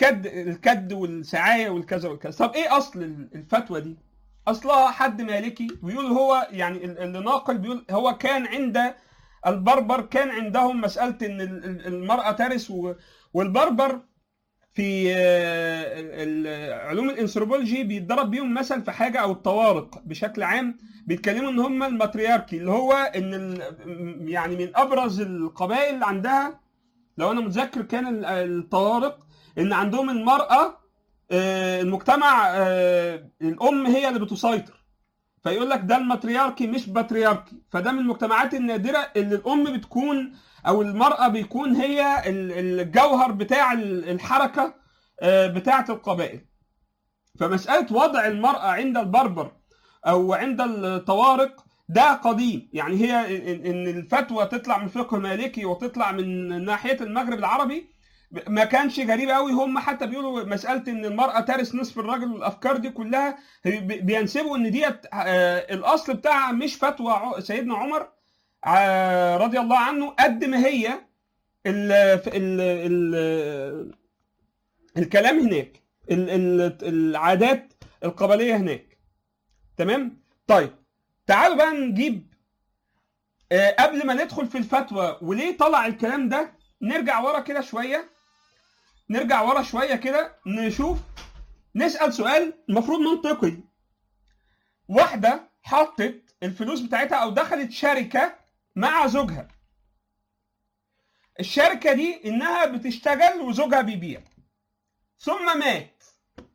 الكد الكد والسعايه والكذا والكذا طب ايه اصل الفتوى دي اصلها حد مالكي بيقول هو يعني اللي ناقل بيقول هو كان عند البربر كان عندهم مساله ان المراه ترث والبربر في علوم الانثروبولوجي بيتضرب بيهم مثل في حاجه او الطوارق بشكل عام بيتكلموا ان هم الماترياركي اللي هو ان يعني من ابرز القبائل اللي عندها لو انا متذكر كان الطوارق ان عندهم المراه المجتمع الام هي اللي بتسيطر فيقول لك ده الماترياركي مش باترياركي فده من المجتمعات النادره اللي الام بتكون او المراه بيكون هي الجوهر بتاع الحركه بتاعه القبائل فمساله وضع المراه عند البربر او عند الطوارق ده قديم يعني هي ان الفتوى تطلع من فقه مالكي وتطلع من ناحيه المغرب العربي ما كانش غريب قوي هم حتى بيقولوا مساله ان المراه ترث نصف الرجل والافكار دي كلها بينسبوا ان ديت الاصل بتاعها مش فتوى سيدنا عمر رضي الله عنه قد ما هي ال ال ال الكلام هناك ال ال العادات القبليه هناك تمام طيب تعالوا بقى نجيب قبل ما ندخل في الفتوى وليه طلع الكلام ده نرجع ورا كده شويه نرجع ورا شويه كده نشوف نسال سؤال المفروض منطقي واحده حطت الفلوس بتاعتها او دخلت شركه مع زوجها الشركه دي انها بتشتغل وزوجها بيبيع ثم مات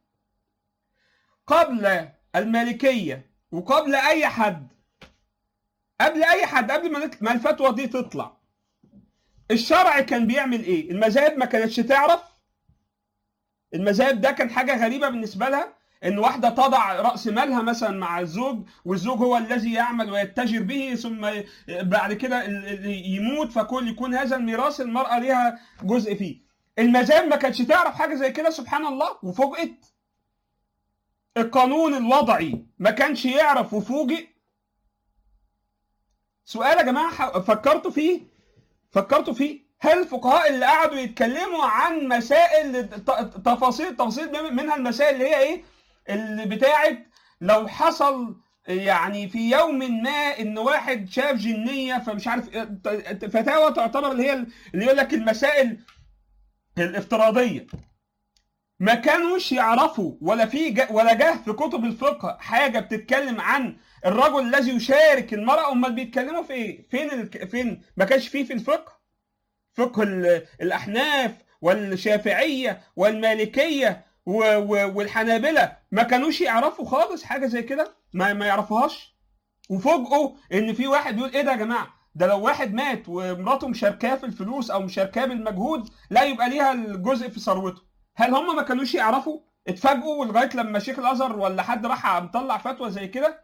قبل المالكيه وقبل اي حد قبل اي حد قبل ما ما الفتوى دي تطلع الشرع كان بيعمل ايه المذاهب ما كانتش تعرف المذاهب ده كان حاجه غريبه بالنسبه لها ان واحده تضع راس مالها مثلا مع الزوج والزوج هو الذي يعمل ويتجر به ثم بعد كده يموت فكل يكون هذا الميراث المراه ليها جزء فيه المذاهب ما كانتش تعرف حاجه زي كده سبحان الله وفوجئت القانون الوضعي ما كانش يعرف وفوجئ سؤال يا جماعه فكرتوا فيه فكرتوا فيه هل الفقهاء اللي قعدوا يتكلموا عن مسائل تفاصيل تفاصيل منها المسائل اللي هي ايه اللي بتاعت لو حصل يعني في يوم ما ان واحد شاف جنيه فمش عارف فتاوى تعتبر اللي هي اللي يقول لك المسائل الافتراضيه ما كانوش يعرفوا ولا في جا ولا جه في كتب الفقه حاجه بتتكلم عن الرجل الذي يشارك المراه امال بيتكلموا في ايه؟ فين ال... فين ما كانش فيه في الفقه فقه الاحناف والشافعيه والمالكيه و... و... والحنابله ما كانوش يعرفوا خالص حاجه زي كده ما ما يعرفوهاش وفوجئوا ان في واحد بيقول ايه ده يا جماعه ده لو واحد مات ومراته مشاركاه في الفلوس او مشاركاه بالمجهود لا يبقى ليها الجزء في ثروته هل هم ما كانوش يعرفوا اتفاجئوا لغايه لما شيخ الازهر ولا حد راح مطلع فتوى زي كده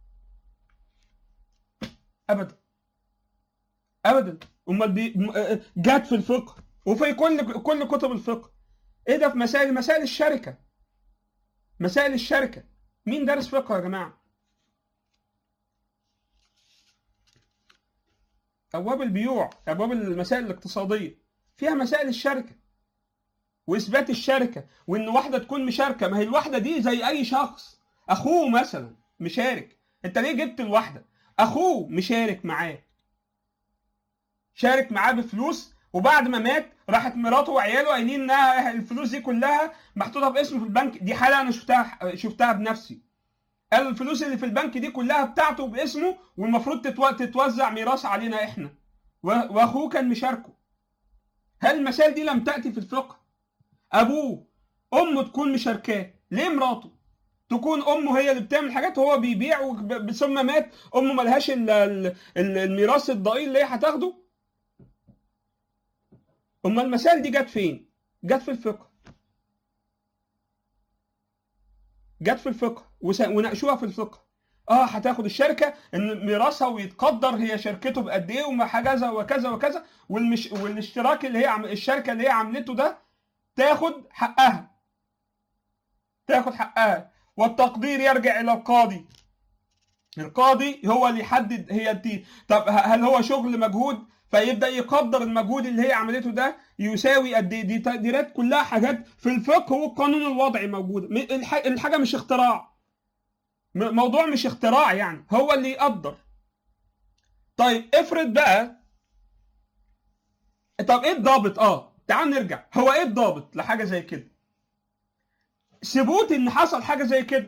ابدا ابدا امال بي... جت في الفقه وفي كل كل كتب الفقه ايه ده في مسائل مسائل الشركه مسائل الشركه مين دارس فقه يا جماعه ابواب البيوع ابواب المسائل الاقتصاديه فيها مسائل الشركه واثبات الشركه وان واحده تكون مشاركه ما هي الواحده دي زي اي شخص اخوه مثلا مشارك انت ليه جبت الواحده اخوه مشارك معاه شارك معاه بفلوس وبعد ما مات راحت مراته وعياله قايلين انها الفلوس دي كلها محطوطه باسمه في البنك دي حاله انا شفتها شفتها بنفسي قال الفلوس اللي في البنك دي كلها بتاعته باسمه والمفروض تتوزع ميراث علينا احنا واخوه كان مشاركه هل المسائل دي لم تاتي في الفقه ابوه امه تكون مشاركاه ليه مراته تكون امه هي اللي بتعمل حاجات وهو بيبيع ثم مات امه ملهاش الميراث الضئيل اللي هي هتاخده اما المسائل دي جت فين جت في الفقه جت في الفقه وناقشوها في الفقه اه هتاخد الشركه ان ميراثها ويتقدر هي شركته بقد ايه وما كذا وكذا وكذا والمش... والاشتراك اللي هي عم... الشركه اللي هي عملته ده تاخد حقها تاخد حقها والتقدير يرجع الى القاضي القاضي هو اللي يحدد هي دي طب هل هو شغل مجهود فيبدا يقدر المجهود اللي هي عملته ده يساوي قد ايه دي تقديرات كلها حاجات في الفقه والقانون الوضعي موجوده م- الح- الحاجه مش اختراع م- موضوع مش اختراع يعني هو اللي يقدر طيب افرض بقى طب ايه الضابط اه تعال نرجع هو ايه الضابط لحاجه زي كده ثبوت ان حصل حاجه زي كده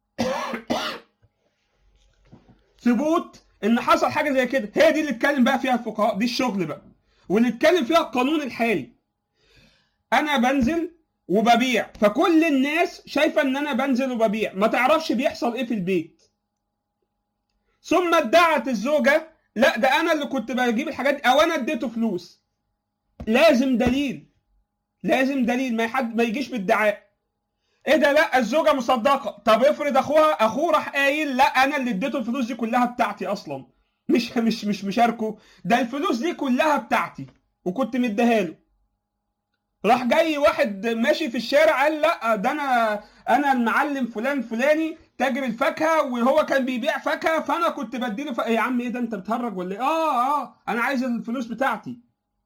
ثبوت ان حصل حاجه زي كده هي دي اللي اتكلم بقى فيها الفقهاء دي الشغل بقى واللي اتكلم فيها القانون الحالي انا بنزل وببيع فكل الناس شايفه ان انا بنزل وببيع ما تعرفش بيحصل ايه في البيت ثم ادعت الزوجه لا ده انا اللي كنت بجيب الحاجات دي او انا اديته فلوس لازم دليل لازم دليل ما حد ما يجيش بادعاء ايه ده لا الزوجه مصدقه طب افرض اخوها اخوه راح قايل لا انا اللي اديته الفلوس دي كلها بتاعتي اصلا مش مش مش مشاركه ده الفلوس دي كلها بتاعتي وكنت مديها له راح جاي واحد ماشي في الشارع قال لا ده انا انا المعلم فلان فلاني تاجر الفاكهه وهو كان بيبيع فاكهه فانا كنت بديله فاكهه يا عم ايه ده انت بتهرج ولا ايه اه اه انا عايز الفلوس بتاعتي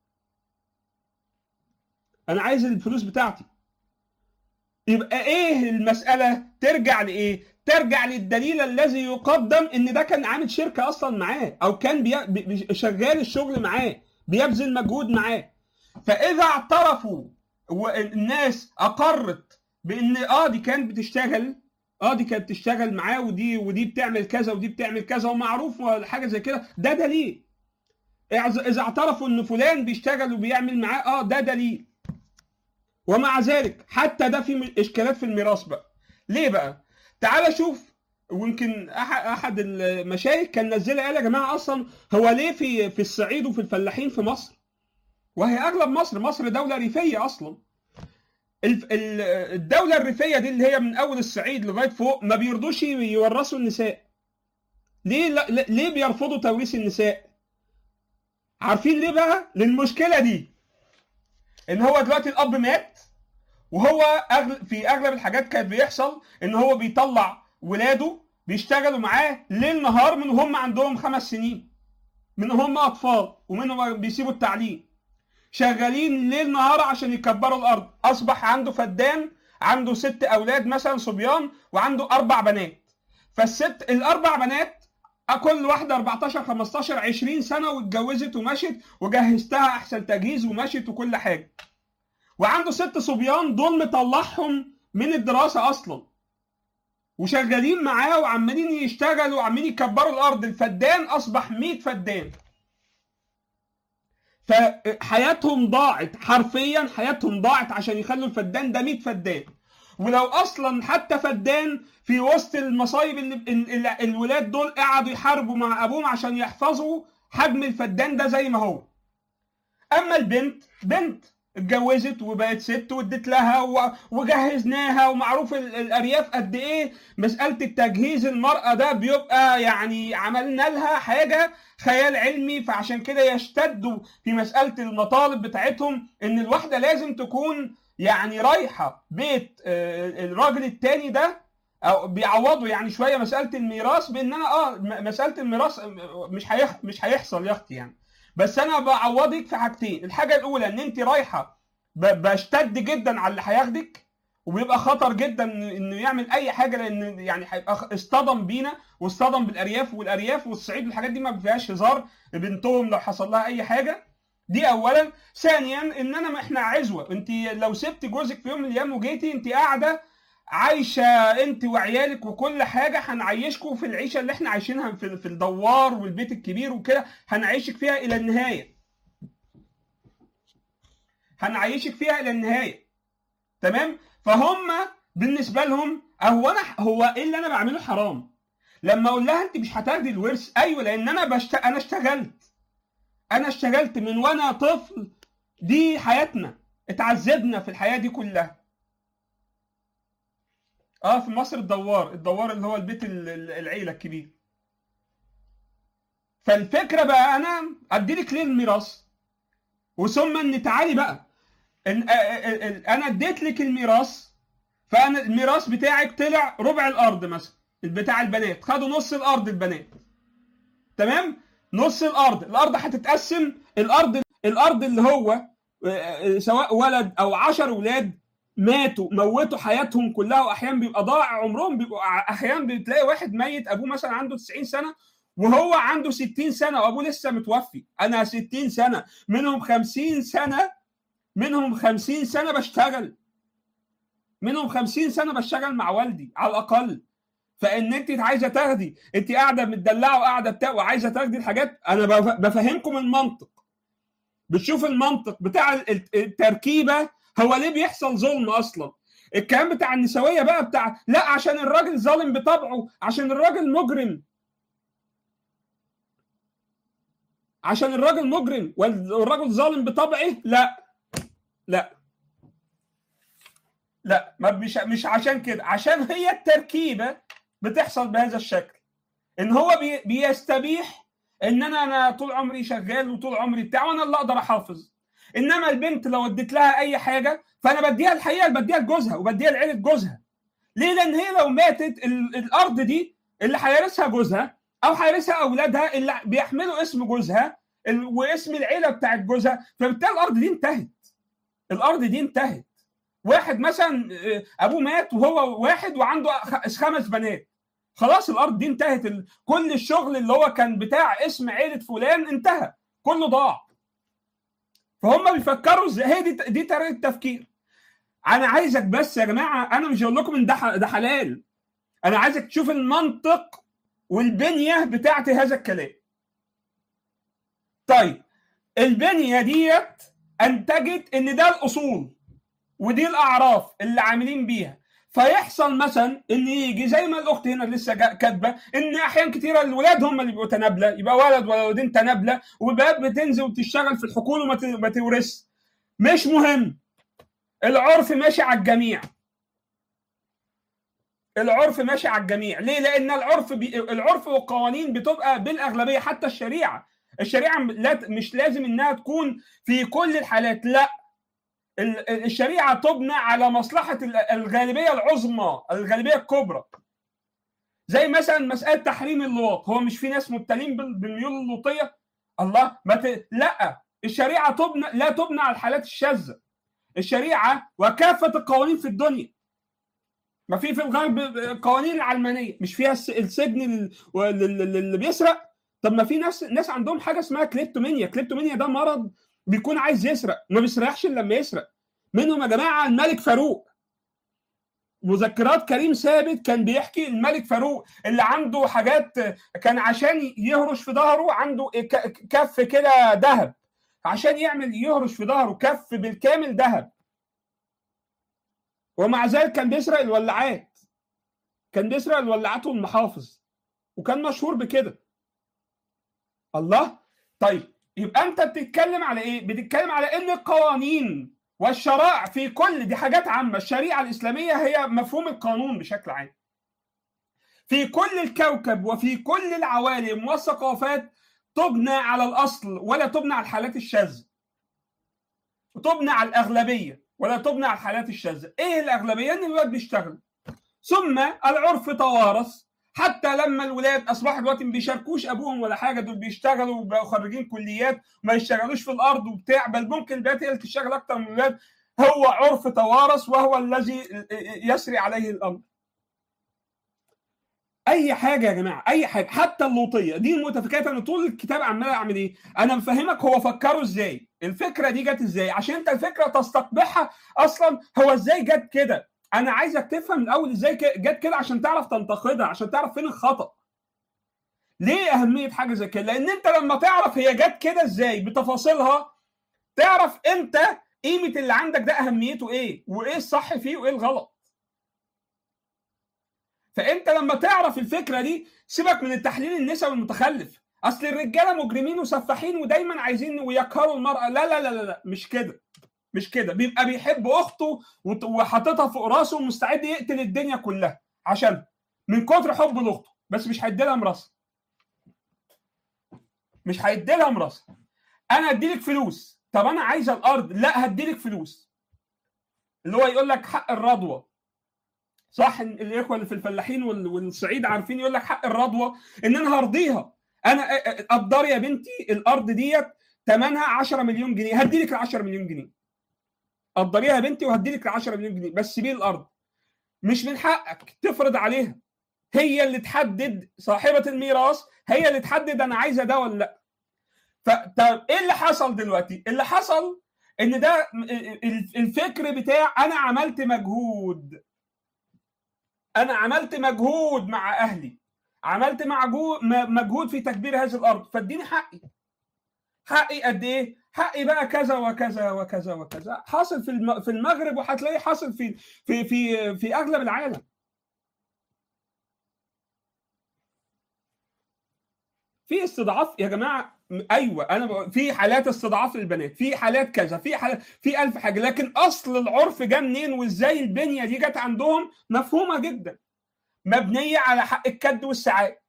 انا عايز الفلوس بتاعتي يبقى ايه المساله ترجع لايه ترجع للدليل الذي يقدم ان ده كان عامل شركه اصلا معاه او كان بي... بي... شغال الشغل معاه بيبذل مجهود معاه فاذا اعترفوا والناس اقرت بان اه دي كانت بتشتغل اه دي كانت بتشتغل معاه ودي ودي بتعمل كذا ودي بتعمل كذا ومعروف حاجه زي كده ده دليل اذا اعترفوا ان فلان بيشتغل وبيعمل معاه اه ده دليل ومع ذلك حتى ده في اشكالات في الميراث بقى ليه بقى تعال شوف ويمكن احد المشايخ كان نزلها قال يا جماعه اصلا هو ليه في في الصعيد وفي الفلاحين في مصر وهي اغلب مصر مصر دوله ريفيه اصلا الدوله الريفيه دي اللي هي من اول الصعيد لغايه فوق ما بيرضوش يورثوا النساء ليه ليه بيرفضوا توريث النساء عارفين ليه بقى للمشكله دي ان هو دلوقتي الاب مات وهو أغل... في اغلب الحاجات كان بيحصل ان هو بيطلع ولاده بيشتغلوا معاه ليل نهار من هم عندهم خمس سنين من هم اطفال ومنهم بيسيبوا التعليم شغالين ليل نهار عشان يكبروا الارض اصبح عنده فدان عنده ست اولاد مثلا صبيان وعنده اربع بنات فالست الاربع بنات كل واحده 14 15 20 سنه واتجوزت ومشت وجهزتها احسن تجهيز ومشت وكل حاجه وعنده ست صبيان دول مطلعهم من الدراسه اصلا وشغالين معاه وعمالين يشتغلوا وعمالين يكبروا الارض الفدان اصبح 100 فدان فحياتهم ضاعت حرفيا حياتهم ضاعت عشان يخلوا الفدان ده 100 فدان ولو اصلا حتى فدان في وسط المصايب اللي الولاد دول قعدوا يحاربوا مع ابوهم عشان يحفظوا حجم الفدان ده زي ما هو اما البنت بنت اتجوزت وبقت ست واديت لها وجهزناها ومعروف الارياف قد ايه مساله التجهيز المراه ده بيبقى يعني عملنا لها حاجه خيال علمي فعشان كده يشتدوا في مساله المطالب بتاعتهم ان الواحده لازم تكون يعني رايحه بيت الراجل التاني ده او بيعوضوا يعني شويه مساله الميراث بان انا اه مساله الميراث مش هيح مش هيحصل يا اختي يعني بس انا بعوضك في حاجتين الحاجه الاولى ان انت رايحه بشتد جدا على اللي هياخدك وبيبقى خطر جدا انه يعمل اي حاجه لان يعني هيبقى اصطدم بينا واصطدم بالارياف والارياف والصعيد والحاجات دي ما فيهاش هزار بنتهم لو حصل لها اي حاجه دي اولا ثانيا ان انا ما احنا عزوه انت لو سبت جوزك في يوم من الايام وجيتي انت قاعده عايشه انت وعيالك وكل حاجه هنعيشكم في العيشه اللي احنا عايشينها في, في الدوار والبيت الكبير وكده هنعيشك فيها الى النهايه هنعيشك فيها الى النهايه تمام فهم بالنسبه لهم هو انا هو ايه اللي انا بعمله حرام لما اقول لها انت مش هتاخدي الورث ايوه لان انا بشت... انا اشتغلت انا اشتغلت من وانا طفل دي حياتنا اتعذبنا في الحياه دي كلها اه في مصر الدوار الدوار اللي هو البيت العيله الكبير فالفكره بقى انا اديلك ليه الميراث وثم ان تعالي بقى إن انا اديت لك الميراث فانا الميراث بتاعك طلع ربع الارض مثلا بتاع البنات خدوا نص الارض البنات تمام نص الارض الارض هتتقسم الارض الارض اللي هو سواء ولد او عشر ولاد ماتوا موتوا حياتهم كلها واحيانا بيبقى ضاع عمرهم بيبقوا احيانا بتلاقي واحد ميت ابوه مثلا عنده 90 سنه وهو عنده 60 سنه وابوه لسه متوفي انا 60 سنه منهم 50 سنه منهم 50 سنه بشتغل منهم 50 سنه بشتغل مع والدي على الاقل فان انت عايزه تاخدي انت قاعده متدلعه وقاعده بتاع وعايزه تاخدي الحاجات انا بفهمكم المنطق بتشوف المنطق بتاع التركيبه هو ليه بيحصل ظلم اصلا الكلام بتاع النسويه بقى بتاع لا عشان الراجل ظالم بطبعه عشان الراجل مجرم عشان الراجل مجرم والراجل ظالم بطبعه لا لا لا ما مش مش عشان كده عشان هي التركيبه بتحصل بهذا الشكل ان هو بي بيستبيح ان انا انا طول عمري شغال وطول عمري بتاع وانا اللي اقدر احافظ انما البنت لو اديت لها اي حاجه فانا بديها الحقيقه بديها لجوزها وبديها لعيله جوزها ليه لان هي لو ماتت الارض دي اللي هيرثها جوزها او هيرثها اولادها اللي بيحملوا اسم جوزها واسم العيله بتاعت جوزها فبالتالي الارض دي انتهت الارض دي انتهت واحد مثلا ابوه مات وهو واحد وعنده خمس بنات خلاص الارض دي انتهت كل الشغل اللي هو كان بتاع اسم عيله فلان انتهى كله ضاع فهم بيفكروا ازاي هي دي دي طريقه التفكير انا عايزك بس يا جماعه انا مش هقول لكم ان ده ده حلال انا عايزك تشوف المنطق والبنيه بتاعت هذا الكلام طيب البنيه ديت انتجت ان ده الاصول ودي الاعراف اللي عاملين بيها فيحصل مثلا ان يجي زي ما الاخت هنا لسه كاتبه ان احيان كتيره الولاد هم اللي بيبقوا تنابله يبقى ولد ولدين تنابله والبنات بتنزل وتشتغل في الحقول وما تورث مش مهم العرف ماشي على الجميع العرف ماشي على الجميع ليه لان العرف بي... العرف والقوانين بتبقى بالاغلبيه حتى الشريعه الشريعه لا مش لازم انها تكون في كل الحالات لا الشريعه تبنى على مصلحه الغالبيه العظمى الغالبيه الكبرى زي مثلا مساله تحريم اللواط هو مش في ناس مبتلين بالميول اللوطيه الله ما ت... لا الشريعه تبنى لا تبنى على الحالات الشاذه الشريعه وكافه القوانين في الدنيا ما في في الغرب القوانين العلمانيه مش فيها السجن اللي بيسرق طب ما في ناس ناس عندهم حاجه اسمها كليبتومينيا كليبتومينيا ده مرض بيكون عايز يسرق ما بيسرقش الا لما يسرق منهم يا جماعه الملك فاروق مذكرات كريم ثابت كان بيحكي الملك فاروق اللي عنده حاجات كان عشان يهرش في ظهره عنده كف كده ذهب عشان يعمل يهرش في ظهره كف بالكامل ذهب ومع ذلك كان بيسرق الولاعات كان بيسرق الولاعات والمحافظ وكان مشهور بكده الله طيب يبقى انت بتتكلم على ايه بتتكلم على ان القوانين والشرائع في كل دي حاجات عامه الشريعه الاسلاميه هي مفهوم القانون بشكل عام في كل الكوكب وفي كل العوالم والثقافات تبنى على الاصل ولا تبنى على الحالات الشاذه وتبنى على الاغلبيه ولا تبنى على الحالات الشاذه ايه الاغلبيه ان الولاد بيشتغل ثم العرف توارث حتى لما الولاد اصبحوا دلوقتي ما بيشاركوش ابوهم ولا حاجه دول بيشتغلوا وبقوا خريجين كليات وما يشتغلوش في الارض وبتاع بل ممكن البنات هي اللي تشتغل اكتر من الولاد هو عرف توارث وهو الذي يسري عليه الامر. اي حاجه يا جماعه اي حاجه حتى اللوطيه دي المتفكات انا طول الكتاب عمال اعمل ايه؟ انا مفهمك هو فكروا ازاي؟ الفكره دي جت ازاي؟ عشان انت الفكره تستقبحها اصلا هو ازاي جت كده؟ انا عايزك تفهم الاول ازاي جت كده عشان تعرف تنتقدها عشان تعرف فين الخطا ليه اهميه حاجه زي كده لان انت لما تعرف هي جت كده ازاي بتفاصيلها تعرف انت قيمه اللي عندك ده اهميته ايه وايه الصح فيه وايه الغلط فانت لما تعرف الفكره دي سيبك من التحليل النسوي المتخلف اصل الرجاله مجرمين وسفاحين ودايما عايزين ويقهروا المراه لا لا لا لا, لا مش كده مش كده بيبقى بيحب اخته وحاططها فوق راسه ومستعد يقتل الدنيا كلها عشان من كتر حبه لاخته بس مش هيدي لها مراسها مش هيدي لها مراسها انا اديلك فلوس طب انا عايزه الارض لا هديلك فلوس اللي هو يقول لك حق الرضوه صح الاخوه اللي في الفلاحين والصعيد عارفين يقول لك حق الرضوه ان انا هرضيها انا قدر يا بنتي الارض ديت ثمنها 10 مليون جنيه هدي لك ال 10 مليون جنيه قدريها يا بنتي وهدي لك ال 10 مليون جنيه بس سيبي الارض مش من حقك تفرض عليها هي اللي تحدد صاحبه الميراث هي اللي تحدد انا عايزه ده ولا لا فطب ايه اللي حصل دلوقتي اللي حصل ان ده الفكر بتاع انا عملت مجهود انا عملت مجهود مع اهلي عملت مجهود في تكبير هذه الارض فاديني حقي حقي قد ايه حقي بقى كذا وكذا وكذا وكذا حاصل في في المغرب وهتلاقيه حاصل في في في في اغلب العالم في استضعاف يا جماعه ايوه انا في حالات استضعاف للبنات في حالات كذا في حالات في الف حاجه لكن اصل العرف جه منين وازاي البنيه دي جت عندهم مفهومه جدا مبنيه على حق الكد والسعاده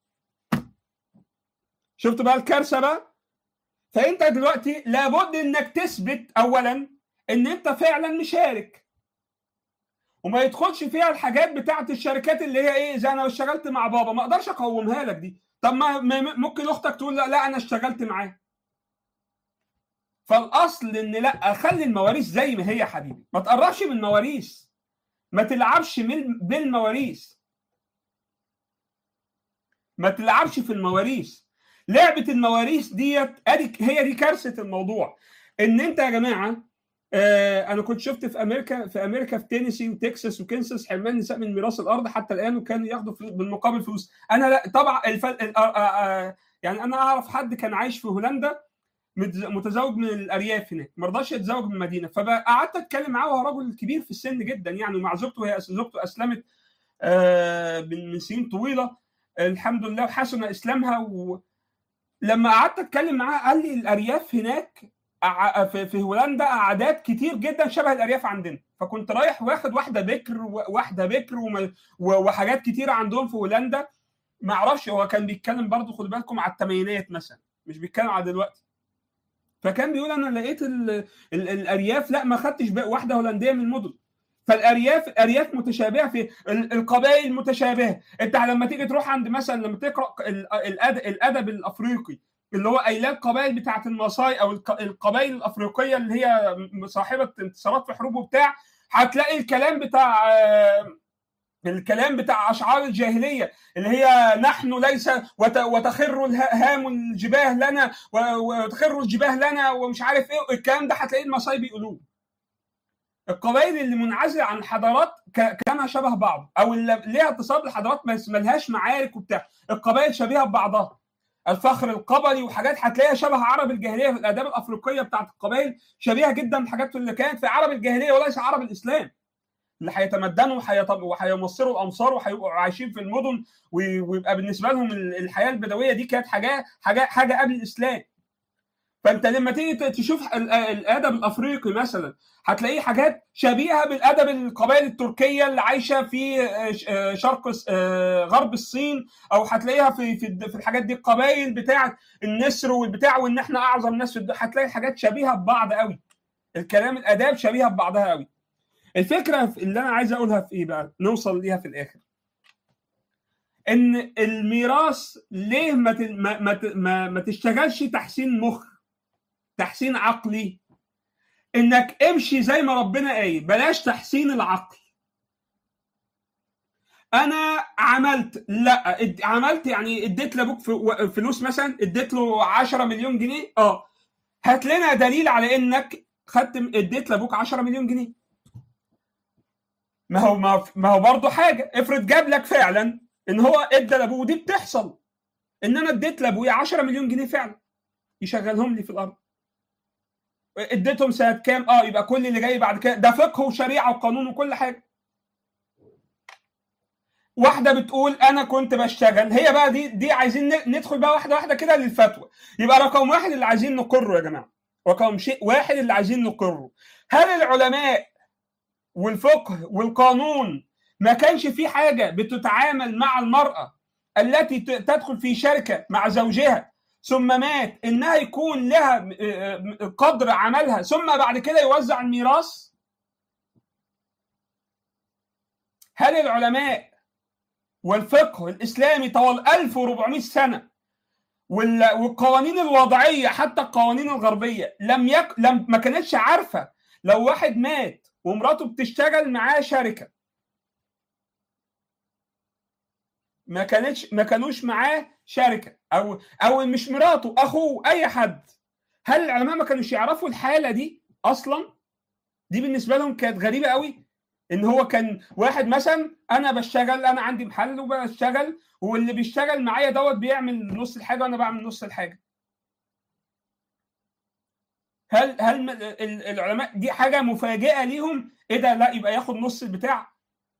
شفت بقى الكارثه بقى فانت دلوقتي لابد انك تثبت اولا ان انت فعلا مشارك وما يدخلش فيها الحاجات بتاعت الشركات اللي هي ايه زي انا اشتغلت مع بابا ما اقدرش اقومها لك دي طب ما ممكن اختك تقول لا, لا انا اشتغلت معاه فالاصل ان لا خلي المواريث زي ما هي يا حبيبي ما تقربش من المواريث ما تلعبش بالمواريث ما تلعبش في المواريث لعبه المواريث ديت ادي هي دي كارثه الموضوع ان انت يا جماعه آه انا كنت شفت في امريكا في امريكا في تينيسي وتكساس وكنساس حرمان النساء من ميراث الارض حتى الان وكانوا ياخدوا بالمقابل فلوس انا لا طبعا الفل... آه آه يعني انا اعرف حد كان عايش في هولندا متزوج من الارياف هناك ما رضاش يتزوج من المدينه فقعدت اتكلم معاه وهو رجل كبير في السن جدا يعني ومع زوجته هي زوجته اسلمت من سنين طويله الحمد لله وحسن اسلامها و... لما قعدت اتكلم معاه قال لي الارياف هناك في هولندا اعداد كتير جدا شبه الارياف عندنا فكنت رايح واخد واحده بكر واحده بكر وحاجات كتيره عندهم في هولندا ما اعرفش هو كان بيتكلم برضه خدوا بالكم على الثمانينات مثلا مش بيتكلم على دلوقتي فكان بيقول انا لقيت ال ال الارياف لا ما خدتش واحده هولنديه من المدن فالارياف الارياف متشابهه في القبائل متشابهه انت لما تيجي تروح عند مثلا لما تقرا الادب الافريقي اللي هو قايلاه القبائل بتاعه الماساي او القبائل الافريقيه اللي هي صاحبه انتصارات في حروب وبتاع هتلاقي الكلام بتاع الكلام بتاع اشعار الجاهليه اللي هي نحن ليس وتخر الهام الجباه لنا وتخر الجباه لنا ومش عارف ايه الكلام ده هتلاقيه الماساي بيقولوه القبائل اللي منعزله عن الحضارات كلامها شبه بعض او اللي ليها اتصال بالحضارات بس ملهاش معارك وبتاع القبائل شبيهه ببعضها الفخر القبلي وحاجات هتلاقيها شبه عرب الجاهليه في الاداب الافريقيه بتاعت القبائل شبيهه جدا بالحاجات اللي كانت في عرب الجاهليه وليس عرب الاسلام اللي هيتمدنوا وهيمصروا الامصار وهيبقوا عايشين في المدن ويبقى بالنسبه لهم الحياه البدويه دي كانت حاجه حاجه حاجه قبل الاسلام فانت لما تيجي تشوف الادب الافريقي مثلا هتلاقيه حاجات شبيهه بالادب القبائل التركيه اللي عايشه في شرق غرب الصين او هتلاقيها في في الحاجات دي القبائل بتاعه النسر والبتاع وان احنا اعظم ناس هتلاقي حاجات شبيهه ببعض قوي الكلام الاداب شبيهه ببعضها قوي الفكره اللي انا عايز اقولها في ايه بقى نوصل ليها في الاخر ان الميراث ليه ما ما ما, ما تشتغلش تحسين مخ تحسين عقلي انك امشي زي ما ربنا قايل بلاش تحسين العقل انا عملت لا عملت يعني اديت لابوك فلوس مثلا اديت له 10 مليون جنيه اه هات لنا دليل على انك خدت اديت لابوك 10 مليون جنيه ما هو ما هو برضه حاجه افرض جاب لك فعلا ان هو ادى لابوه دي بتحصل ان انا اديت لابويا 10 مليون جنيه فعلا يشغلهم لي في الارض اديتهم سنه كام اه يبقى كل اللي جاي بعد كده ده فقه وشريعه وقانون وكل حاجه واحده بتقول انا كنت بشتغل هي بقى دي دي عايزين ندخل بقى واحده واحده كده للفتوى يبقى رقم واحد اللي عايزين نقره يا جماعه رقم شيء واحد اللي عايزين نقره هل العلماء والفقه والقانون ما كانش في حاجه بتتعامل مع المراه التي تدخل في شركه مع زوجها ثم مات انها يكون لها قدر عملها ثم بعد كده يوزع الميراث هل العلماء والفقه الاسلامي طوال 1400 سنه والقوانين الوضعيه حتى القوانين الغربيه لم يك... لم ما كانتش عارفه لو واحد مات ومراته بتشتغل معاه شركه ما كانتش ما كانوش معاه شركه او او مش مراته اخوه اي حد هل العلماء ما كانوش يعرفوا الحاله دي اصلا دي بالنسبه لهم كانت غريبه قوي ان هو كان واحد مثلا انا بشتغل انا عندي محل وبشتغل واللي بيشتغل معايا دوت بيعمل نص الحاجه وانا بعمل نص الحاجه هل هل العلماء دي حاجه مفاجئه ليهم ايه ده لا يبقى ياخد نص البتاع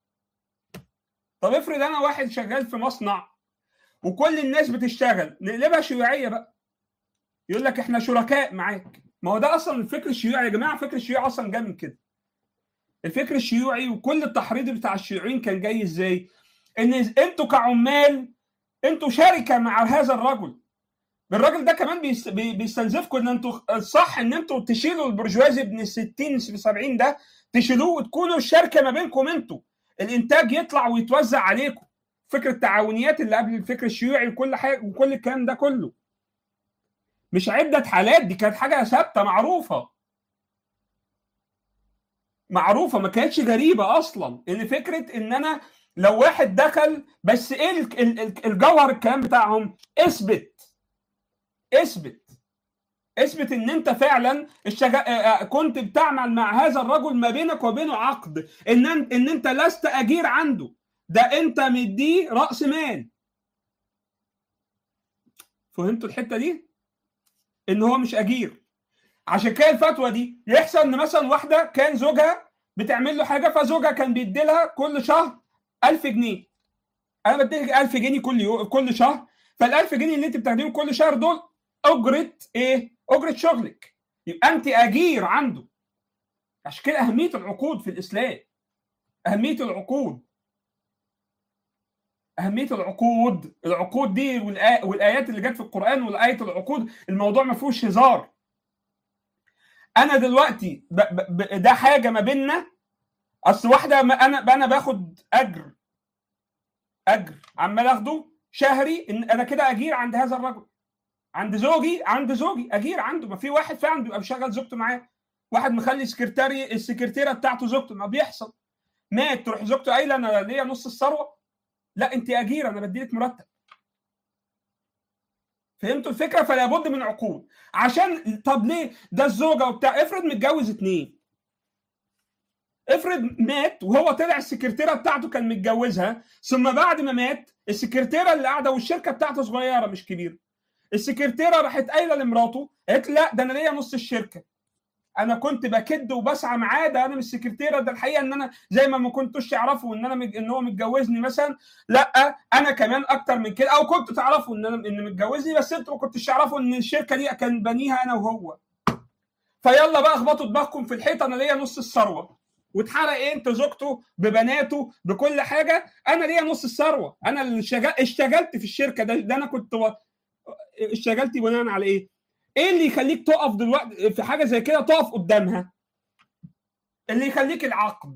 طب افرض انا واحد شغال في مصنع وكل الناس بتشتغل نقلبها شيوعيه بقى يقول لك احنا شركاء معاك ما هو ده اصلا الفكر الشيوعي يا جماعه الفكر الشيوعي اصلا جاي من كده الفكر الشيوعي وكل التحريض بتاع الشيوعيين كان جاي ازاي ان انتوا كعمال انتوا شركه مع هذا الرجل الراجل ده كمان بيستنزفكم ان انتوا الصح ان انتوا تشيلوا البرجوازي ابن ال 60 70 ده تشيلوه وتكونوا الشركه ما بينكم انتوا الانتاج يطلع ويتوزع عليكم فكره التعاونيات اللي قبل الفكر الشيوعي وكل حاجه وكل الكلام ده كله مش عده حالات دي كانت حاجه ثابته معروفه معروفه ما كانتش غريبه اصلا ان فكره ان انا لو واحد دخل بس ايه الجوهر الكلام بتاعهم اثبت اثبت اثبت ان انت فعلا الشجا... كنت بتعمل مع هذا الرجل ما بينك وبينه عقد ان ان انت لست اجير عنده ده انت مديه راس مال فهمتوا الحته دي ان هو مش اجير عشان كده الفتوى دي يحصل ان مثلا واحده كان زوجها بتعمل له حاجه فزوجها كان بيدي لها كل شهر 1000 جنيه انا بديلك 1000 جنيه كل يوم كل شهر فال 1000 جنيه اللي انت بتاخديهم كل شهر دول اجره ايه؟ اجره شغلك يبقى انت اجير عنده عشان كده اهميه العقود في الاسلام اهميه العقود أهمية العقود العقود دي والآيات اللي جت في القرآن والآية العقود الموضوع ما فيهوش هزار أنا دلوقتي ب ب ده حاجة ما بيننا أصل واحدة ما أنا أنا باخد أجر أجر عمال آخده شهري إن أنا كده أجير عند هذا الرجل عند زوجي عند زوجي أجير عنده ما في واحد فعلا بيبقى مشغل زوجته معاه واحد مخلي سكرتاري السكرتيرة بتاعته زوجته ما بيحصل مات تروح زوجته قايله انا ليا نص الثروه لا انت اجير انا بديلك مرتب فهمتوا الفكره فلا بد من عقود عشان طب ليه ده الزوجه وبتاع افرض متجوز اتنين افرض مات وهو طلع السكرتيره بتاعته كان متجوزها ثم بعد ما مات السكرتيره اللي قاعده والشركه بتاعته صغيره مش كبيره السكرتيره راحت قايله لمراته قالت لا ده انا ليا نص الشركه انا كنت بكد وبسعى معاه ده انا مش سكرتيره ده الحقيقه ان انا زي ما ما كنتوش تعرفوا ان انا مج... ان هو متجوزني مثلا لا انا كمان اكتر من كده او كنتوا تعرفوا ان انا ان متجوزني بس انتوا ما كنتوش تعرفوا ان الشركه دي كان بنيها انا وهو فيلا بقى اخبطوا دماغكم في الحيط انا ليا نص الثروه واتحرق ايه انت زوجته ببناته بكل حاجه انا ليا نص الثروه انا اللي شغل... اشتغلت في الشركه ده, ده انا كنت و... اشتغلت بناء على ايه؟ ايه اللي يخليك تقف دلوقتي في حاجه زي كده تقف قدامها اللي يخليك العقد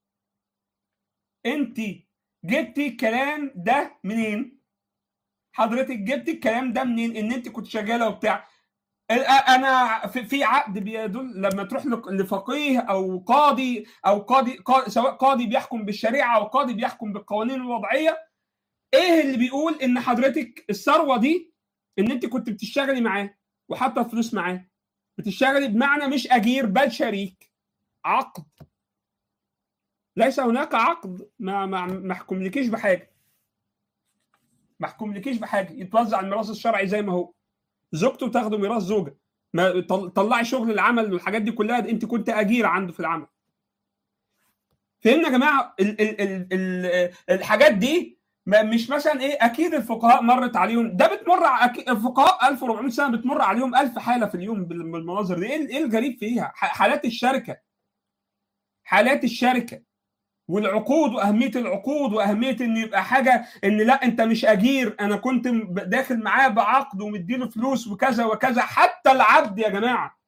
انت جبتي الكلام ده منين حضرتك جبتي الكلام ده منين ان انت كنت شغاله وبتاع انا في عقد بيدل لما تروح لفقيه او قاضي او قاضي, قاضي سواء قاضي بيحكم بالشريعه او قاضي بيحكم بالقوانين الوضعيه ايه اللي بيقول ان حضرتك الثروه دي ان انت كنت بتشتغلي معاه وحاطه فلوس معاه بتشتغلي بمعنى مش اجير بل شريك عقد ليس هناك عقد ما ما ما احكملكيش بحاجه ما احكملكيش بحاجه يتوزع الميراث الشرعي زي ما هو زوجته تاخده ميراث زوجه ما طلعي شغل العمل والحاجات دي كلها انت كنت اجير عنده في العمل فهمنا يا جماعه ال ال ال ال الحاجات دي مش مثلا ايه اكيد الفقهاء مرت عليهم ده بتمر الفقهاء 1400 سنه بتمر عليهم 1000 حاله في اليوم بالمناظر دي ايه الغريب فيها حالات الشركه حالات الشركه والعقود واهميه العقود واهميه ان يبقى حاجه ان لا انت مش اجير انا كنت داخل معاه بعقد ومديله فلوس وكذا وكذا حتى العبد يا جماعه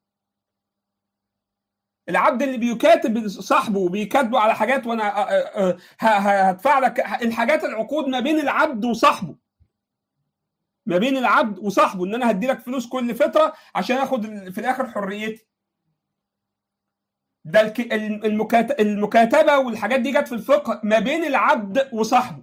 العبد اللي بيكاتب صاحبه وبيكاتبه على حاجات وانا هدفع لك الحاجات العقود ما بين العبد وصاحبه ما بين العبد وصاحبه ان انا هدي لك فلوس كل فتره عشان اخد في الاخر حريتي ده المكاتبه والحاجات دي جت في الفقه ما بين العبد وصاحبه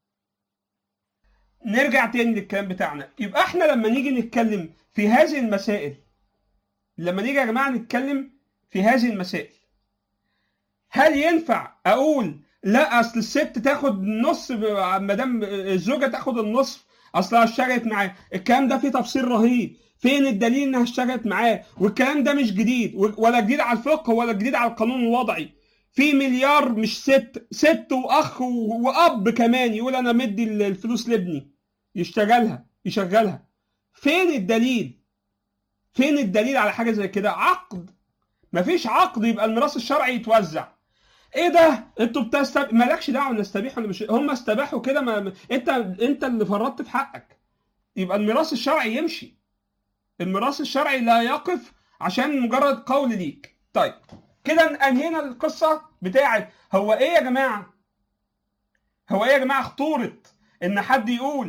نرجع تاني للكلام بتاعنا يبقى احنا لما نيجي نتكلم في هذه المسائل لما نيجي يا جماعه نتكلم في هذه المسائل هل ينفع اقول لا اصل الست تاخد نص ما دام الزوجه تاخد النصف اصلها اشتغلت معاه الكلام ده فيه تفصيل رهيب فين الدليل انها اشتغلت معاه والكلام ده مش جديد ولا جديد على الفقه ولا جديد على القانون الوضعي في مليار مش ست ست واخ واب كمان يقول انا مدي الفلوس لابني يشتغلها يشغلها فين الدليل فين الدليل على حاجه زي كده عقد مفيش عقد يبقى الميراث الشرعي يتوزع ايه ده انتوا بتستب مالكش دعوه نستبيح ولا مش هم استباحوا كده ما... انت انت اللي فرطت في حقك يبقى الميراث الشرعي يمشي الميراث الشرعي لا يقف عشان مجرد قول ليك طيب كده انهينا القصه بتاعت هو ايه يا جماعه هو ايه يا جماعه خطوره ان حد يقول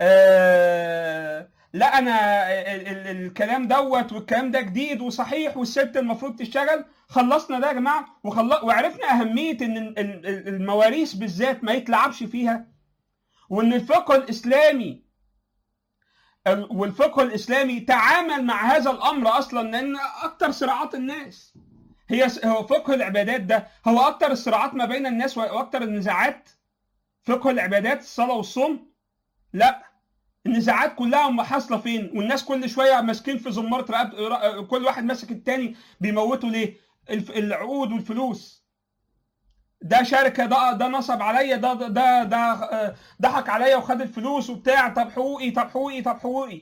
آه لا انا ال ال الكلام دوت والكلام ده جديد وصحيح والست المفروض تشتغل خلصنا ده يا جماعه وخل... وعرفنا اهميه ان المواريث بالذات ما يتلعبش فيها وان الفقه الاسلامي والفقه الاسلامي تعامل مع هذا الامر اصلا لان اكثر صراعات الناس هي هو فقه العبادات ده هو اكثر الصراعات ما بين الناس واكثر النزاعات فقه العبادات الصلاه والصوم لا النزاعات كلها حاصله فين والناس كل شويه ماسكين في زماره رقب كل واحد ماسك التاني بيموته ليه العقود والفلوس ده شركه ده ده نصب عليا ده ده ده ضحك عليا وخد الفلوس وبتاع طب حقوقي طب حقوقي طب حقوقي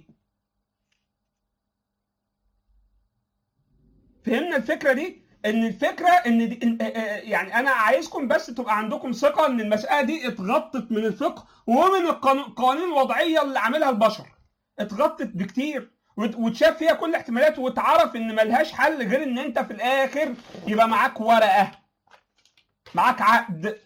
فهمنا الفكره دي ان الفكره ان دي يعني انا عايزكم بس تبقى عندكم ثقه ان المساله دي اتغطت من الفقه ومن القوانين الوضعيه اللي عاملها البشر اتغطت بكتير وتشاف فيها كل الاحتمالات وتعرف ان ملهاش حل غير ان انت في الاخر يبقى معاك ورقه معاك عقد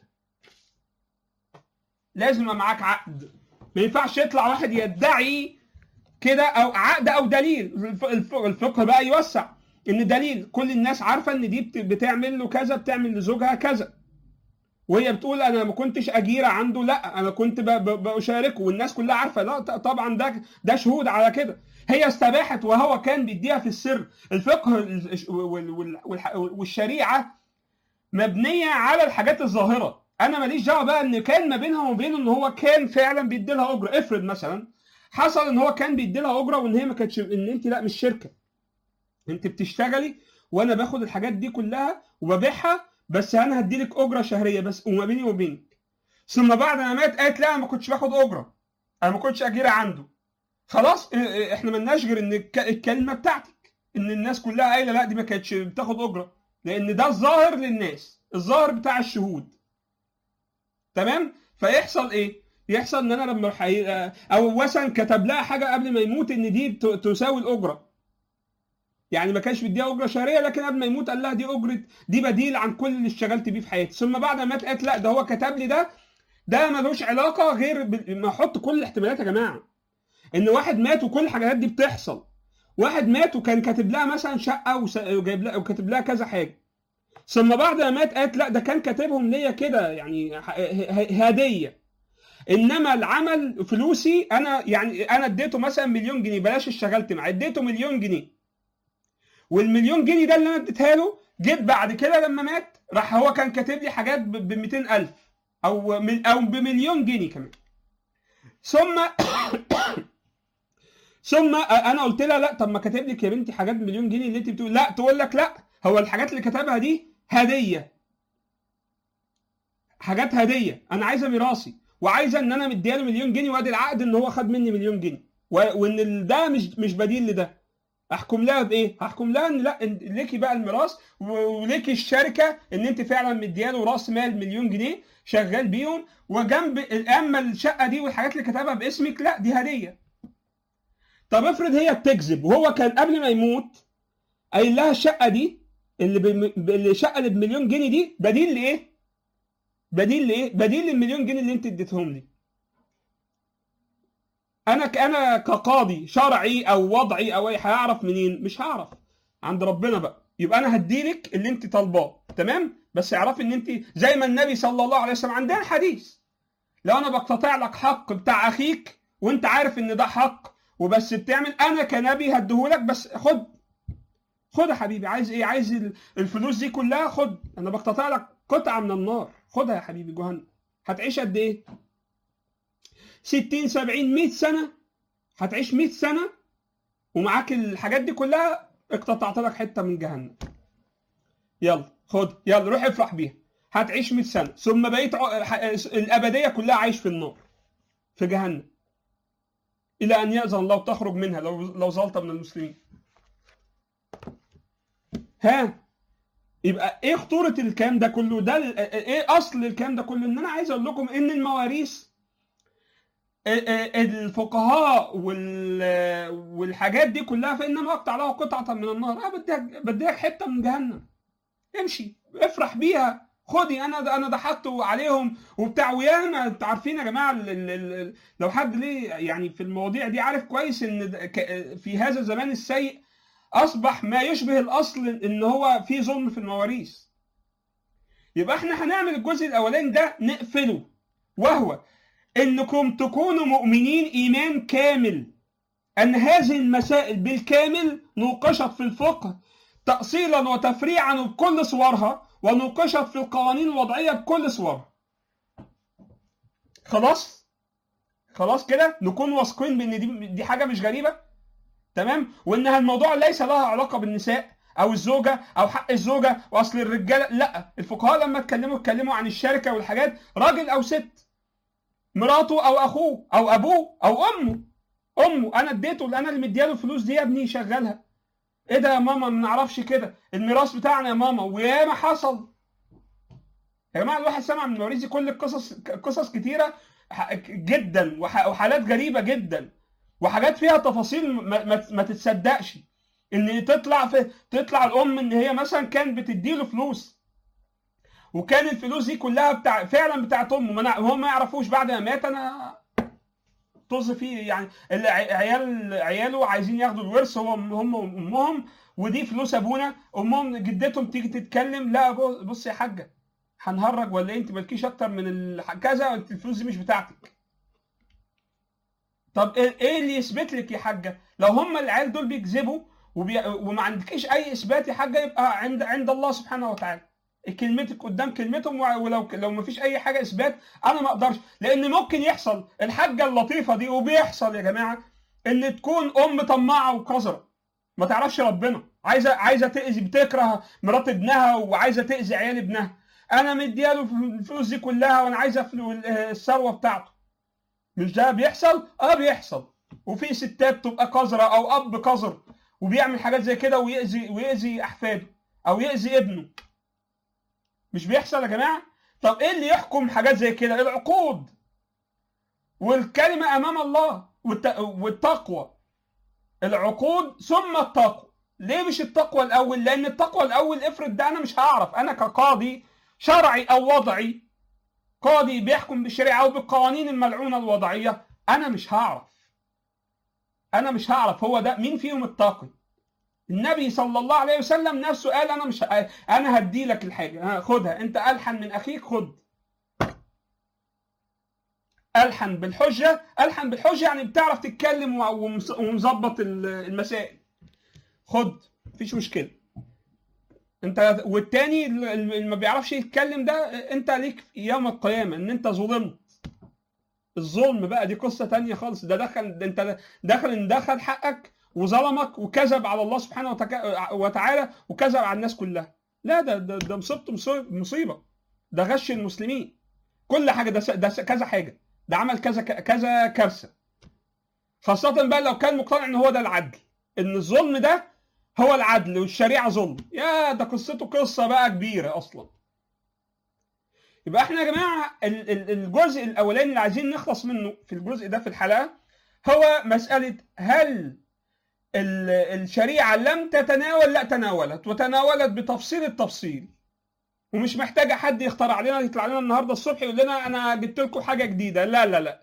لازم يبقى معاك عقد ما ينفعش يطلع واحد يدعي كده او عقد او دليل الفقه بقى يوسع ان دليل كل الناس عارفه ان دي بتعمل له كذا بتعمل لزوجها كذا وهي بتقول انا ما كنتش اجيره عنده لا انا كنت بشاركه والناس كلها عارفه لا طبعا ده ده شهود على كده هي استباحت وهو كان بيديها في السر الفقه والشريعه مبنيه على الحاجات الظاهره انا ماليش دعوه بقى ان كان ما بينها وما بينه ان هو كان فعلا بيدي لها اجره افرض مثلا حصل ان هو كان بيدي لها اجره وان هي ما كانتش ان انت لا مش شركه انت بتشتغلي وانا باخد الحاجات دي كلها وببيعها بس انا هدي لك اجره شهريه بس وما بيني وبينك ثم بعد ما مات قالت لا انا ما كنتش باخد اجره انا ما كنتش اجيره عنده خلاص احنا ملناش غير ان الكلمه بتاعتك ان الناس كلها قايله لا دي ما كانتش بتاخد اجره لان ده الظاهر للناس الظاهر بتاع الشهود تمام فيحصل ايه يحصل ان انا لما او مثلا كتب لها حاجه قبل ما يموت ان دي تساوي الاجره يعني ما كانش بيديها اجره شهريه لكن قبل ما يموت قال لها دي اجره دي بديل عن كل اللي اشتغلت بيه في حياتي ثم بعد ما مات قالت لا ده هو كتب لي ده ده ملوش علاقه غير ما احط كل الاحتمالات يا جماعه ان واحد مات وكل الحاجات دي بتحصل واحد مات وكان كاتب لها مثلا شقه وجايب لها وكاتب لها كذا حاجه ثم بعد ما مات قالت لا ده كان كاتبهم ليا كده يعني هديه انما العمل فلوسي انا يعني انا اديته مثلا مليون جنيه بلاش اشتغلت معاه اديته مليون جنيه والمليون جنيه ده اللي انا اديتها له جيت بعد كده لما مات راح هو كان كاتب لي حاجات ب 200000 او او بمليون جنيه كمان ثم ثم انا قلت لها لا طب ما كاتب لك يا بنتي حاجات بمليون جنيه اللي انت بتقول لا تقول لك لا هو الحاجات اللي كتبها دي هديه حاجات هديه انا عايزه ميراثي وعايزه ان انا مديها مليون جنيه وادي العقد ان هو خد مني مليون جنيه وان ده مش مش بديل لده احكم لها بايه؟ هحكم لها ان لا ليكي بقى الميراث وليكي الشركه ان انت فعلا مدياله راس مال مليون جنيه شغال بيهم وجنب اما الشقه دي والحاجات اللي كتبها باسمك لا دي هديه. طب افرض هي بتكذب وهو كان قبل ما يموت قايل لها الشقه دي اللي بم... الشقه اللي بمليون جنيه دي بديل لايه؟ بديل لايه؟ بديل للمليون جنيه اللي انت اديتهم لي. انا ك- انا كقاضي شرعي او وضعي او اي هعرف منين مش هعرف عند ربنا بقى يبقى انا هديلك اللي انت طالباه تمام بس اعرفي ان انت زي ما النبي صلى الله عليه وسلم عندنا حديث لو انا بقتطع لك حق بتاع اخيك وانت عارف ان ده حق وبس بتعمل انا كنبي هديهولك بس خد خد يا حبيبي عايز ايه عايز ال- الفلوس دي كلها خد انا بقتطع لك قطعه من النار خدها يا حبيبي جهنم هتعيش قد ايه 60 70 100 سنه هتعيش 100 سنه ومعاك الحاجات دي كلها اقتطعت لك حته من جهنم يلا خد يلا روح افرح بيها هتعيش 100 سنه ثم بقيت ع- ح- الابديه كلها عايش في النار في جهنم الى ان ياذن الله وتخرج منها لو لو ظلت من المسلمين ها يبقى ايه خطوره الكلام ده كله ده ال- ايه اصل الكلام ده كله ان انا عايز اقول لكم ان المواريث الفقهاء وال- والحاجات دي كلها فانما اقطع له قطعه من النار اه بديك بديك حته من جهنم امشي افرح بيها خدي انا انا ضحكت عليهم وبتاع وياما انتوا عارفين يا جماعه ال- ال- ال- لو حد ليه يعني في المواضيع دي عارف كويس ان ده- ك- في هذا الزمان السيء اصبح ما يشبه الاصل ان هو في ظلم في المواريث يبقى احنا هنعمل الجزء الاولاني ده نقفله وهو انكم تكونوا مؤمنين ايمان كامل ان هذه المسائل بالكامل نوقشت في الفقه تأصيلا وتفريعا بكل صورها ونوقشت في القوانين الوضعية بكل صورها خلاص خلاص كده نكون واثقين بان دي دي حاجه مش غريبه تمام وانها الموضوع ليس لها علاقه بالنساء او الزوجه او حق الزوجه واصل الرجاله لا الفقهاء لما اتكلموا اتكلموا عن الشركه والحاجات راجل او ست مراته او اخوه او ابوه او امه امه انا اديته اللي انا اللي مدياله الفلوس دي يا ابني شغلها ايه ده يا ماما ما نعرفش كده الميراث بتاعنا يا ماما وياما حصل يا جماعه الواحد سمع من المواريث دي كل القصص قصص كتيره ح- جدا وح- وحالات غريبه جدا وحاجات فيها تفاصيل ما, ما, ما تتصدقش ان تطلع في تطلع الام ان هي مثلا كانت بتديله فلوس وكان الفلوس دي كلها بتاع فعلا بتاعت امه ما أنا- هم ما يعرفوش بعد ما مات انا طز فيه يعني الع- عيال عياله عايزين ياخدوا الورث هو هم وامهم ودي فلوس ابونا امهم جدتهم تيجي تتكلم لا بص بص يا حاجه هنهرج ولا إيه؟ انت مالكيش اكتر من ال- كذا انت الفلوس دي مش بتاعتك طب ايه إيه اللي يثبت لك يا حاجه لو هم العيال دول بيكذبوا وبي... وما عندكيش اي اثبات يا حاجه يبقى عند عند الله سبحانه وتعالى كلمتك قدام كلمتهم و- ولو لو ما فيش اي حاجه اثبات انا ما اقدرش لان ممكن يحصل الحاجه اللطيفه دي وبيحصل يا جماعه ان تكون ام طماعه وقذره ما تعرفش ربنا عايزه عايزه تاذي بتكره مرات ابنها وعايزه تاذي عيال ابنها انا مدياله الفلوس دي كلها وانا عايزه فلو- الثروه بتاعته مش ده بيحصل اه بيحصل وفي ستات تبقى قذره او اب قذر وبيعمل حاجات زي كده ويأذي ويأذي احفاده او يأذي ابنه مش بيحصل يا جماعه طب ايه اللي يحكم حاجات زي كده العقود والكلمه امام الله والت- والتقوى العقود ثم التقوى ليه مش التقوى الاول لان التقوى الاول افرض ده انا مش هعرف انا كقاضي شرعي او وضعي قاضي بيحكم بالشريعه او بالقوانين الملعونه الوضعيه انا مش هعرف انا مش هعرف هو ده مين فيهم التقي النبي صلى الله عليه وسلم نفسه قال انا مش ه- انا هدي لك الحاجه ها، خدها انت الحن من اخيك خد الحن بالحجه الحن بالحجه يعني بتعرف تتكلم و- ومس- ومظبط ال- المسائل خد مفيش مشكله انت والتاني اللي ما بيعرفش يتكلم ده انت ليك يوم القيامه ان انت ظلمت الظلم بقى دي قصه تانية خالص ده دخل ده انت دخل ان دخل حقك وظلمك وكذب على الله سبحانه وتك- وتعالى وكذب على الناس كلها لا ده ده, ده مصيبته مصيب- مصيبه ده غش المسلمين كل حاجه ده س- ده س- كذا حاجه ده عمل كذا ك- كذا كارثه خاصه بقى لو كان مقتنع ان هو ده العدل ان الظلم ده هو العدل والشريعه ظلم يا ده قصته قصه بقى كبيره اصلا يبقى احنا يا جماعه ال- ال- الجزء الاولاني اللي عايزين نخلص منه في الجزء ده في الحلقه هو مساله هل ال- الشريعه لم تتناول لا تناولت وتناولت بتفصيل التفصيل ومش محتاجه حد يخترع لنا يطلع لنا النهارده الصبح يقول لنا انا جبت لكم حاجه جديده لا لا لا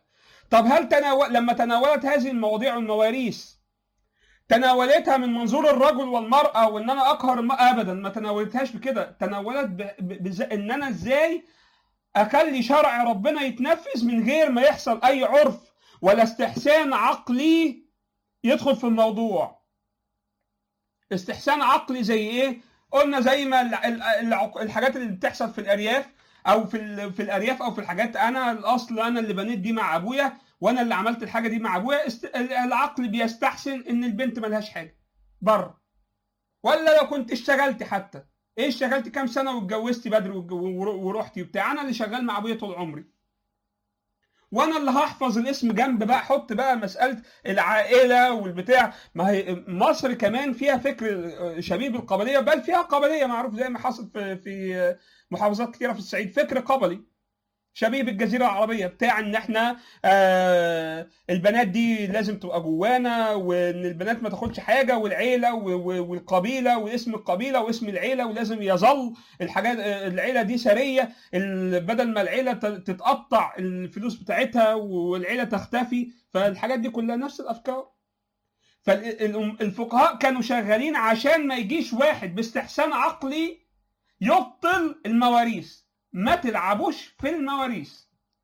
طب هل تناول لما تناولت هذه المواضيع والمواريث تناولتها من منظور الرجل والمرأة وإن أنا أقهر المرأة أبدا ما تناولتهاش بكده تناولت ب... ب... بز... إن أنا إزاي أخلي شرع ربنا يتنفذ من غير ما يحصل أي عرف ولا استحسان عقلي يدخل في الموضوع استحسان عقلي زي إيه؟ قلنا زي ما ال... ال... الحاجات اللي بتحصل في الأرياف أو في ال... في الأرياف أو في الحاجات أنا الأصل أنا اللي بنيت دي مع أبويا وانا اللي عملت الحاجه دي مع ابويا است... العقل بيستحسن ان البنت ملهاش حاجه بره ولا لو كنت اشتغلت حتى ايه اشتغلت كام سنه واتجوزتي بدري ورحتي وبتاع انا اللي شغال مع ابويا طول عمري وانا اللي هحفظ الاسم جنب بقى احط بقى مساله العائله والبتاع ما هي مصر كمان فيها فكر شبيه بالقبليه بل فيها قبليه معروف زي ما حصل في في محافظات كثيره في الصعيد فكر قبلي شبيه بالجزيرة العربية بتاع ان احنا آه البنات دي لازم تبقى جوانا وان البنات ما تاخدش حاجة والعيلة والقبيلة واسم القبيلة واسم العيلة ولازم يظل الحاجات العيلة دي سرية بدل ما العيلة تتقطع الفلوس بتاعتها والعيلة تختفي فالحاجات دي كلها نفس الافكار فالفقهاء كانوا شغالين عشان ما يجيش واحد باستحسان عقلي يبطل المواريث ما تلعبوش في المواريث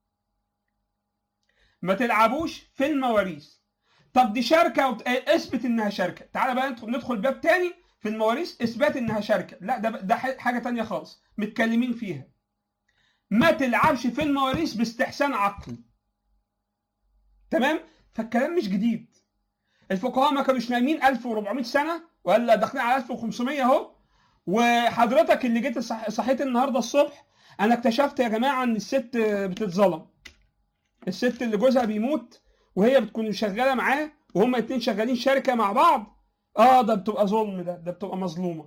ما تلعبوش في المواريث طب دي شركة وت... اثبت انها شركة تعالى بقى ندخل ندخل باب تاني في المواريث اثبات انها شركة لا ده ده حاجة تانية خالص متكلمين فيها ما تلعبش في المواريث باستحسان عقلي تمام فالكلام مش جديد الفقهاء ما كانوش نايمين 1400 سنة ولا داخلين على 1500 اهو وحضرتك اللي جيت صحيت النهارده الصبح انا اكتشفت يا جماعه ان الست بتتظلم الست اللي جوزها بيموت وهي بتكون شغاله معاه وهما اتنين شغالين شركه مع بعض اه ده بتبقى ظلم ده ده بتبقى مظلومه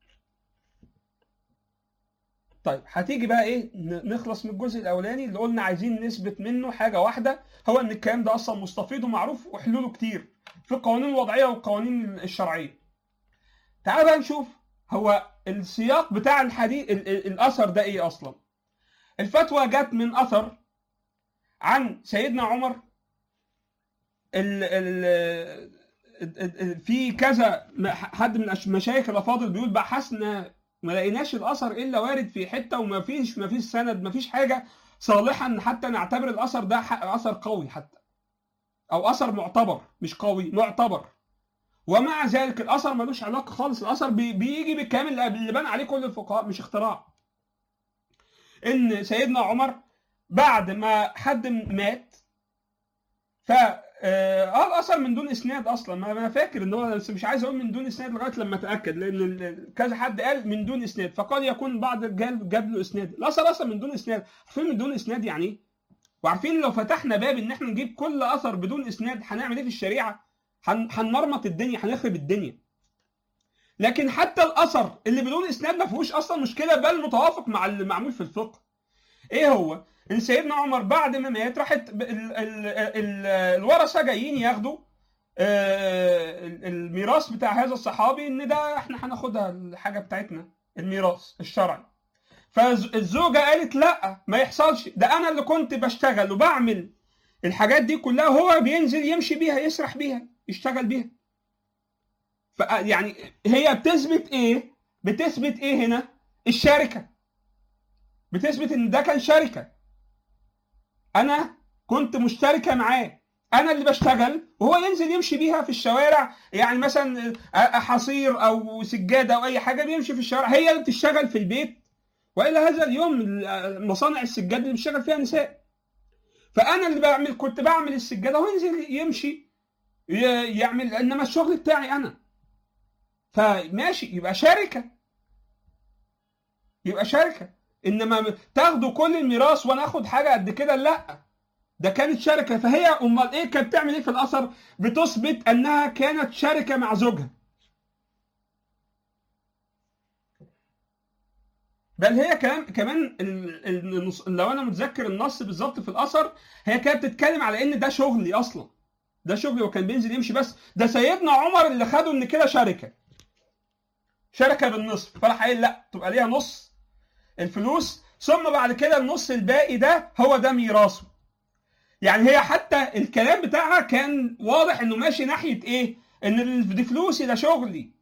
طيب هتيجي بقى ايه نخلص من الجزء الاولاني اللي قلنا عايزين نثبت منه حاجه واحده هو ان الكلام ده اصلا مستفيض ومعروف وحلوله كتير في القوانين الوضعيه والقوانين الشرعيه تعال بقى نشوف هو السياق بتاع الحديث الاثر ده ايه اصلا الفتوى جت من اثر عن سيدنا عمر ال ال في كذا حد من المشايخ الافاضل بيقول بحثنا ما لقيناش الاثر الا وارد في حته وما فيش ما فيش سند ما فيش حاجه صالحه ان حتى نعتبر الاثر ده اثر قوي حتى او اثر معتبر مش قوي معتبر ومع ذلك الاثر ملوش علاقه خالص الاثر بي بيجي بالكلام اللي بنى عليه كل الفقهاء مش اختراع ان سيدنا عمر بعد ما حد مات ف اه الاثر من دون اسناد اصلا ما انا فاكر ان هو بس مش عايز اقول من دون اسناد لغايه لما اتاكد لان كذا حد قال من دون اسناد فقد يكون بعض الرجال جاب له اسناد الاثر اصلا من دون اسناد عارفين من دون اسناد يعني ايه؟ وعارفين لو فتحنا باب ان احنا نجيب كل اثر بدون اسناد هنعمل ايه في الشريعه؟ هنمرمط الدنيا هنخرب الدنيا لكن حتى الاثر اللي بدون اسناد ما فيهوش اصلا مشكله بل متوافق مع اللي معمول في الفقه ايه هو ان سيدنا عمر بعد ما مات راحت الورثه جايين ياخدوا الميراث بتاع هذا الصحابي ان ده احنا هناخدها الحاجه بتاعتنا الميراث الشرعي فالزوجه قالت لا ما يحصلش ده انا اللي كنت بشتغل وبعمل الحاجات دي كلها هو بينزل يمشي بيها يسرح بيها يشتغل بيها يعني هي بتثبت ايه بتثبت ايه هنا الشركه بتثبت ان ده كان شركه انا كنت مشتركه معاه انا اللي بشتغل وهو ينزل يمشي بيها في الشوارع يعني مثلا حصير او سجاده او اي حاجه بيمشي في الشوارع هي اللي بتشتغل في البيت والى هذا اليوم مصانع السجاد اللي بيشتغل فيها نساء فانا اللي بعمل كنت بعمل السجاده وهو ينزل يمشي يعمل انما الشغل بتاعي انا فماشي يبقى شركه يبقى شركه انما تاخدوا كل الميراث وانا اخد حاجه قد كده لا ده كانت شركه فهي امال ايه كانت بتعمل ايه في الاثر بتثبت انها كانت شركه مع زوجها بل هي كمان كمان لو انا متذكر النص بالظبط في الاثر هي كانت بتتكلم على ان ده شغلي اصلا ده شغلي وكان بينزل يمشي بس ده سيدنا عمر اللي خده ان كده شركه شركه بالنصف فراح قايل لا تبقى ليها نص الفلوس ثم بعد كده النص الباقي ده هو ده ميراثه يعني هي حتى الكلام بتاعها كان واضح انه ماشي ناحيه ايه ان دي فلوسي ده شغلي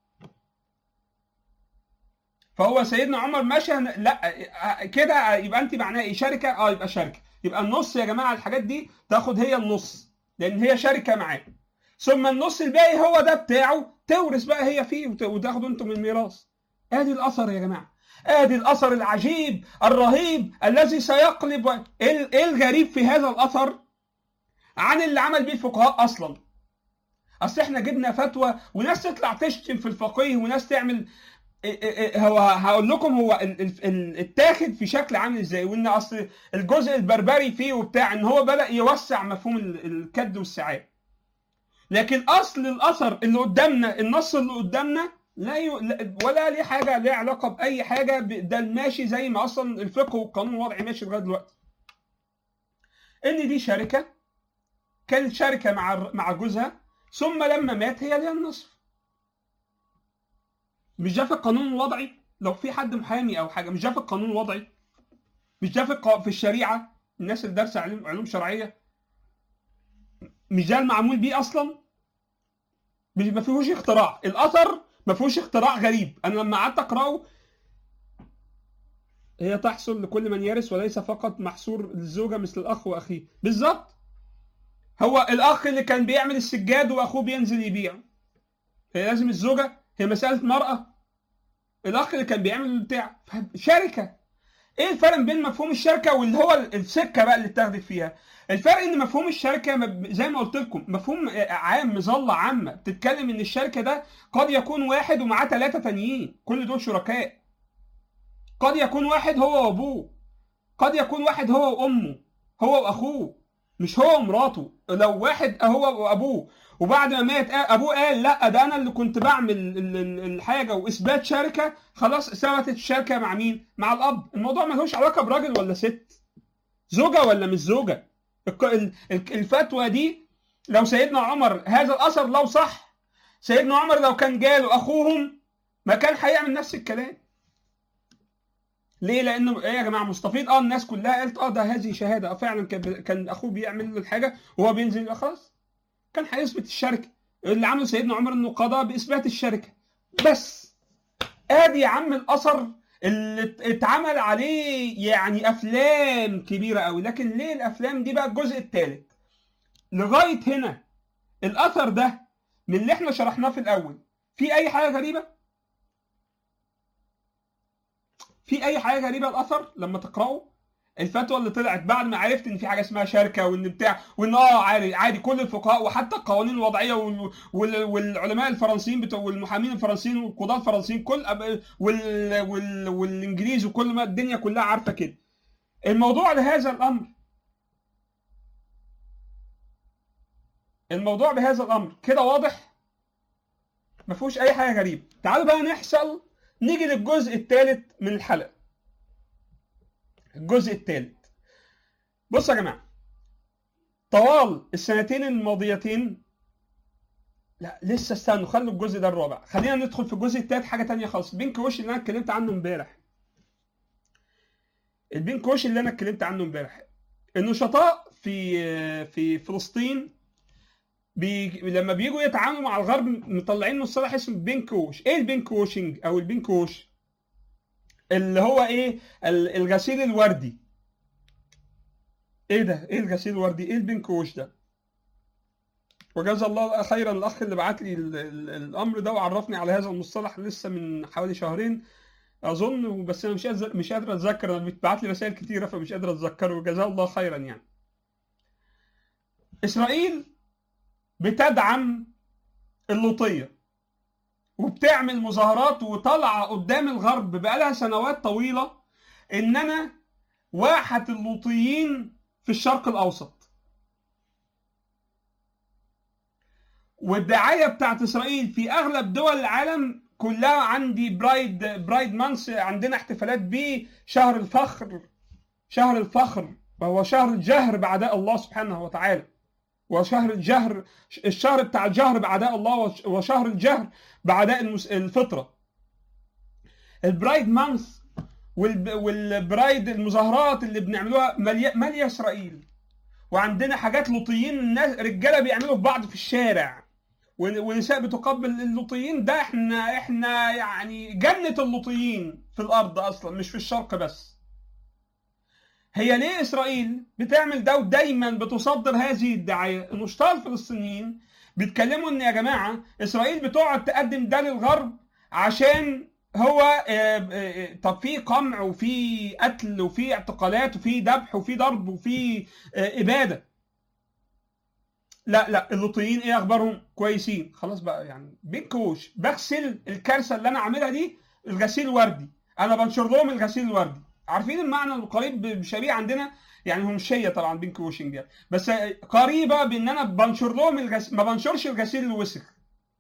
فهو سيدنا عمر ماشي لا كده يبقى انت معناها ايه شركه اه يبقى شركه يبقى النص يا جماعه الحاجات دي تاخد هي النص لان هي شركه معاه ثم النص الباقي هو ده بتاعه تورث بقى هي فيه وتاخدوا انتم الميراث ادي الاثر يا جماعه ادي الاثر العجيب الرهيب الذي سيقلب ايه الغريب في هذا الاثر عن اللي عمل بيه الفقهاء اصلا اصل احنا جبنا فتوى وناس تطلع تشتم في الفقيه وناس تعمل هو هقول لكم هو التاخد في شكل عامل ازاي وان اصل الجزء البربري فيه وبتاع ان هو بدا يوسع مفهوم الكد والسعاء لكن اصل الاثر اللي قدامنا النص اللي قدامنا لا ي... ولا ليه حاجه ليه علاقه باي حاجه ده ماشي زي ما اصلا الفقه والقانون الوضعي ماشي لغايه دلوقتي ان دي شركه كانت شركه مع مع جوزها ثم لما مات هي ليها النصف مش ده في القانون الوضعي لو في حد محامي او حاجه مش ده في القانون الوضعي مش ده في في الشريعه الناس اللي دارسه علوم علوم شرعيه مش ده المعمول بيه اصلا مش ما فيهوش اختراع الاثر ما فيهوش اختراع غريب انا لما قعدت اقراه هي تحصل لكل من يرث وليس فقط محصور للزوجه مثل الاخ واخيه بالظبط هو الاخ اللي كان بيعمل السجاد واخوه بينزل يبيع هي لازم الزوجه هي مساله مراه الاخ اللي كان بيعمل البتاع شركه ايه الفرق بين مفهوم الشركه واللي هو السكه بقى اللي اتاخدت فيها الفرق ان مفهوم الشركه زي ما قلت لكم مفهوم عام مظله عامه بتتكلم ان الشركه ده قد يكون واحد ومعاه ثلاثه تانيين كل دول شركاء قد يكون واحد هو وابوه قد يكون واحد هو وامه هو واخوه مش هو ومراته لو واحد هو وابوه وبعد ما مات ابوه قال لا ده انا اللي كنت بعمل الحاجه واثبات شركه خلاص ثبتت الشركه مع مين؟ مع الاب الموضوع ملوش علاقه براجل ولا ست زوجه ولا مش زوجه الفتوى دي لو سيدنا عمر هذا الاثر لو صح سيدنا عمر لو كان جاله اخوهم ما كان هيعمل نفس الكلام ليه؟ لانه ايه يا جماعه مستفيض اه الناس كلها قالت اه ده هذه شهاده اه فعلا كان كان اخوه بيعمل له الحاجه وهو بينزل يبقى خلاص كان هيثبت الشركه اللي عمله سيدنا عمر انه قضى باثبات الشركه بس ادي يا عم الاثر اللي اتعمل عليه يعني افلام كبيره قوي لكن ليه الافلام دي بقى الجزء الثالث لغايه هنا الاثر ده من اللي احنا شرحناه في الاول في اي حاجه غريبه في اي حاجه غريبه الاثر لما تقراه الفتوى اللي طلعت بعد ما عرفت ان في حاجه اسمها شركه وان بتاع وان اه عادي عادي كل الفقهاء وحتى القوانين الوضعيه والعلماء الفرنسيين بتوع والمحامين الفرنسيين والقضاه الفرنسيين كل وال وال والانجليز وكل ما الدنيا كلها عارفه كده الموضوع لهذا الامر الموضوع بهذا الامر كده واضح ما فيهوش اي حاجه غريبه تعالوا بقى نحصل نيجي للجزء الثالث من الحلقه الجزء الثالث بصوا يا جماعه طوال السنتين الماضيتين لا لسه استنوا خلوا الجزء ده الرابع خلينا ندخل في الجزء الثالث حاجه تانية خالص بينك وش اللي انا اتكلمت عنه امبارح البينك وش اللي انا اتكلمت عنه امبارح النشطاء في في فلسطين بي... لما بيجوا يتعاملوا مع الغرب مطلعين مصطلح اسمه بينك ووش ايه البينك ووشنج او البينك ووش اللي هو ايه الغسيل الوردي ايه ده ايه الغسيل الوردي ايه البينك ووش ده وجزا الله خيرا الاخ اللي بعت لي الامر ده وعرفني على هذا المصطلح لسه من حوالي شهرين اظن بس انا مش قادر مش قادر اتذكر انا بتبعت لي رسائل كتيره فمش قادر اتذكره جزاه الله خيرا يعني اسرائيل بتدعم اللوطيه وبتعمل مظاهرات وطالعه قدام الغرب بقالها سنوات طويله ان انا واحد اللوطيين في الشرق الاوسط والدعايه بتاعت اسرائيل في اغلب دول العالم كلها عندي برايد برايد مانس عندنا احتفالات بيه شهر الفخر شهر الفخر وهو شهر الجهر بعداء الله سبحانه وتعالى وشهر الجهر الشهر بتاع الجهر بعداء الله وشهر الجهر بعداء الفطره البرايد مانث والبرايد المظاهرات اللي بنعملوها ماليه ماليه اسرائيل وعندنا حاجات لوطيين الناس رجاله بيعملوا في بعض في الشارع ون- ونساء بتقبل اللوطيين ده احنا احنا يعني جنه اللوطيين في الارض اصلا مش في الشرق بس هي ليه اسرائيل بتعمل ده ودايما بتصدر هذه الدعايه النشطاء الفلسطينيين بيتكلموا ان يا جماعه اسرائيل بتقعد تقدم ده للغرب عشان هو آه، آه، طب في قمع وفي قتل وفي اعتقالات وفي ذبح وفي ضرب وفي آه، اباده لا لا اللوطيين ايه اخبارهم كويسين خلاص بقى يعني بين كوش بغسل الكارثه اللي انا عاملها دي الغسيل وردي انا بنشر لهم الغسيل الوردي عارفين المعنى القريب بشبيه عندنا يعني هو مش هي طبعا بين كوشنج يعني بس قريبه بان انا بنشر لهم الغسيل ما بنشرش الغسيل الوسخ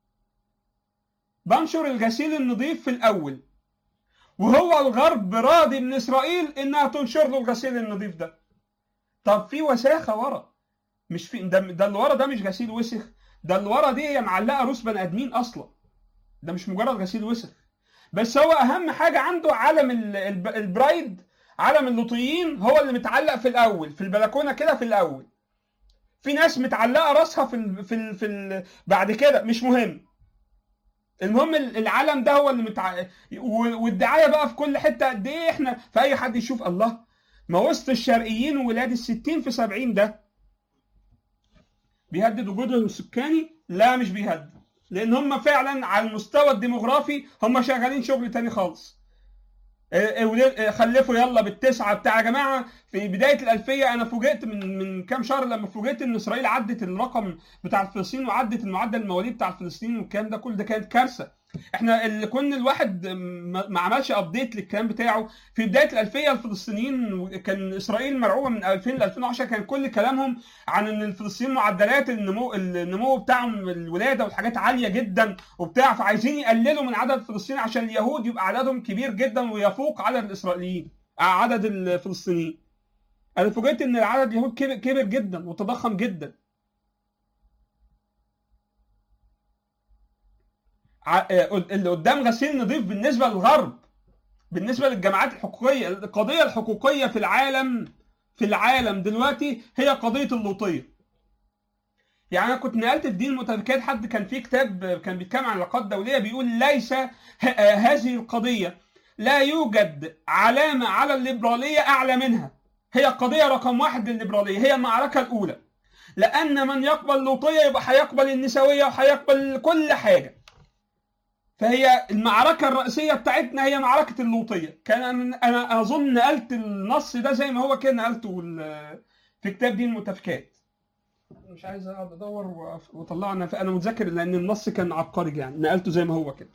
بنشر الغسيل النظيف في الاول وهو الغرب راضي من اسرائيل انها تنشر له الغسيل النظيف ده طب في وساخه ورا مش في ده, ده اللي ورا ده مش غسيل وسخ ده اللي ورا دي هي معلقه روس بني ادمين اصلا ده مش مجرد غسيل وسخ بس هو اهم حاجه عنده علم ال- الب- البرايد علم اللوطيين هو اللي متعلق في الاول في البلكونه كده في الاول في ناس متعلقه راسها في ال في ال في ال بعد كده مش مهم المهم ال- العلم ده هو اللي متع... و- والدعايه بقى في كل حته قد ايه احنا فاي حد يشوف الله ما وسط الشرقيين وولاد الستين في سبعين ده بيهدد وجودهم السكاني لا مش بيهدد لان هم فعلا على المستوى الديموغرافي هم شغالين شغل تاني خالص آه، آه، وليه- آه، خلفوا يلا بالتسعه بتاع يا جماعه في بدايه الالفيه انا فوجئت من من كام شهر لما فوجئت ان اسرائيل عدت الرقم بتاع الفلسطينيين وعدت المعدل المواليد بتاع الفلسطينيين والكلام ده كل ده كانت كارثه احنا اللي كنا الواحد ما ما عملش ابديت للكلام بتاعه في بدايه الالفيه الفلسطينيين كان اسرائيل مرعوبه من 2000 ل 2010 كان كل كلامهم عن ان الفلسطينيين معدلات النمو النمو بتاعهم الولاده والحاجات عاليه جدا وبتاع فعايزين يقللوا من عدد الفلسطينيين عشان اليهود يبقى عددهم كبير جدا ويفوق عدد الاسرائيليين آه، عدد الفلسطينيين انا فوجئت ان العدد اليهود كبر, كبر جدا وتضخم جدا ع- آه، اللي قدام غسيل نظيف بالنسبه للغرب بالنسبه للجماعات الحقوقيه القضيه الحقوقيه في العالم في العالم دلوقتي هي قضيه اللوطيه يعني انا كنت نقلت في دين المتفكات حد كان في كتاب كان بيتكلم عن العلاقات الدوليه بيقول ليس ه- آه، هذه القضيه لا يوجد علامه على الليبراليه اعلى منها هي القضيه رقم واحد للليبراليه هي المعركه الاولى لان من يقبل لوطيه يبقى هيقبل النسويه وهيقبل كل حاجه فهي المعركة الرئيسية بتاعتنا هي معركة اللوطية كان أنا- أنا أظن نقلت النص ده زي ما هو كان نقلته ال- في كتاب دين المتفكات مش عايز اقعد ادور وأف- واطلعه انا انا متذكر لان النص كان عبقري يعني نقلته زي ما هو كده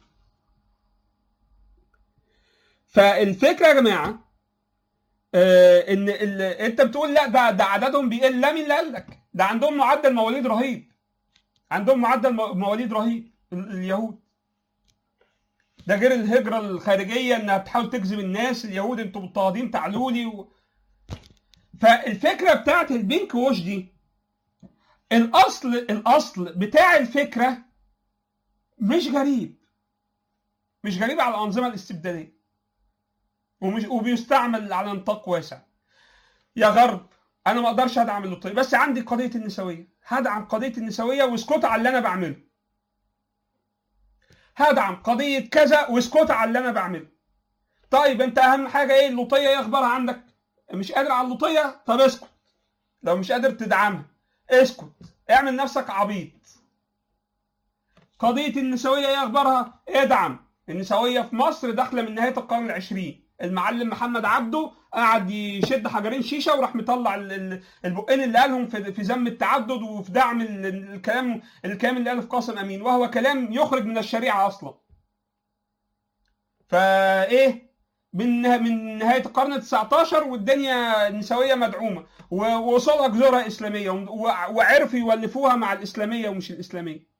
فالفكره يا جماعه آه ان ال... انت بتقول لا ده ده عددهم بيقل لا مين اللي قال لك ده عندهم معدل مواليد رهيب عندهم معدل مو- مواليد رهيب ال- اليهود ده غير الهجره الخارجيه انها بتحاول تجذب الناس اليهود انتوا مضطهدين تعالوا لي و... فالفكره بتاعت البينك ووش دي الاصل الاصل بتاع الفكره مش غريب مش غريب على الانظمه الاستبداديه ومش وبيستعمل على نطاق واسع يا غرب انا ما اقدرش ادعم اللوطيه بس عندي قضيه النسويه هدعم قضيه النسويه واسكت على اللي انا بعمله هدعم قضيه كذا واسكت على اللي انا بعمله طيب انت اهم حاجه ايه اللوطيه ايه اخبارها عندك مش قادر على اللوطيه طب اسكت لو مش قادر تدعمها اسكت اعمل نفسك عبيط قضيه النسويه ايه اخبارها ادعم النسويه في مصر داخله من نهايه القرن العشرين المعلم محمد عبده قعد يشد حجرين شيشه وراح مطلع ال- ال- البقين اللي قالهم في في ذم التعدد وفي دعم ال- ال- الكلام الكلام اللي قاله في قاسم امين وهو كلام يخرج من الشريعه اصلا. فايه من نه- من نهايه القرن ال 19 والدنيا النسويه مدعومه و- ووصلها جذورها اسلاميه و- وعرفوا يولفوها مع الاسلاميه ومش الاسلاميه.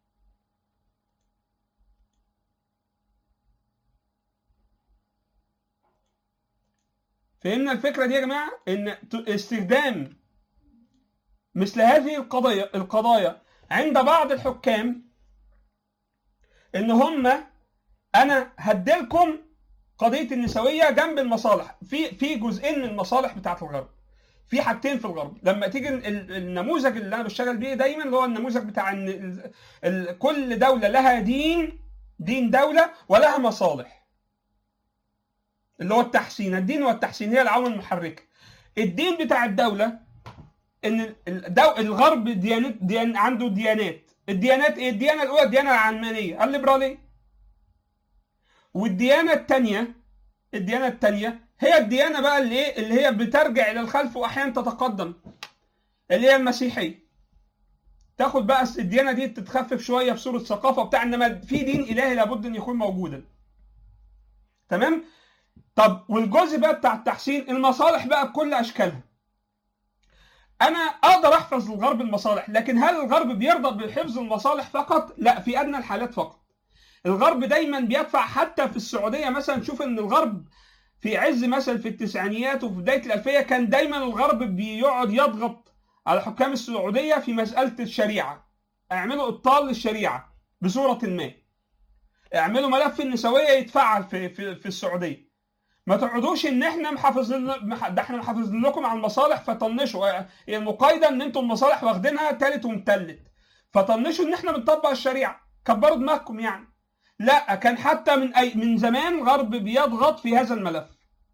فهمنا الفكره دي يا جماعه ان ت- استخدام مثل هذه القضايا القضايا عند بعض الحكام ان هم انا هديلكم قضيه النسويه جنب المصالح في في جزئين من المصالح بتاعت الغرب في حاجتين في الغرب لما تيجي ال- النموذج اللي انا بشتغل بيه دايما اللي هو النموذج بتاع ان ال- ال- كل دوله لها دين دين دوله ولها مصالح اللي هو التحسين الدين والتحسين هي العوامل المحركه الدين بتاع الدوله ان الدو... الغرب ديانات ديان... عنده ديانات الديانات ايه الديانه الاولى الديانه العلمانيه الليبراليه والديانه الثانيه الديانه الثانيه هي الديانه بقى اللي ايه اللي هي بترجع الى الخلف واحيانا تتقدم اللي هي المسيحيه تاخد بقى الديانه دي تتخفف شويه في صوره ثقافه بتاع انما في دين الهي لابد ان يكون موجودا تمام طب والجزء بقى بتاع التحسين المصالح بقى بكل اشكالها انا اقدر احفظ الغرب المصالح لكن هل الغرب بيرضى بحفظ المصالح فقط لا في ادنى الحالات فقط الغرب دايما بيدفع حتى في السعوديه مثلا شوف ان الغرب في عز مثلا في التسعينيات وفي بدايه الالفيه كان دايما الغرب بيقعد يضغط على حكام السعوديه في مساله الشريعه اعملوا ابطال للشريعه بصوره ما اعملوا ملف النسويه يتفعل في في, في السعوديه ما تقعدوش ان احنا محافظين ده احنا محافظين لكم على المصالح فطنشوا المقايضه ان انتم المصالح واخدينها تالت ومتلت فطنشوا ان احنا بنطبق الشريعه كبروا دماغكم يعني لا كان حتى من أي من زمان الغرب بيضغط في هذا الملف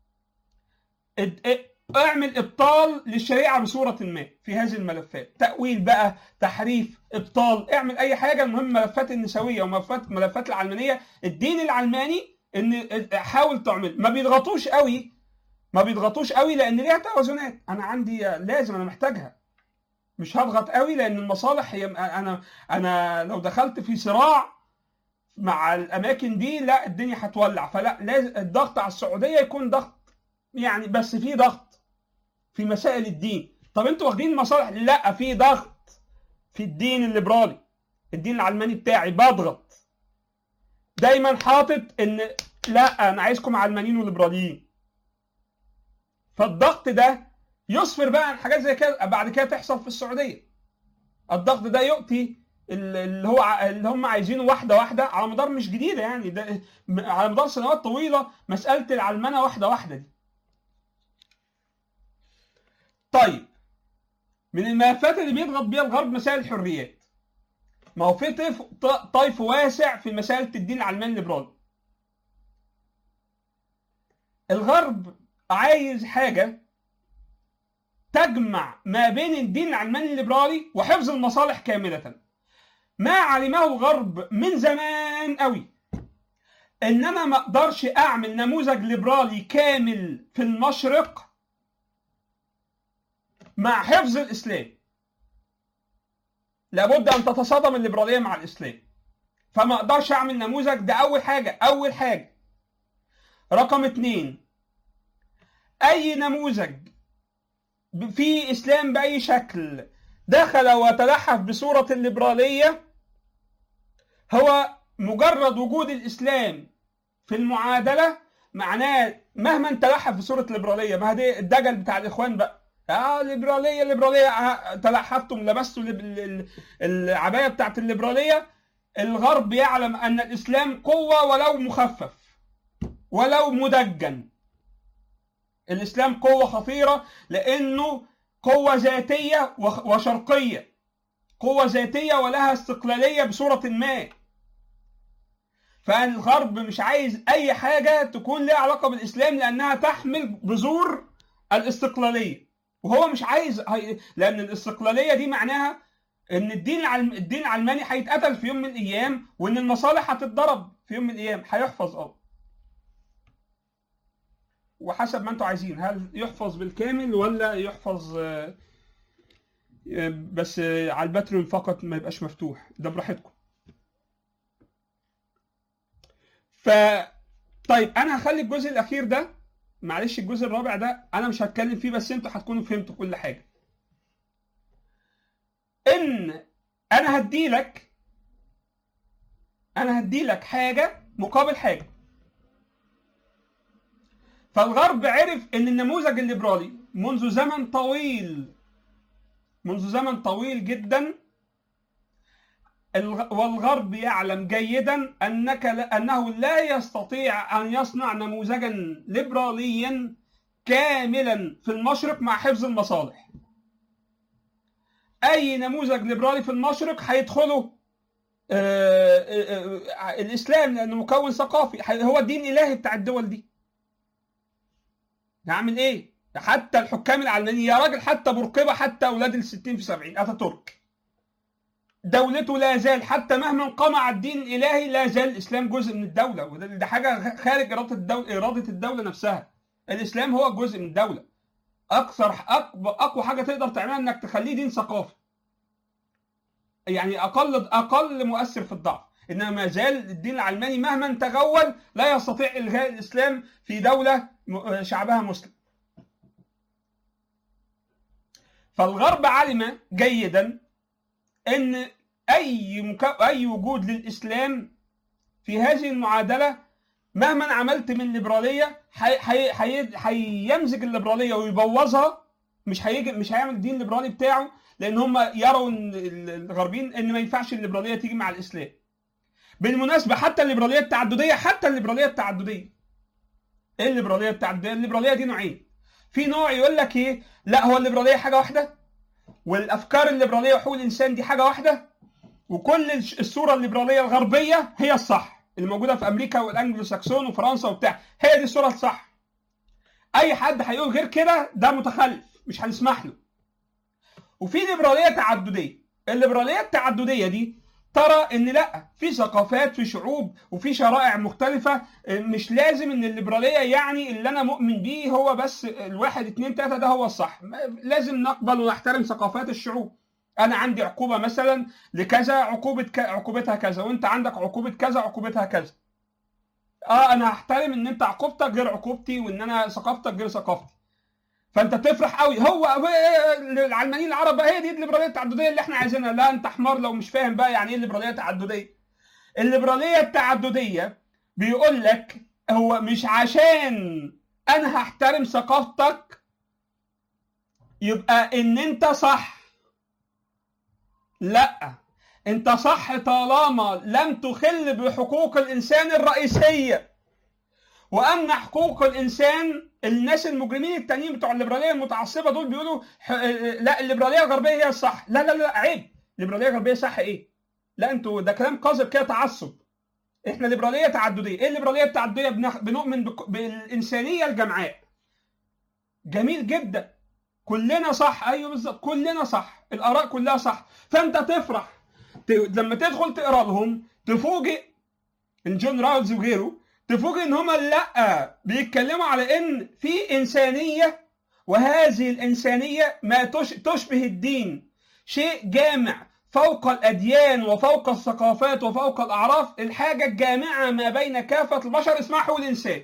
اعمل ابطال للشريعه بصوره ما في هذه الملفات تاويل بقى تحريف ابطال اعمل اي حاجه المهم ملفات النسويه وملفات ملفات العلمانيه الدين العلماني ان حاول تعمل ما بيضغطوش قوي ما بيضغطوش قوي لان ليها توازنات انا عندي لازم انا محتاجها مش هضغط قوي لان المصالح هي انا انا لو دخلت في صراع مع الاماكن دي لا الدنيا هتولع فلا لازم الضغط على السعوديه يكون ضغط يعني بس في ضغط في مسائل الدين طب انتوا واخدين مصالح لا في ضغط في الدين الليبرالي الدين العلماني بتاعي بضغط دايما حاطط ان لا انا عايزكم علمانيين وليبراليين فالضغط ده يسفر بقى عن حاجات زي كده بعد كده تحصل في السعوديه الضغط ده يؤتي اللي هو اللي هم عايزينه واحده واحده على مدار مش جديده يعني ده على مدار سنوات طويله مساله العلمنه واحده واحده دي طيب من الملفات اللي بيضغط بيها الغرب مسائل الحريات ما هو في طيف طيف واسع في مسألة الدين العلماني الليبرالي. الغرب عايز حاجة تجمع ما بين الدين العلماني الليبرالي وحفظ المصالح كاملة. ما علمه الغرب من زمان قوي ان انا ما اقدرش اعمل نموذج ليبرالي كامل في المشرق مع حفظ الاسلام. لابد ان تتصادم الليبراليه مع الاسلام فما اقدرش اعمل نموذج ده اول حاجه اول حاجه رقم اتنين اي نموذج في اسلام باي شكل دخل وتلحف بصوره الليبراليه هو مجرد وجود الاسلام في المعادله معناه مهما تلحف بصوره الليبراليه ما دي الدجل بتاع الاخوان بقى اه ليبراليه ليبراليه تلحفتم لبستوا العبايه بتاعت الليبراليه الغرب يعلم ان الاسلام قوه ولو مخفف ولو مدجن الاسلام قوه خطيره لانه قوه ذاتيه وشرقيه قوه ذاتيه ولها استقلاليه بصوره ما فالغرب مش عايز اي حاجه تكون لها علاقه بالاسلام لانها تحمل بذور الاستقلاليه وهو مش عايز هي... لان الاستقلاليه دي معناها ان الدين العلم... الدين العلماني هيتقتل في يوم من الايام وان المصالح هتتضرب في يوم من الايام هيحفظ اه وحسب ما انتوا عايزين هل يحفظ بالكامل ولا يحفظ بس على الباتريون فقط ما يبقاش مفتوح ده براحتكم ف طيب انا هخلي الجزء الاخير ده معلش الجزء الرابع ده انا مش هتكلم فيه بس انتوا هتكونوا فهمتوا كل حاجه ان انا هدي لك انا هدي لك حاجه مقابل حاجه فالغرب عرف ان النموذج الليبرالي منذ زمن طويل منذ زمن طويل جدا والغرب يعلم جيدا انك انه لا يستطيع ان يصنع نموذجا ليبراليا كاملا في المشرق مع حفظ المصالح اي نموذج ليبرالي في المشرق هيدخله آه، آه، آه، الاسلام لانه مكون ثقافي هو الدين الالهي بتاع الدول دي نعمل ايه حتى الحكام العلمانيين يا راجل حتى بورقيبه حتى اولاد الستين في سبعين اتاتورك دولته لا زال حتى مهما انقمع الدين الالهي لا زال الاسلام جزء من الدوله وده ده حاجه خارج اراده الدوله اراده الدوله نفسها الاسلام هو جزء من الدوله اكثر اقوى اقوى حاجه تقدر تعملها انك تخليه دين ثقافي يعني اقل اقل مؤثر في الضعف انما ما زال الدين العلماني مهما تغول لا يستطيع الغاء الاسلام في دوله م- شعبها مسلم فالغرب علم جيدا ان اي مك... اي وجود للاسلام في هذه المعادله مهما عملت من ليبراليه حي... حي... حي... هيمزج الليبراليه ويبوظها مش هيجي مش هيعمل الدين الليبرالي بتاعه لان هم يروا ان الغربيين ان ما ينفعش الليبراليه تيجي مع الاسلام بالمناسبه حتى الليبراليه التعدديه حتى الليبراليه التعدديه ايه الليبراليه التعدديه الليبراليه دي نوعين في نوع يقول لك ايه لا هو الليبراليه حاجه واحده والافكار الليبراليه وحقوق الانسان دي حاجه واحده وكل الش- الصوره الليبراليه الغربيه هي الصح اللي موجوده في امريكا والانجلو ساكسون وفرنسا وبتاع هي دي الصوره الصح اي حد هيقول غير كده ده متخلف مش هنسمح له وفي ليبراليه تعدديه الليبراليه التعدديه دي ترى ان لا في ثقافات في شعوب وفي شرائع مختلفه مش لازم ان الليبراليه يعني اللي انا مؤمن بيه هو بس الواحد اتنين تلاته ده هو الصح لازم نقبل ونحترم ثقافات الشعوب انا عندي عقوبه مثلا لكذا عقوبه ك... عقوبتها كذا وانت عندك عقوبه كذا عقوبتها كذا اه انا هحترم ان انت عقوبتك غير عقوبتي وان انا ثقافتك غير ثقافتي فانت تفرح قوي هو العلمانيين العرب بقى هي دي الليبراليه التعدديه اللي احنا عايزينها لا انت حمار لو مش فاهم بقى يعني ايه الليبراليه التعدديه الليبراليه التعدديه بيقول لك هو مش عشان انا هحترم ثقافتك يبقى ان انت صح لا انت صح طالما لم تخل بحقوق الانسان الرئيسيه واما حقوق الانسان الناس المجرمين التانيين بتوع الليبراليه المتعصبه دول بيقولوا ح... لا الليبراليه الغربيه هي الصح لا لا لا عيب الليبراليه الغربيه صح ايه لا انتوا ده كلام قذر كده تعصب احنا ليبراليه تعدديه ايه الليبراليه التعدديه بنخ... بنؤمن بك... بالانسانيه الجمعاء جميل جدا كلنا صح ايوه بالظبط كلنا صح الاراء كلها صح فانت تفرح ت... لما تدخل تقرا لهم تفوجئ ان جون راولز وغيره تفوجئ ان هم لا بيتكلموا على ان في انسانيه وهذه الانسانيه ما تش... تشبه الدين شيء جامع فوق الاديان وفوق الثقافات وفوق الاعراف الحاجه الجامعه ما بين كافه البشر اسمها حقوق الانسان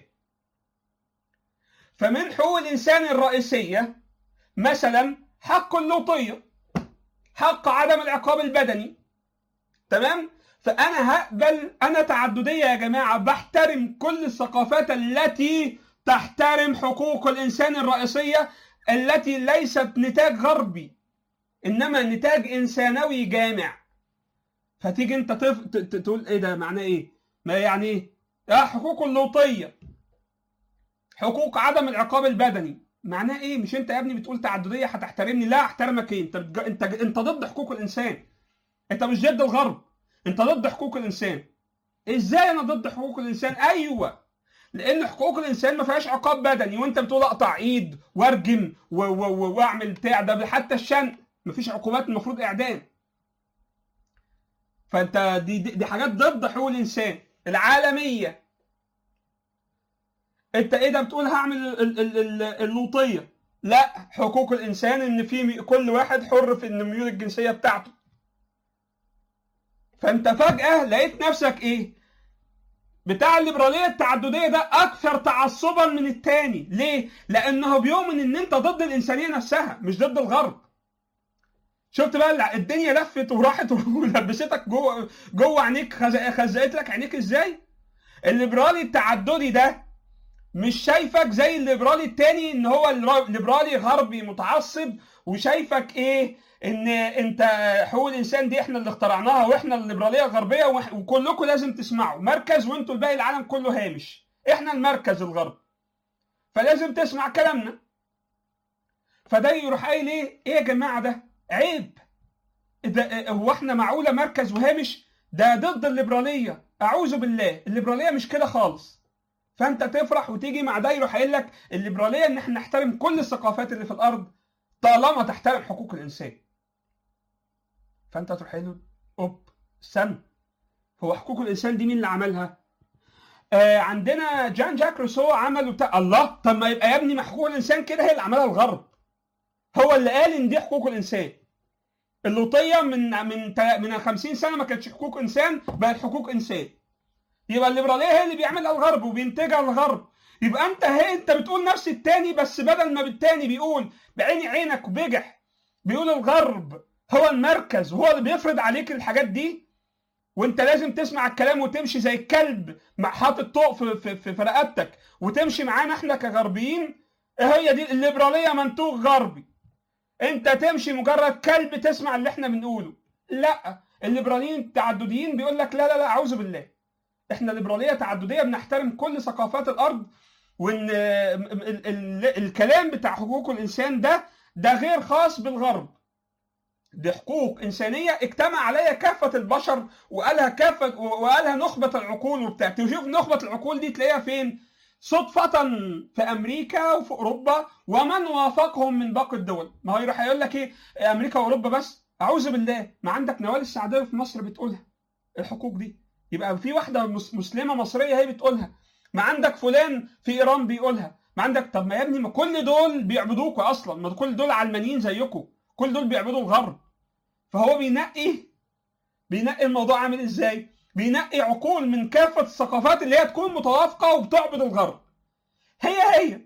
فمن حقوق الانسان الرئيسيه مثلا حق اللوطيه حق عدم العقاب البدني تمام فانا هقبل انا تعدديه يا جماعه بحترم كل الثقافات التي تحترم حقوق الانسان الرئيسيه التي ليست نتاج غربي انما نتاج انسانوي جامع فتيجي انت تف... ت... ت... تقول ايه ده معناه ايه ما يعني ايه يا حقوق اللوطيه حقوق عدم العقاب البدني معناه ايه مش انت يا ابني بتقول تعدديه هتحترمني لا احترمك ايه انت بتج... انت انت ضد حقوق الانسان انت مش ضد الغرب انت ضد حقوق الانسان ازاي انا ضد حقوق الانسان ايوه لان حقوق الانسان ما فيهاش عقاب بدني وانت بتقول اقطع ايد وارجم و... و... واعمل بتاع ده حتى الشنق مفيش عقوبات المفروض اعدام فانت دي, دي, دي حاجات ضد حقوق الانسان العالميه انت ايه ده بتقول هعمل اللوطيه لا حقوق الانسان ان في كل واحد حر في الميول الجنسيه بتاعته فانت فجاه لقيت نفسك ايه بتاع الليبراليه التعدديه ده اكثر تعصبا من التاني ليه لانه بيؤمن ان انت ضد الانسانيه نفسها مش ضد الغرب شفت بقى الدنيا لفت وراحت ولبستك جوه جوه عينيك خزقت لك عينيك ازاي الليبرالي التعددي ده مش شايفك زي الليبرالي التاني ان هو الليبرالي غربي متعصب وشايفك ايه ان انت حقوق الانسان دي احنا اللي اخترعناها واحنا الليبراليه الغربيه وكلكم لازم تسمعوا مركز وانتوا الباقي العالم كله هامش احنا المركز الغرب فلازم تسمع كلامنا فده يروح قايل ايه ايه يا جماعه ده عيب ده هو احنا معقوله مركز وهامش ده ضد الليبراليه اعوذ بالله الليبراليه مش كده خالص فانت تفرح وتيجي مع ده يروح قايل لك الليبراليه ان احنا نحترم كل الثقافات اللي في الارض طالما تحترم حقوق الانسان فانت تروح قايل له اوب استنى هو حقوق الانسان دي مين اللي عملها؟ آه عندنا جان جاك روسو عملوا بتاع الله طب ما يبقى يا ابني ما حقوق الانسان كده هي اللي عملها الغرب هو اللي قال ان دي حقوق الانسان اللوطيه من من من 50 سنه ما كانتش حقوق انسان بقت حقوق انسان يبقى الليبراليه هي اللي بيعملها الغرب وبينتجها الغرب يبقى انت هي انت بتقول نفس التاني بس بدل ما بالتاني بيقول بعين عينك وبجح بيقول الغرب هو المركز وهو اللي بيفرض عليك الحاجات دي وانت لازم تسمع الكلام وتمشي زي الكلب مع حاطط طوق في, في, في, في رقبتك وتمشي معانا احنا كغربيين هي دي الليبراليه منتوج غربي انت تمشي مجرد كلب تسمع اللي احنا بنقوله لا الليبراليين التعدديين بيقول لك لا لا لا اعوذ بالله احنا ليبراليه تعدديه بنحترم كل ثقافات الارض وان ال ال الكلام بتاع حقوق الانسان ده ده غير خاص بالغرب دي حقوق انسانيه اجتمع عليها كافه البشر وقالها كافه وقالها نخبه العقول وبتاع تشوف نخبه العقول دي تلاقيها فين صدفة في أمريكا وفي أوروبا ومن وافقهم من باقي الدول ما هو يروح يقول لك إيه أمريكا وأوروبا بس أعوذ بالله ما عندك نوال السعداوي في مصر بتقولها الحقوق دي يبقى في واحدة مسلمة مصرية هي بتقولها ما عندك فلان في إيران بيقولها ما عندك طب ما يا ابني ما كل دول بيعبدوكوا أصلا ما كل دول علمانيين زيكم كل دول بيعبدوا الغرب فهو بينقي بينقي الموضوع عامل ازاي بينقي عقول من كافة الثقافات اللي هي تكون متوافقة وبتعبد الغرب هي هي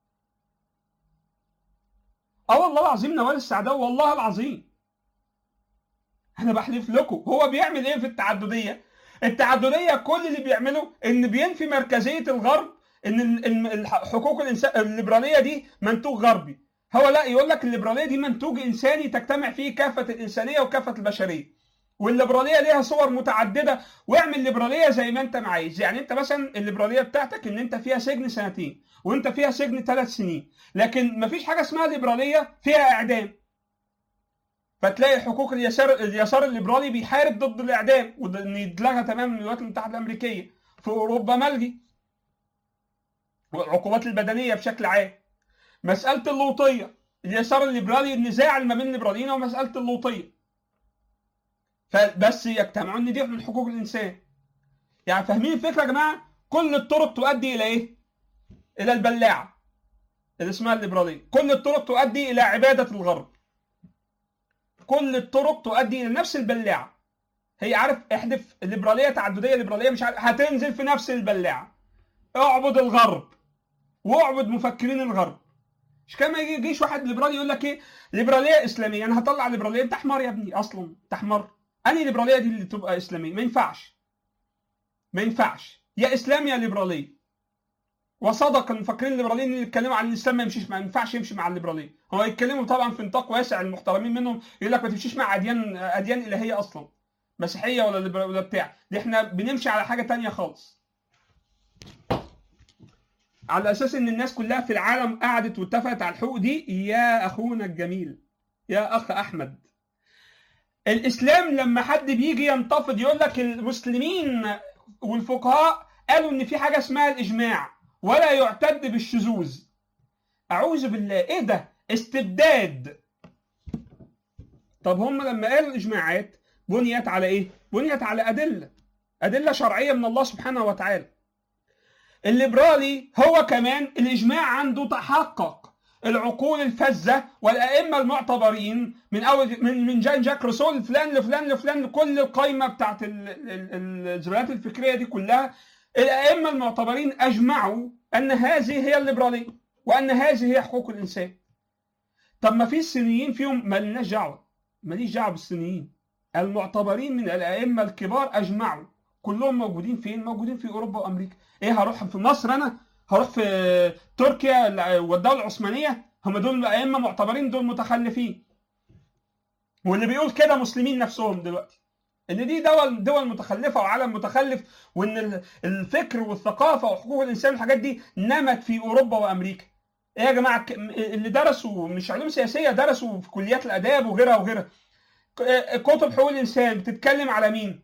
اه والله العظيم نوال السعداوي والله العظيم انا بحلف لكم هو بيعمل ايه في التعددية التعددية كل اللي بيعمله ان بينفي مركزية الغرب ان حقوق الانسان الليبرالية دي منتوج غربي هو لا يقول لك الليبرالية دي منتوج انساني تجتمع فيه كافة الانسانية وكافة البشرية والليبراليه ليها صور متعدده واعمل ليبراليه زي ما انت عايز يعني انت مثلا الليبراليه بتاعتك ان انت فيها سجن سنتين وانت فيها سجن ثلاث سنين لكن مفيش حاجه اسمها ليبراليه فيها اعدام فتلاقي حقوق اليسار اليسار الليبرالي بيحارب ضد الاعدام وان يتلغى تماما من الولايات المتحده الامريكيه في اوروبا ملغي والعقوبات البدنيه بشكل عام مساله اللوطيه اليسار الليبرالي النزاع ما بين الليبراليين ومساله اللوطيه فبس يجتمعوا ان دي من حقوق الانسان يعني فاهمين الفكره يا جماعه كل الطرق تؤدي الى ايه الى البلاعه اللي اسمها الليبراليه كل الطرق تؤدي الى عباده الغرب كل الطرق تؤدي الى نفس البلاعه هي عارف احذف الليبراليه تعدديه ليبراليه مش عارف هتنزل في نفس البلاعه اعبد الغرب واعبد مفكرين الغرب مش كان ما يجيش واحد ليبرالي يقول لك ايه ليبراليه اسلاميه انا هطلع ليبراليه انت حمار يا ابني اصلا انت حمار انهي ليبراليه دي اللي تبقى اسلاميه ما ينفعش ما ينفعش يا اسلام يا ليبراليه وصدق المفكرين الليبراليين اللي يتكلموا عن الاسلام ما يمشيش ما ينفعش يمشي مع الليبراليه هو يتكلموا طبعا في نطاق واسع المحترمين منهم يقول لك ما تمشيش مع اديان اديان الهيه اصلا مسيحيه ولا ولا بتاع دي احنا بنمشي على حاجه تانية خالص على اساس ان الناس كلها في العالم قعدت واتفقت على الحقوق دي يا اخونا الجميل يا اخ احمد الاسلام لما حد بيجي ينتفض يقول لك المسلمين والفقهاء قالوا ان في حاجه اسمها الاجماع ولا يعتد بالشذوذ اعوذ بالله ايه ده استبداد طب هم لما قالوا الاجماعات بنيت على ايه بنيت على ادله ادله شرعيه من الله سبحانه وتعالى الليبرالي هو كمان الاجماع عنده تحقق العقول الفذة والأئمة المعتبرين من أول من من جان جاك روسو فلان لفلان لفلان لكل القايمة بتاعت الزمالات الفكرية دي كلها الأئمة المعتبرين أجمعوا أن هذه هي الليبرالية وأن هذه هي حقوق الإنسان طب ما في الصينيين فيهم ما لناش دعوة ماليش دعوة بالصينيين المعتبرين من الأئمة الكبار أجمعوا كلهم موجودين فين؟ موجودين في أوروبا وأمريكا إيه هروح في مصر أنا هروح في تركيا والدوله العثمانيه هم دول ائمه معتبرين دول متخلفين واللي بيقول كده مسلمين نفسهم دلوقتي ان دي دول دول متخلفه وعالم متخلف وان ال- الفكر والثقافه وحقوق الانسان والحاجات دي نمت في اوروبا وامريكا ايه يا جماعه ك- اللي درسوا مش علوم سياسيه درسوا في كليات الاداب وغيرها وغيرها ك- كتب حقوق الانسان بتتكلم على مين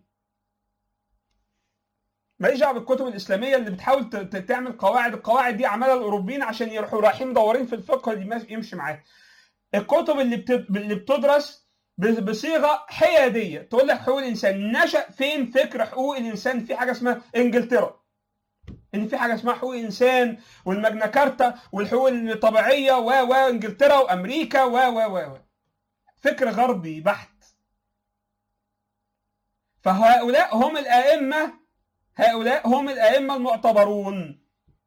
ماليش دعوه بالكتب الاسلاميه اللي بتحاول ت- ت- تعمل قواعد القواعد دي عملها الاوروبيين عشان يروحوا رايحين مدورين في الفقه اللي ماشي- يمشي معاه الكتب اللي بت... اللي بتدرس ب- بصيغه حياديه تقول لك حقوق الانسان نشا فين فكر حقوق الانسان في حاجه اسمها انجلترا ان في حاجه اسمها حقوق الانسان والماجنا كارتا والحقوق الطبيعيه و و انجلترا وامريكا و و و و فكر غربي بحت فهؤلاء هم الائمه هؤلاء هم الائمه المعتبرون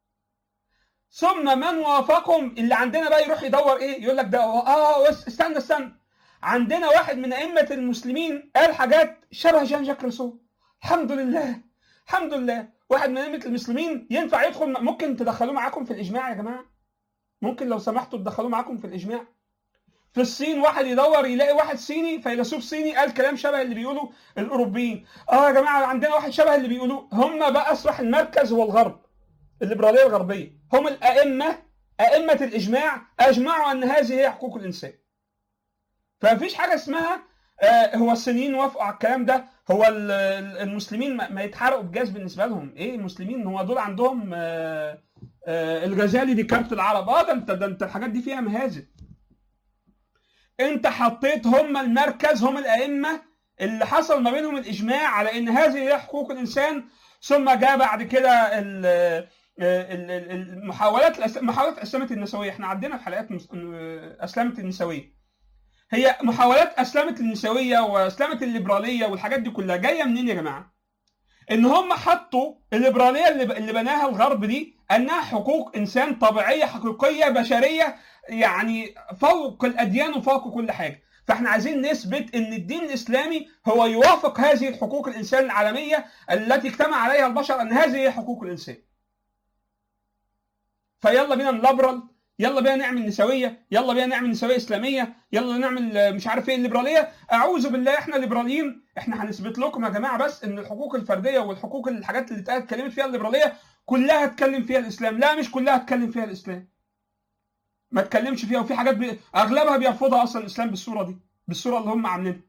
ثم من وافقهم اللي عندنا بقى يروح يدور ايه يقول لك ده اه بس استنى استنى عندنا واحد من ائمه المسلمين قال حاجات شبه جان جاك روسو الحمد لله الحمد لله واحد من ائمه المسلمين ينفع يدخل ممكن تدخلوه معاكم في الاجماع يا جماعه ممكن لو سمحتوا تدخلوه معاكم في الاجماع في الصين واحد يدور يلاقي واحد صيني فيلسوف صيني قال كلام شبه اللي بيقوله الاوروبيين اه يا جماعه عندنا واحد شبه اللي بيقولوه هم بقى اصبح المركز هو الغرب الليبراليه الغربيه هم الائمه ائمه الاجماع اجمعوا ان هذه هي حقوق الانسان فمفيش حاجه اسمها آه هو الصينيين وافقوا على الكلام ده هو ال- ال- المسلمين ما ما يتحرقوا بجاز بالنسبه لهم ايه المسلمين هو دول عندهم آه آه الغزالي دي كارت العرب اه ده انت ده انت الحاجات دي فيها مهازل انت حطيت هم المركز هم الائمه اللي حصل ما بينهم الاجماع على ان هذه هي حقوق الانسان ثم جاء بعد كده ال- ال- ال- المحاولات الأس- محاولات اسلمه النسويه احنا عندنا في حلقات مس- اسلمه النسويه هي محاولات اسلمه النسويه واسلمه الليبراليه والحاجات دي كلها جايه منين يا جماعه؟ ان هم حطوا الليبراليه اللي اللي بناها الغرب دي انها حقوق انسان طبيعيه حقيقيه بشريه يعني فوق الاديان وفوق كل حاجه فاحنا عايزين نثبت ان الدين الاسلامي هو يوافق هذه الحقوق الانسان العالميه التي اجتمع عليها البشر ان هذه هي حقوق الانسان فيلا بينا نلبرال يلا بينا نعمل نسويه يلا بينا نعمل نسويه اسلاميه يلا نعمل آه، مش عارف ايه الليبراليه اعوذ بالله احنا ليبراليين احنا هنثبت لكم يا جماعه بس ان الحقوق الفرديه والحقوق الحاجات اللي اتقالت اتكلمت فيها الليبراليه كلها اتكلم فيها الاسلام لا مش كلها اتكلم فيها الاسلام ما اتكلمش فيها وفي حاجات بي... اغلبها بيرفضها اصلا الاسلام بالصوره دي بالصوره اللي هم عاملينها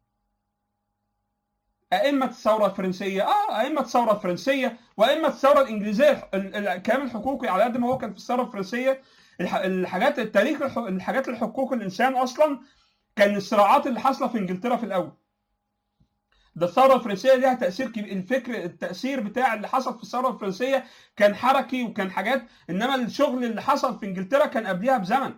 أئمة الثورة الفرنسية اه أئمة الثورة الفرنسية وأئمة الثورة الإنجليزية ال- ال- الكلام الحقوقي على قد ما هو كان في الثورة الفرنسية الح- الحاجات التاريخ الح- الحاجات الحقوق الإنسان أصلا كان الصراعات اللي حاصلة في إنجلترا في الأول ده الثورة الفرنسية ليها تأثير كبير الفكر التأثير بتاع اللي حصل في الثورة الفرنسية كان حركي وكان حاجات إنما الشغل اللي حصل في إنجلترا كان قبلها بزمن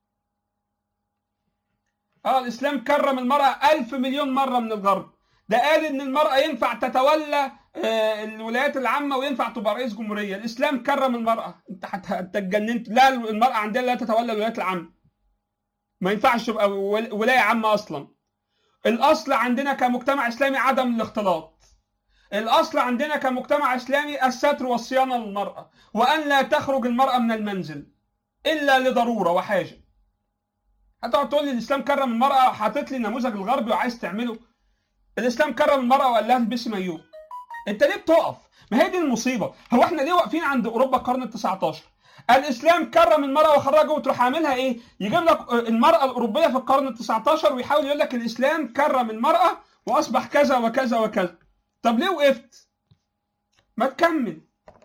اه الإسلام كرم المرأة ألف مليون مرة من الغرب ده قال ان المراه ينفع تتولى آه، الولايات العامه وينفع تبقى رئيس جمهوريه الاسلام كرم المراه انت حت- انت اتجننت لا المراه عندنا لا تتولى الولايات العامه ما ينفعش تبقى ول- ولايه عامه اصلا الاصل عندنا كمجتمع اسلامي عدم الاختلاط الاصل عندنا كمجتمع اسلامي الستر والصيانه للمراه وان لا تخرج المراه من المنزل الا لضروره وحاجه هتقعد تقول لي الاسلام كرم المراه حاطط لي النموذج الغربي وعايز تعمله الاسلام كرم المراه وقال لها البسي مايوه انت ليه بتقف ما هي دي المصيبه هو احنا ليه واقفين عند اوروبا القرن ال 19 الاسلام كرم المراه وخرجه وتروح عاملها ايه يجيب لك المراه الاوروبيه في القرن ال 19 ويحاول يقول لك الاسلام كرم المراه واصبح كذا وكذا وكذا طب ليه وقفت ما تكمل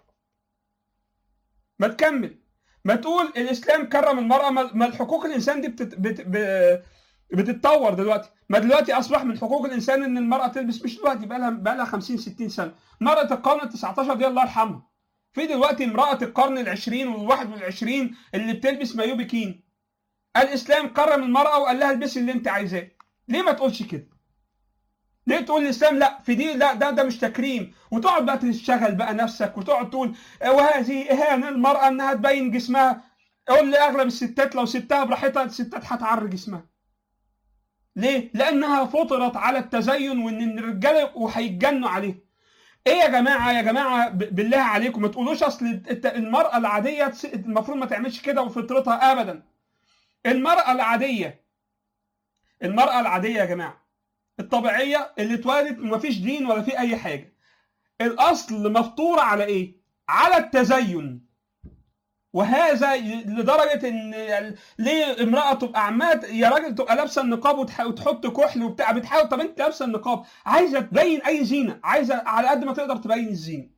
ما تكمل ما تقول الاسلام كرم المراه ما ما الحقوق الانسان دي بتت... بت... ب... بتتطور دلوقتي ما دلوقتي اصبح من حقوق الانسان ان المراه تلبس مش دلوقتي بقى لها بقى لها 50 60 سنه مراه القرن ال 19 دي الله يرحمها في دلوقتي امراه القرن ال 20 والواحد والعشرين اللي بتلبس مايو بكين الاسلام كرم المراه وقال لها البسي اللي انت عايزاه ليه ما تقولش كده ليه تقول الاسلام لا في دي لا ده ده مش تكريم وتقعد بقى تشتغل بقى نفسك وتقعد تقول وهذه اهانه المراه انها تبين جسمها قول لي اغلب الستات لو ستها براحتها الستات هتعري جسمها ليه؟ لأنها فطرت على التزين وإن الرجالة وهيتجنوا عليه. إيه يا جماعة يا جماعة ب- بالله عليكم ما تقولوش أصل الت- المرأة العادية تس- المفروض ما تعملش كده وفطرتها أبدا. المرأة العادية المرأة العادية يا جماعة الطبيعيه اللي اتولدت ومفيش دين ولا في اي حاجه الاصل مفطوره على ايه على التزين وهذا ي- لدرجه ان ال- ليه امراه تبقى عماله يا راجل تبقى لابسه النقاب وتح- وتحط كحل وبتاع بتحاول طب انت لابسه النقاب عايزه تبين اي زينه عايزه على قد ما تقدر تبين الزينه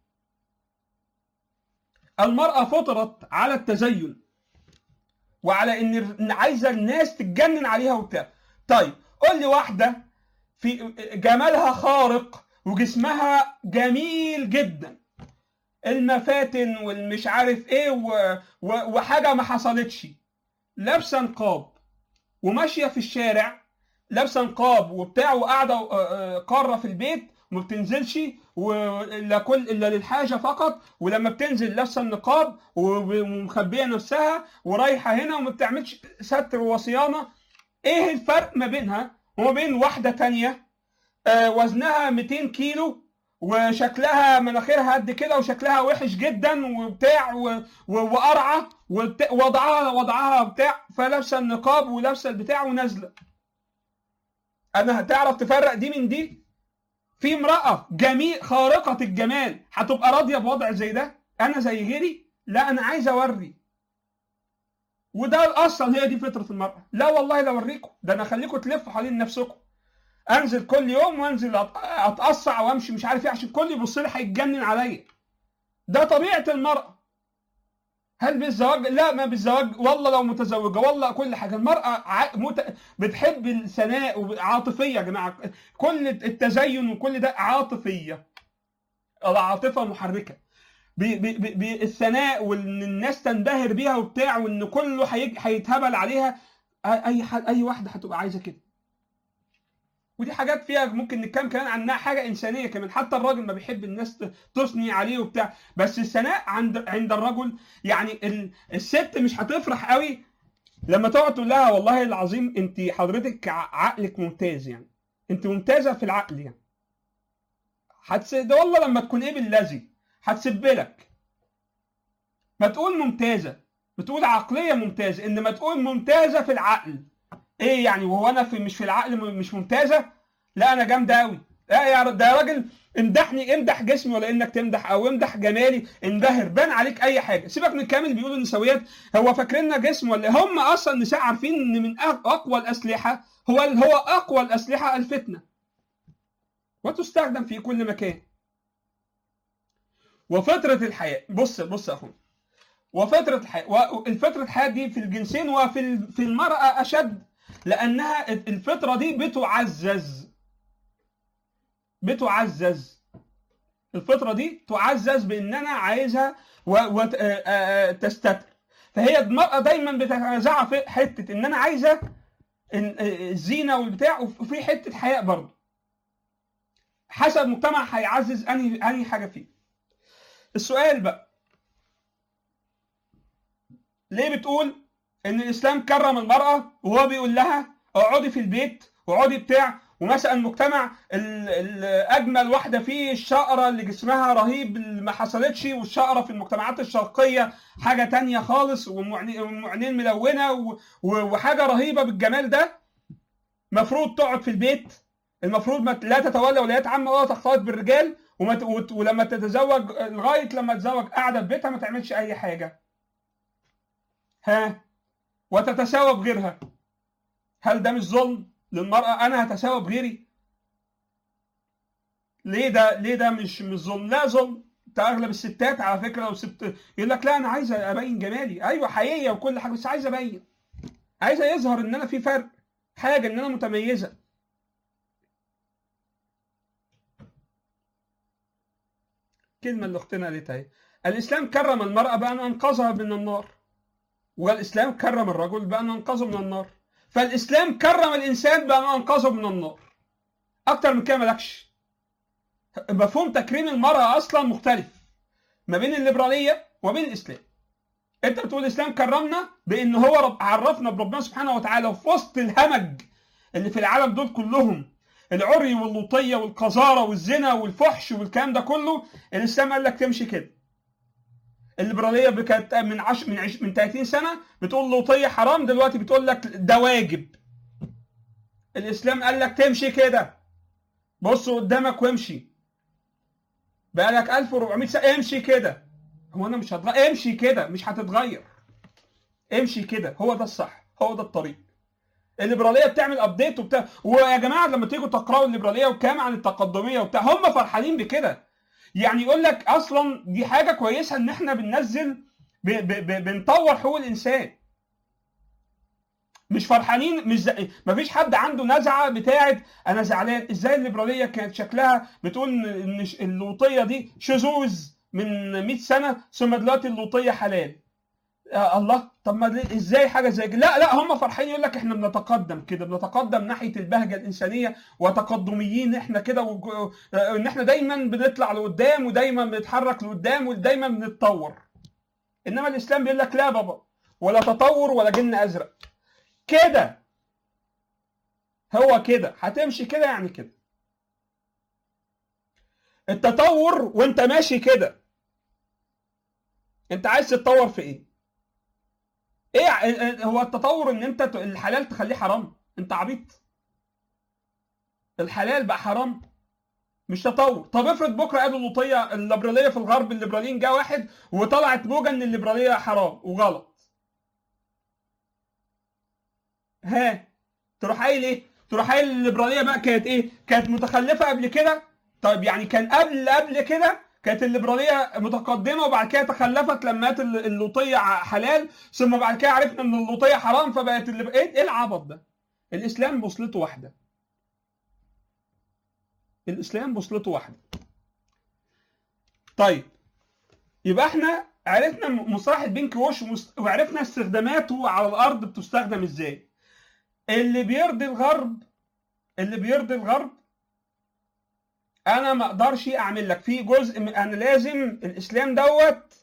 المراه فطرت على التزين وعلى ان إن عايزه الناس تتجنن عليها وبتاع طيب قول لي واحده في جمالها خارق وجسمها جميل جدا المفاتن والمش عارف ايه و... و... وحاجه ما حصلتش لابسه نقاب وماشيه في الشارع لابسه نقاب وبتاع وقاعده آه، آه، قاره في البيت وما بتنزلش ولا كل الا للحاجه فقط ولما بتنزل لابسه النقاب ومخبيه نفسها ورايحه هنا وما بتعملش ستر وصيانه ايه الفرق ما بينها وما بين واحده تانية آه، وزنها 200 كيلو وشكلها مناخيرها قد كده وشكلها وحش جدا وبتاع و- و- وقرعه وبتاع- وضعها وضعها بتاع فلابسه النقاب ولابسه البتاع ونازله انا هتعرف تفرق دي من دي في امراه جميل خارقه الجمال هتبقى راضيه بوضع زي ده انا زي غيري لا انا عايز اوري وده اصلا هي دي فطره المراه لا والله لا اوريكم ده انا اخليكم تلفوا حوالين نفسكم انزل كل يوم وانزل أت- اتقصع وامشي مش عارف ايه عشان الكل يبص لي هيتجنن عليا ده طبيعه المراه هل بالزواج لا ما بالزواج والله لو متزوجه والله كل حاجه المراه ع... مت... بتحب الثناء عاطفيه يا جماعه كل التزين وكل ده عاطفيه العاطفه محركه بي بي بي بي الثناء وان الناس تنبهر بيها وبتاع وان كله هيج- هيتهبل عليها اي حد اي واحده هتبقى عايزه كده ودي حاجات فيها ممكن نتكلم كمان عنها حاجه انسانيه كمان حتى الراجل ما بيحب الناس ت- تثني عليه وبتاع بس الثناء عند عند الرجل يعني ال- الست مش هتفرح قوي لما تقعد تقول لها والله العظيم انت حضرتك ع- عقلك ممتاز يعني انت ممتازه في العقل يعني هتس... ده والله لما تكون ايه بالذي هتسب لك ما تقول ممتازه بتقول عقليه ممتازه انما تقول ممتازه في العقل ايه يعني وهو انا في مش في العقل م- مش ممتازه لا انا جامده قوي لا يا ر- ده يا راجل امدحني امدح جسمي ولا انك تمدح او امدح جمالي انبهر بان عليك اي حاجه سيبك من الكلام اللي بيقولوا النسويات هو فاكريننا جسم ولا هم اصلا النساء عارفين ان من أق- اقوى الاسلحه هو هو اقوى الاسلحه الفتنه وتستخدم في كل مكان وفتره الحياه بص بص يا اخويا وفتره الحياه والفتره الحياه دي في الجنسين وفي ال- في المراه اشد لانها الفتره دي بتعزز بتعزز الفتره دي تعزز بان انا عايزها وتستتر فهي المراه دايما بتتنازع في حته ان انا عايزه ال- الزينه والبتاع وفي حته حياء برضه حسب المجتمع هيعزز انهي انهي حاجه فيه السؤال بقى ليه بتقول ان الاسلام كرم المراه وهو بيقول لها اقعدي في البيت واقعدي بتاع ومثلا المجتمع ال- ال- اجمل واحده فيه الشقره اللي جسمها رهيب اللي ما حصلتش والشقره في المجتمعات الشرقيه حاجه تانية خالص ومعن- وعينين ملونه و- و- وحاجه رهيبه بالجمال ده مفروض تقعد في البيت المفروض ما ت- لا تتولى ولايات عامه ولا تختلط بالرجال وما ت- وت- ولما تتزوج لغايه لما تتزوج قاعده في بيتها ما تعملش اي حاجه ها وتتساوى بغيرها هل ده مش ظلم للمرأة أنا هتساوى بغيري ليه ده ليه ده مش مش ظلم لا ظلم ده اغلب الستات على فكره لو ست يقول لك لا انا عايزه ابين جمالي ايوه حقيقيه وكل حاجه بس عايزه ابين عايزه يظهر ان انا في فرق حاجه ان انا متميزه كلمه اللي اختنا قالتها اهي الاسلام كرم المراه بان انقذها من النار والاسلام كرم الرجل بان انقذه من النار فالاسلام كرم الانسان بان انقذه من النار اكتر من كده مالكش مفهوم تكريم المراه اصلا مختلف ما بين الليبراليه وبين الاسلام انت بتقول الاسلام كرمنا بان هو رب عرفنا بربنا سبحانه وتعالى وفي وسط الهمج اللي في العالم دول كلهم العري واللوطيه والقذاره والزنا والفحش والكلام ده كله الاسلام قال لك تمشي كده الليبراليه كانت من عش من عش من 30 سنه بتقول لوطيه حرام دلوقتي بتقول لك ده واجب الاسلام قال لك تمشي كده بص قدامك وامشي بقالك 1400 سنه امشي كده هو انا مش هتغير امشي كده مش هتتغير امشي كده هو ده الصح هو ده الطريق الليبراليه بتعمل ابديت وبتاع ويا جماعه لما تيجوا تقراوا الليبراليه وكام عن التقدميه وبتاع هم فرحانين بكده يعني يقول لك اصلا دي حاجه كويسه ان احنا بننزل ب ب ب بنطور حقوق الانسان مش فرحانين مش زي مفيش حد عنده نزعه بتاعه انا زعلان ازاي الليبراليه كانت شكلها بتقول ان اللوطيه دي شذوذ من 100 سنه ثم دلوقتي اللوطيه حلال آه الله طب ما ازاي حاجه زي كده لا لا هم فرحانين يقول لك احنا بنتقدم كده بنتقدم ناحيه البهجه الانسانيه وتقدميين احنا كده و... ان احنا دايما بنطلع لقدام ودايما بنتحرك لقدام ودايما بنتطور انما الاسلام بيقول لك لا بابا ولا تطور ولا جن ازرق كده هو كده هتمشي كده يعني كده التطور وانت ماشي كده انت عايز تتطور في ايه ايه هو التطور ان انت الحلال تخليه حرام انت عبيط الحلال بقى حرام مش تطور طب افرض بكره قالوا اللوطيه الليبراليه في الغرب الليبراليين جه واحد وطلعت موجه ان الليبراليه حرام وغلط ها تروح قايل ايه تروح قايل الليبراليه بقى كانت ايه كانت متخلفه قبل كده طيب يعني كان قبل قبل كده كانت الليبراليه متقدمه وبعد كده تخلفت لما كانت اللوطيه حلال ثم بعد كده عرفنا ان اللوطيه حرام فبقت الليب... ايه ايه العبط ده؟ الاسلام بوصلته واحده. الاسلام بوصلته واحده. طيب يبقى احنا عرفنا مصطلح البينك ووش وعرفنا استخداماته على الارض بتستخدم ازاي. اللي بيرضي الغرب اللي بيرضي الغرب انا ما اقدرش اعمل لك في جزء من انا لازم الاسلام دوت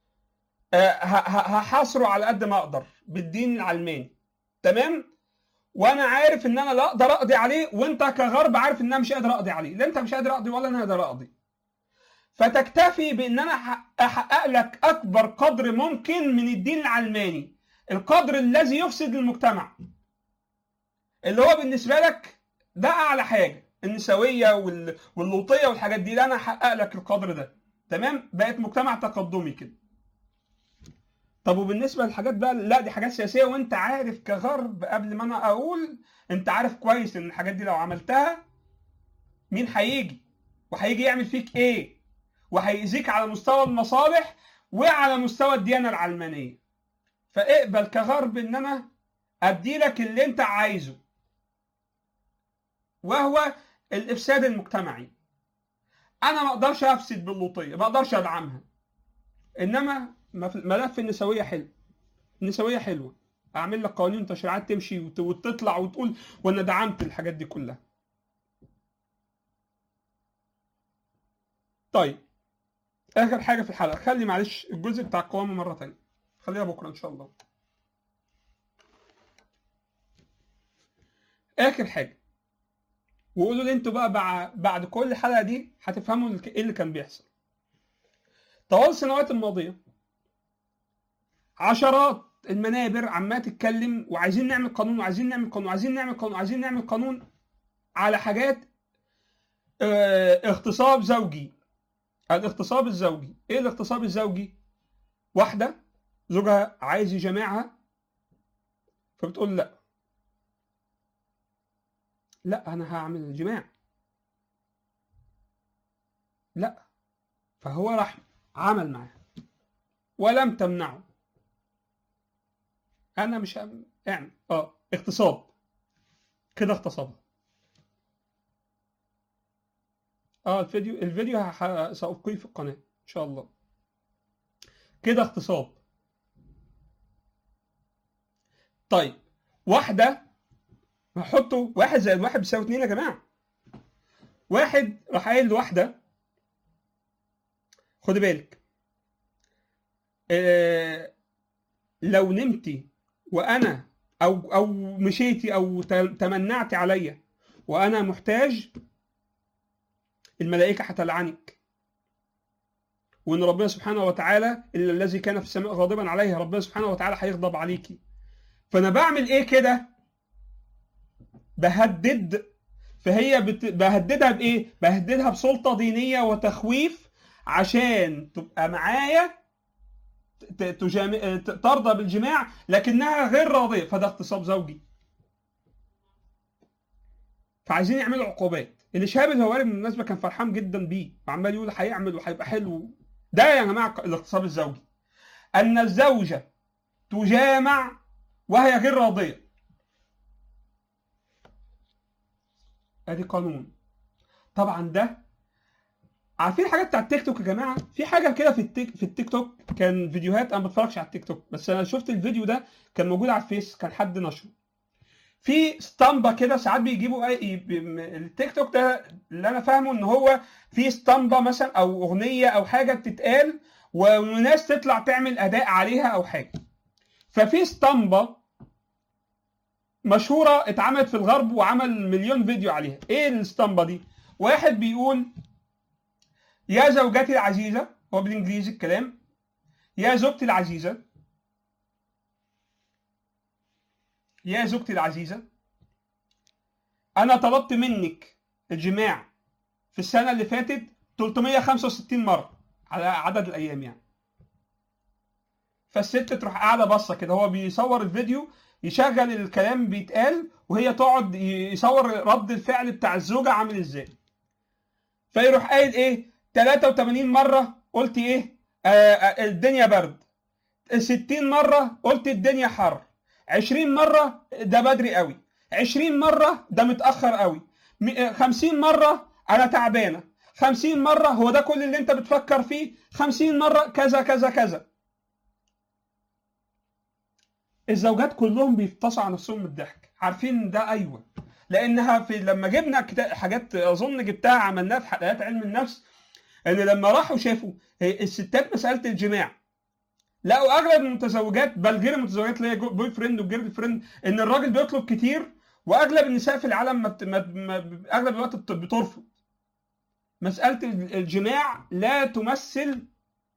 هحاصره على قد ما اقدر بالدين العلماني تمام وانا عارف ان انا لا اقدر اقضي عليه وانت كغرب عارف ان انا مش قادر اقضي عليه لا انت مش قادر اقضي ولا انا قادر اقضي فتكتفي بان انا احقق لك اكبر قدر ممكن من الدين العلماني القدر الذي يفسد المجتمع اللي هو بالنسبه لك ده اعلى حاجه النسويه واللوطيه والحاجات دي لا انا احقق لك القدر ده تمام بقت مجتمع تقدمي كده طب وبالنسبه للحاجات بقى لا دي حاجات سياسيه وانت عارف كغرب قبل ما انا اقول انت عارف كويس ان الحاجات دي لو عملتها مين هيجي وهيجي يعمل فيك ايه وهيأذيك على مستوى المصالح وعلى مستوى الديانه العلمانيه فاقبل كغرب ان انا ادي لك اللي انت عايزه وهو الافساد المجتمعي انا ما اقدرش افسد باللوطيه ما اقدرش ادعمها انما ملف النسويه حلو النسويه حلوه اعمل لك قوانين وتشريعات تمشي وتطلع وتقول وانا دعمت الحاجات دي كلها طيب اخر حاجه في الحلقه خلي معلش الجزء بتاع القوامه مره ثانيه خليها بكره ان شاء الله اخر حاجه وقولوا لي انتوا بقى بعد كل الحلقه دي هتفهموا ايه اللي كان بيحصل طوال السنوات الماضيه عشرات المنابر عماله تتكلم وعايزين نعمل قانون وعايزين نعمل قانون وعايزين نعمل قانون وعايزين نعمل قانون على حاجات اه اغتصاب زوجي الاغتصاب الزوجي ايه الاغتصاب الزوجي واحده زوجها عايز يجامعها فبتقول لا لا انا هعمل جماع لا فهو راح عمل معاه ولم تمنعه انا مش اعمل اه اغتصاب كده اغتصبها اه الفيديو الفيديو هح... سأبقيه في القناة ان شاء الله كده اغتصاب طيب واحدة هحطوا واحد زائد واحد بيساوي اتنين يا جماعة واحد راح قايل لواحدة خدي بالك آه لو نمتي وانا او او مشيتي او تمنعتي عليا وانا محتاج الملائكه هتلعنك وان ربنا سبحانه وتعالى الا الذي كان في السماء غاضبا عليه ربنا سبحانه وتعالى هيغضب عليكي فانا بعمل ايه كده بهدد فهي بت... بهددها بايه بهددها بسلطه دينيه وتخويف عشان تبقى معايا ت- تجام... ت- ترضى بالجماع لكنها غير راضيه فده اغتصاب زوجي فعايزين يعملوا عقوبات اللي شهاب الهواري بالمناسبه كان فرحان جدا بيه وعمال يقول هيعمل وهيبقى حلو ده يا جماعه الاغتصاب الزوجي ان الزوجه تجامع وهي غير راضيه ادي قانون طبعا ده عارفين الحاجات بتاع التيك توك يا جماعه في حاجه كده في التيك في التيك توك كان فيديوهات انا ما بتفرجش على التيك توك بس انا شفت الفيديو ده كان موجود على الفيس كان حد نشره في اسطمبه كده ساعات بيجيبوا اي ب- م- التيك توك ده اللي انا فاهمه ان هو في اسطمبه مثلا او اغنيه او حاجه بتتقال وناس تطلع تعمل اداء عليها او حاجه ففي اسطمبه مشهوره اتعملت في الغرب وعمل مليون فيديو عليها ايه الاسطمبه دي واحد بيقول يا زوجتي العزيزه هو بالانجليزي الكلام يا زوجتي العزيزه يا زوجتي العزيزه انا طلبت منك الجماع في السنه اللي فاتت 365 مره على عدد الايام يعني فالست تروح قاعده باصه كده هو بيصور الفيديو يشغل الكلام بيتقال وهي تقعد يصور رد الفعل بتاع الزوجه عامل ازاي فيروح قايل ايه 83 مره قلت ايه آه آه الدنيا برد 60 مره قلت الدنيا حر 20 مره ده بدري قوي 20 مره ده متاخر قوي م- آه، 50 مره انا تعبانه 50 مره هو ده كل اللي انت بتفكر فيه 50 مره كذا كذا كذا الزوجات كلهم بيفطسوا على نفسهم من الضحك عارفين ده ايوه لانها في لما جبنا كتاب حاجات اظن جبتها عملناها في حلقات علم النفس ان لما راحوا شافوا هي الستات مساله الجماع لقوا اغلب المتزوجات بل غير المتزوجات اللي هي جو- بوي فريند وجيرل فريند ان الراجل بيطلب كتير واغلب النساء في العالم ما بت... ما... ما... اغلب الوقت بت- بترفض مساله ال- الجماع لا تمثل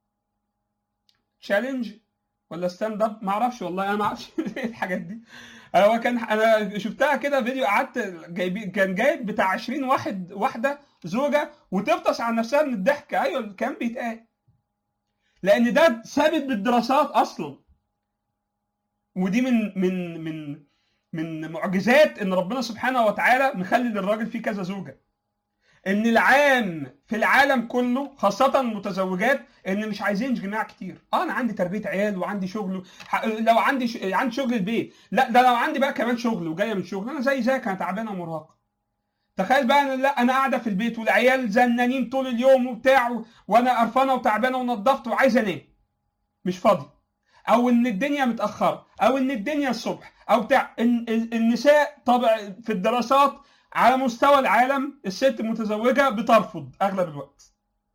تشالنج ولا ستاند اب ما اعرفش والله انا ما اعرفش ايه الحاجات دي هو كان انا شفتها كده فيديو قعدت جايبين كان جايب بتاع 20 واحد واحده زوجه وتفطس على نفسها من الضحك ايوه الكلام بيتقال لان ده ثابت بالدراسات اصلا ودي من من من من معجزات ان ربنا سبحانه وتعالى مخلي للراجل فيه كذا زوجه ان العام في العالم كله خاصه المتزوجات ان مش عايزين جماع كتير اه انا عندي تربيه عيال وعندي شغل ح- لو عندي ش... عندي شغل البيت لا ده لو عندي بقى كمان شغل وجايه من شغل انا زي زيك انا تعبانه ومرهقه تخيل بقى انا لا انا قاعده في البيت والعيال زنانين طول اليوم وبتاع و- وانا قرفانه وتعبانه ونضفت وعايزه انام مش فاضي او ان الدنيا متاخره او ان الدنيا الصبح او بتاع إن ال- النساء طبع في الدراسات على مستوى العالم الست المتزوجه بترفض اغلب الوقت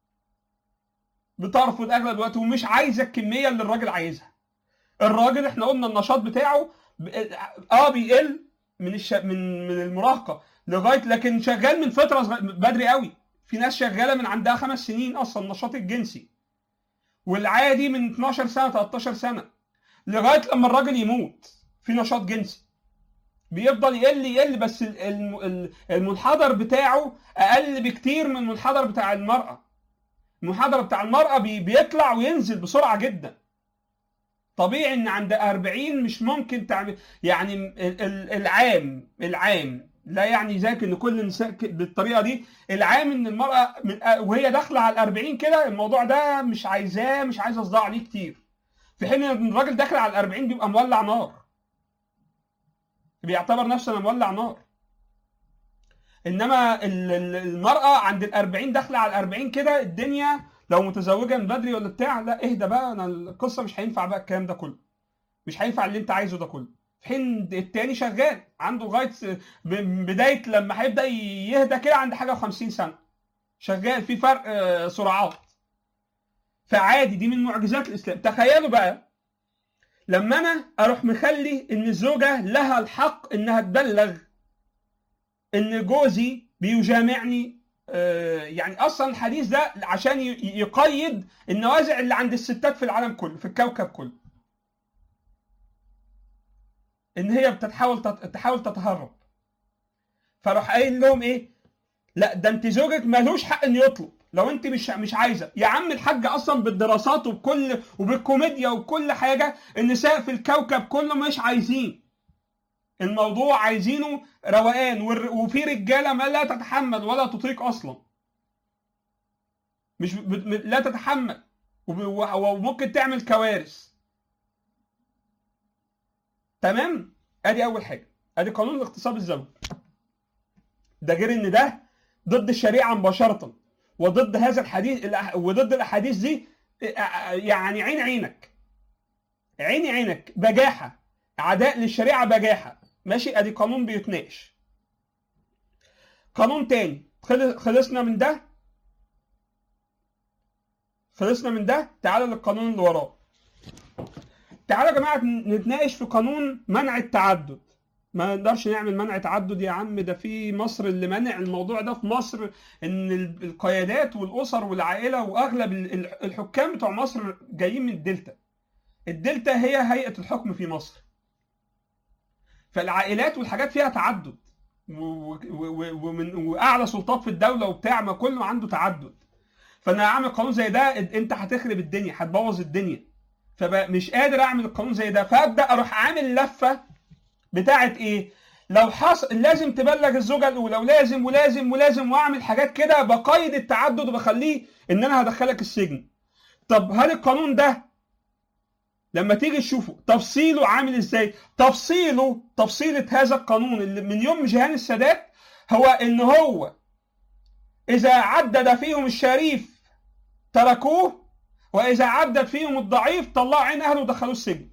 بترفض اغلب الوقت ومش عايزه الكميه اللي الراجل عايزها الراجل احنا قلنا النشاط بتاعه ب- اه بيقل من الش... من من المراهقه لغايه لكن شغال من فتره صغ- بدري قوي في ناس شغاله من عندها خمس سنين اصلا النشاط الجنسي والعادي من 12 سنه 13 سنه لغايه لما الراجل يموت في نشاط جنسي بيفضل يقل يقل بس ال- الم- ال- المنحدر بتاعه اقل بكتير من المنحدر بتاع المراه المنحدر بتاع المراه بي- بيطلع وينزل بسرعه جدا طبيعي ان عند 40 مش ممكن تعمل يعني ال- ال- العام العام لا يعني ذاك ان كل النساء ك- بالطريقه دي العام ان المراه من وهي داخله على ال 40 كده الموضوع ده مش عايزاه مش عايزه صداع عليه كتير في حين ان الراجل داخل على ال 40 بيبقى مولع نار بيعتبر نفسه انا مولع نار انما ال- ال- المراه عند ال 40 داخله على ال 40 كده الدنيا لو متزوجه من بدري ولا بتاع لا اهدى بقى انا القصه مش هينفع بقى الكلام ده كله مش هينفع اللي انت عايزه ده كله في حين التاني شغال عنده لغايه ب- بدايه لما هيبدا يهدى كده عند حاجه و50 سنه شغال في فرق آه، سرعات فعادي دي من معجزات الاسلام تخيلوا بقى لما انا اروح مخلي ان الزوجه لها الحق انها تبلغ ان جوزي بيجامعني آه، يعني اصلا الحديث ده عشان ي- يقيد النوازع اللي عند الستات في العالم كله في الكوكب كله ان هي بتحاول تت- تحاول تتهرب فراح قايل لهم ايه لا ده انت زوجك ملوش حق انه يطلب لو انت مش مش عايزه يا عم الحاج اصلا بالدراسات وبكل وبالكوميديا وبكل حاجه النساء في الكوكب كله مش عايزين الموضوع عايزينه روقان والر- وفي رجاله ما لا تتحمل ولا تطيق اصلا مش ب- ب- لا تتحمل وب- وممكن تعمل كوارث تمام ادي اول حاجه ادي قانون الاغتصاب الزوجي ده غير ان ده ضد الشريعه مباشره وضد هذا الحديث الأح- وضد الاحاديث دي يعني عين عينك عيني عينك بجاحه عداء للشريعه بجاحه ماشي ادي قانون بيتناقش قانون تاني خل- خلصنا من ده خلصنا من ده تعالوا للقانون اللي وراه تعالوا يا جماعه نتناقش في قانون منع التعدد ما نقدرش نعمل منع تعدد يا عم ده في مصر اللي منع الموضوع ده في مصر ان ال- القيادات والاسر والعائله واغلب ال- ال- الحكام بتوع مصر جايين من الدلتا الدلتا هي هيئه الحكم في مصر فالعائلات والحاجات فيها تعدد و- و- و- ومن واعلى سلطات في الدوله وبتاع ما كله عنده تعدد فانا اعمل قانون زي ده انت هتخرب الدنيا هتبوظ الدنيا فمش قادر اعمل القانون زي ده فابدا اروح عامل لفه بتاعت ايه لو حصل لازم تبلغ الزوجه الاولى ولازم ولازم ولازم واعمل حاجات كده بقيد التعدد وبخليه ان انا هدخلك السجن طب هل القانون ده لما تيجي تشوفه تفصيله عامل ازاي تفصيله تفصيلة هذا القانون اللي من يوم جهان السادات هو ان هو اذا عدد فيهم الشريف تركوه واذا عدد فيهم الضعيف طلعوا عين اهله ودخلوه السجن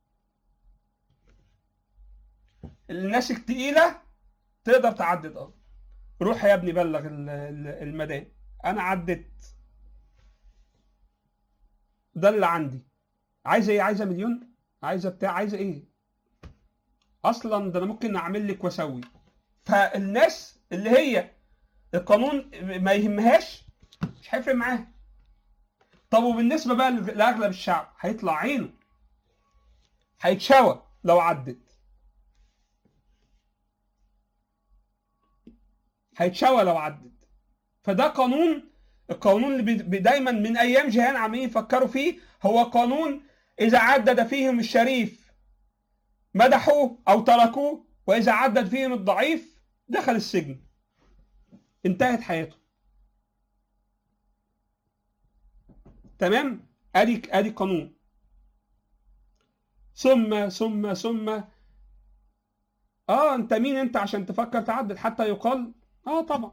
الناس التقيلة تقدر تعدد اه روح يا ابني بلغ ال- ال- المدام انا عدت ده اللي عندي عايزه ايه عايزه مليون عايزه بتاع عايزه ايه اصلا ده انا ممكن اعمل لك واسوي فالناس اللي هي القانون ما يهمهاش مش هيفرق معاها طب وبالنسبه بقى لاغلب الشعب هيطلع عينه هيتشوى لو عدت هيتشوى لو عدت فده قانون القانون اللي بي- دايما من ايام جهان عمالين يفكروا فيه هو قانون اذا عدد فيهم الشريف مدحوه او تركوه واذا عدد فيهم الضعيف دخل السجن انتهت حياته تمام ادي ادي قانون ثم ثم ثم اه انت مين انت عشان تفكر تعدل حتى يقال اه طبعا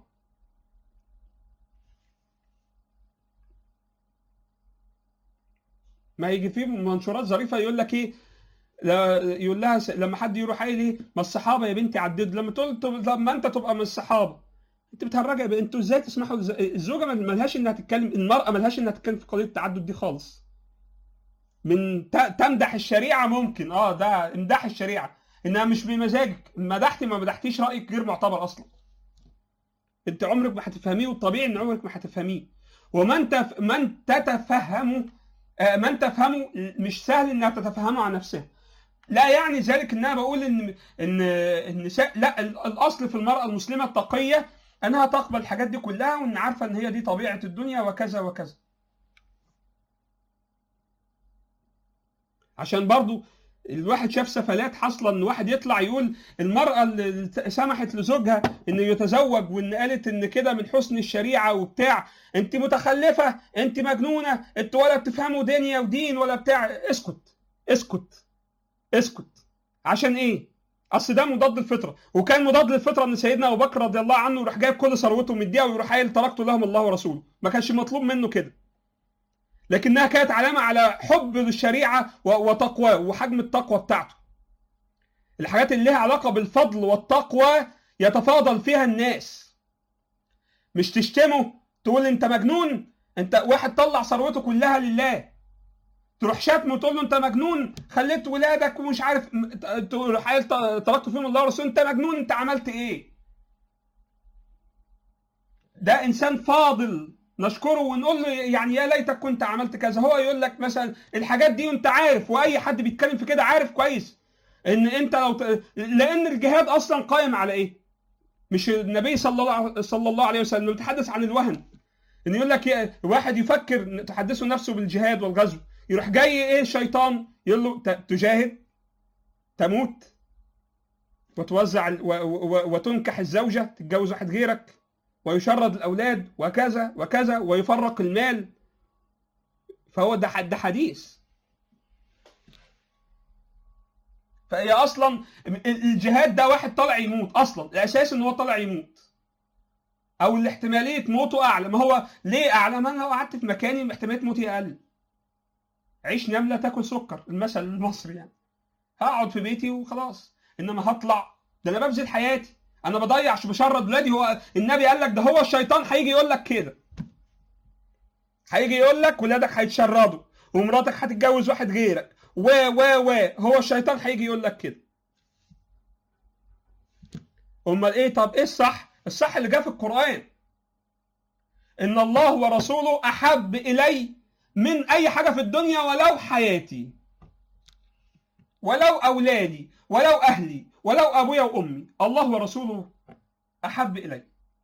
ما يجي فيه منشورات ظريفه يقول لك ايه لا- يقول لها س- لما حد يروح قايل ايه ما الصحابه يا بنتي عددوا لما تقول طب لما انت تبقى من الصحابه انت بتهرجي يا بنت انتوا ازاي تسمحوا لز- الزوجه ما- ملهاش انها تتكلم المراه ملهاش انها تتكلم في قضيه التعدد دي خالص من ت- تمدح الشريعه ممكن اه ده امدح الشريعه انها مش بمزاجك مدحتي ما مدحتيش رايك غير معتبر اصلا انت عمرك ما هتفهميه والطبيعي ان عمرك ما هتفهميه ومن تف... من تتفهمه آه، من تفهمه مش سهل انها تتفهمه عن نفسها لا يعني ذلك ان انا بقول ان ان النساء لا ال- الاصل في المراه المسلمه التقيه انها تقبل الحاجات دي كلها وان عارفه ان هي دي طبيعه الدنيا وكذا وكذا عشان برضو الواحد شاف سفلات حاصله ان واحد يطلع يقول المراه اللي سمحت لزوجها انه يتزوج وان قالت ان كده من حسن الشريعه وبتاع انت متخلفه انت مجنونه انت ولا بتفهموا دنيا ودين ولا بتاع اسكت اسكت اسكت عشان ايه اصل ده مضاد للفطره وكان مضاد للفطره ان سيدنا ابو بكر رضي الله عنه يروح جايب كل ثروته مديها ويروح قايل تركت لهم الله ورسوله ما كانش مطلوب منه كده لكنها كانت علامه على حب للشريعه و- وتقوى وحجم التقوى بتاعته الحاجات اللي لها علاقه بالفضل والتقوى يتفاضل فيها الناس مش تشتمه تقول انت مجنون انت واحد طلع ثروته كلها لله تروح شاتمه وتقول له انت مجنون خليت ولادك ومش عارف م- ت- تروح قايل ت- تركت فيهم الله ورسوله انت مجنون انت عملت ايه ده انسان فاضل نشكره ونقول له يعني يا ليتك كنت عملت كذا هو يقول لك مثلا الحاجات دي وانت عارف واي حد بيتكلم في كده عارف كويس ان انت لو ت... لان الجهاد اصلا قائم على ايه مش النبي صلى الله صلى الله عليه وسلم بيتحدث عن الوهن ان يقول لك يا- واحد يفكر تحدثه نفسه بالجهاد والغزو يروح جاي ايه الشيطان يقول له ت- تجاهد تموت وتوزع ال- و- و- وتنكح الزوجه تتجوز واحد غيرك ويشرد الاولاد وكذا وكذا ويفرق المال فهو ده ح- ده حديث فهي اصلا ال- الجهاد ده واحد طالع يموت اصلا الاساس ان هو طالع يموت او الاحتماليه موته اعلى ما هو ليه اعلى ما انا لو قعدت في مكاني احتماليه موتي اقل عيش نمله تاكل سكر المثل المصري يعني هقعد في بيتي وخلاص انما هطلع ده انا ببذل حياتي انا بضيع شو بشرد ولادي هو النبي قال لك ده هو الشيطان هيجي يقول لك كده هيجي يقول لك ولادك هيتشردوا ومراتك هتتجوز واحد غيرك و و و هو الشيطان هيجي يقول لك كده امال ايه طب ايه الصح الصح اللي جاء في القران ان الله ورسوله احب الي من اي حاجه في الدنيا ولو حياتي ولو اولادي ولو اهلي ولو ابويا وامي الله ورسوله احب الي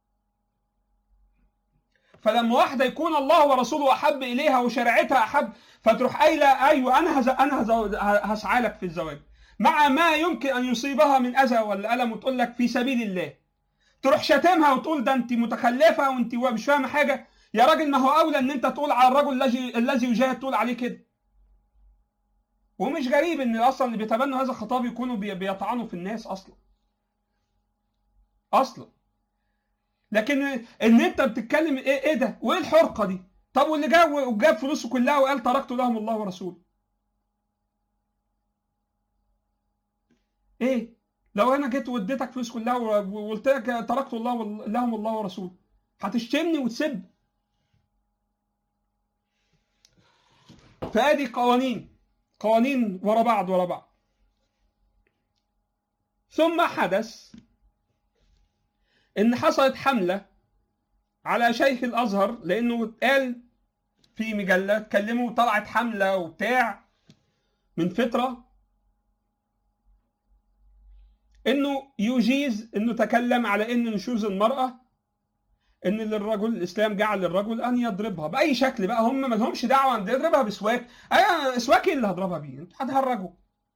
فلما واحده يكون الله ورسوله احب اليها وشريعتها احب فتروح قايله ايوه انا هز... انا هز... هسعى لك في الزواج مع ما يمكن ان يصيبها من اذى ولا الم وتقول لك في سبيل الله تروح شاتمها وتقول ده انت متخلفه وانت مش فاهمه حاجه يا راجل ما هو اولى ان انت تقول على الرجل الذي الذي يجاهد تقول عليه كده ومش غريب ان اصلا اللي بيتبنوا هذا الخطاب يكونوا بي- بيطعنوا في الناس اصلا اصلا لكن ان انت بتتكلم ايه ايه ده وايه الحرقه دي طب واللي جاب وجاب فلوسه كلها وقال تركت لهم الله ورسوله ايه لو انا جيت واديتك فلوس كلها و- وقلت لك تركت الله وال- لهم الله ورسوله هتشتمني وتسب فادي قوانين قوانين ورا بعض ورا بعض ثم حدث ان حصلت حمله على شيخ الازهر لانه قال في مجله اتكلموا طلعت حمله وبتاع من فتره انه يجيز انه تكلم على ان نشوز المراه ان للرجل الاسلام جعل للرجل ان يضربها باي شكل بقى هم ما لهمش دعوه ان يضربها بسواك ايوه اسواك ايه اللي هضربها بيه انتوا هتهرجوا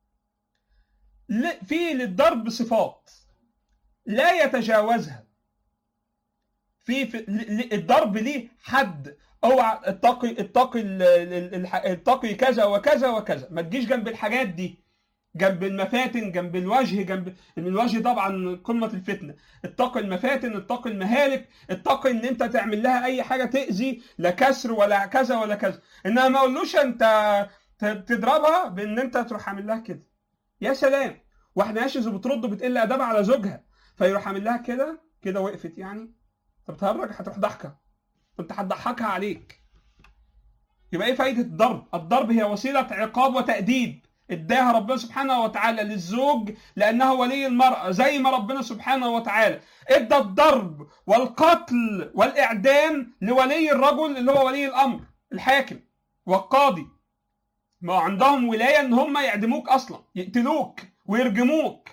ل- في للضرب صفات لا يتجاوزها في, في ل- ل- الضرب ليه حد اوعى اتقي اتقي ال- ال- ال- اتقي كذا وكذا وكذا ما تجيش جنب الحاجات دي جنب المفاتن جنب الوجه جنب ان الوجه طبعا قمه الفتنه اتقي المفاتن اتقي المهالك اتقي ان انت تعمل لها اي حاجه تاذي لا كسر ولا كذا ولا كذا انما ما اقولوش انت ت- تضربها بان انت تروح عامل لها كده يا سلام واحده ناشز وبترد وبتقل ادابها على زوجها فيروح عامل لها كده كده وقفت يعني طب بتهرج هتروح ضحكه انت هتضحكها عليك يبقى ايه فايده الضرب الضرب هي وسيله عقاب وتاديب اداها ربنا سبحانه وتعالى للزوج لانه ولي المراه زي ما ربنا سبحانه وتعالى ادى الضرب والقتل والاعدام لولي الرجل اللي هو ولي الامر الحاكم والقاضي ما هو عندهم ولايه ان هم يعدموك اصلا يقتلوك ويرجموك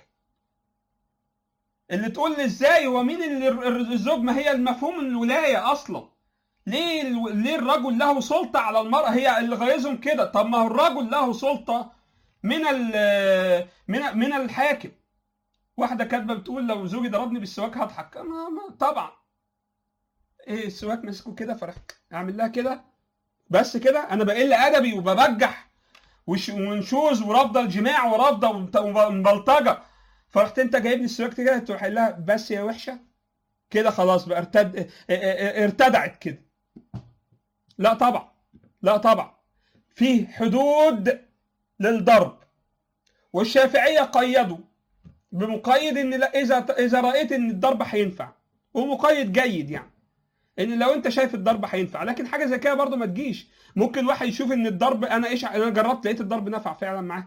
اللي تقول لي ازاي هو مين اللي الر- الزوج ما هي المفهوم الولايه اصلا ليه الو- ليه الرجل له سلطه على المراه هي اللي غيظهم كده طب ما هو الرجل له سلطه من ال من من الحاكم واحده كاتبه بتقول لو زوجي ضربني بالسواك هضحك ما ما طبعا ايه السواك ماسكه كده فرح اعمل لها كده بس كده انا بقل ادبي وببجح وش- ونشوز ورافضه الجماع ورافضه ومت- ومبلطجه فرحت انت جايبني السواك كده تروح قايل لها بس يا وحشه كده خلاص بقى ارتد اه- اه- ارتدعت كده لا طبعا لا طبعا في حدود للضرب والشافعيه قيدوا بمقيد ان لا اذا اذا رايت ان الضرب هينفع ومقيد جيد يعني ان لو انت شايف الضرب هينفع لكن حاجه زي كده برضه ما تجيش ممكن واحد يشوف ان الضرب انا ايش انا جربت لقيت الضرب نفع فعلا معاه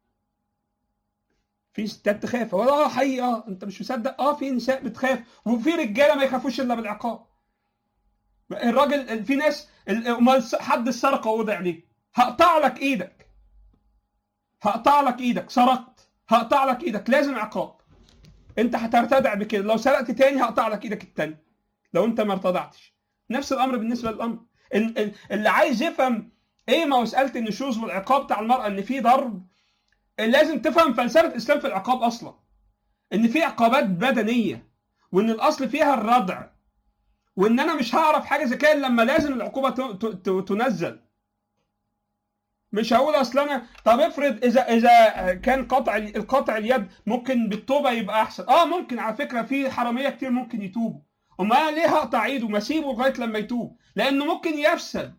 في ستات تخاف هو اه حقيقي اه انت مش مصدق اه في نساء بتخاف وفي رجاله ما يخافوش الا بالعقاب الراجل في ناس ال- امال حد السرقه وضع عليه هقطع لك ايدك هقطع لك ايدك سرقت هقطع لك ايدك لازم عقاب انت هترتدع بكده لو سرقت تاني هقطع لك ايدك التاني لو انت ما ارتدعتش نفس الامر بالنسبه للامر ال- ال- اللي عايز يفهم ايه ما مساله النشوز والعقاب بتاع المراه ان في ضرب لازم تفهم فلسفه الاسلام في العقاب اصلا ان في عقابات بدنيه وان الاصل فيها الردع وان انا مش هعرف حاجه زي كده إلا لما لازم العقوبه ت- ت- ت- تنزل مش هقول اصل انا طب افرض اذا اذا كان قطع القطع اليد ممكن بالتوبه يبقى احسن اه ممكن على فكره في حراميه كتير ممكن يتوبوا امال انا ليه هقطع ايده ما اسيبه لغايه لما يتوب لانه ممكن يفسد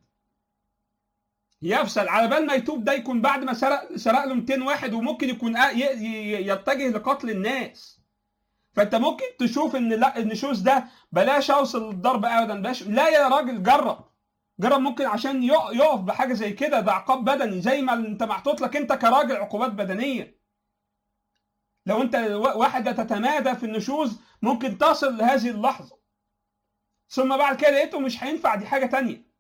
يفسد على بال ما يتوب ده يكون بعد ما سرق سرق له 200 واحد وممكن يكون آه ي- ي- يتجه لقتل الناس فانت ممكن تشوف ان لا النشوز ده بلاش اوصل للضرب ابدا بلاش لا يا راجل جرب جرب ممكن عشان يق- يقف بحاجه زي كده ده عقاب بدني زي ما انت محطوط لك انت كراجل عقوبات بدنيه لو انت وا- واحده تتمادى في النشوز ممكن تصل لهذه اللحظه ثم بعد كده لقيته مش هينفع دي حاجه تانية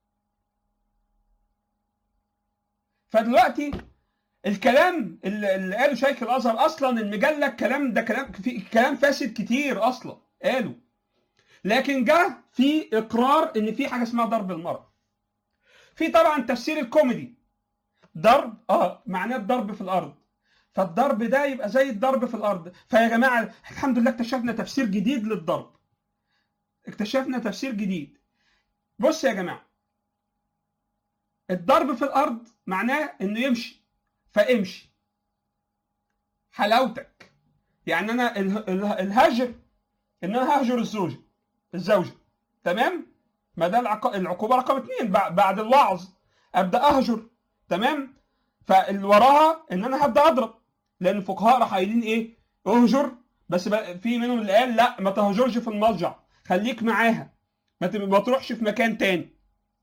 فدلوقتي الكلام اللي اللي قاله شيخ الازهر اصلا المجله الكلام ده كلام في كلام فاسد كتير اصلا قالوا لكن جه في اقرار ان في حاجه اسمها ضرب المرأة في طبعا تفسير الكوميدي ضرب اه معناه الضرب في الارض فالضرب ده يبقى زي الضرب في الارض فيا جماعه الحمد لله اكتشفنا تفسير جديد للضرب اكتشفنا تفسير جديد بص يا جماعه الضرب في الارض معناه انه يمشي فامشي حلاوتك يعني انا اله- اله- الهجر ان انا ههجر الزوجه الزوجه تمام ما ده العق- العقوبه رقم اثنين بع- بعد الوعظ ابدا اهجر تمام فاللي وراها ان انا هبدا اضرب لان الفقهاء راح قايلين ايه اهجر بس بقى في منهم اللي قال لا ما تهجرش في المضجع خليك معاها ما ت- ما تروحش في مكان تاني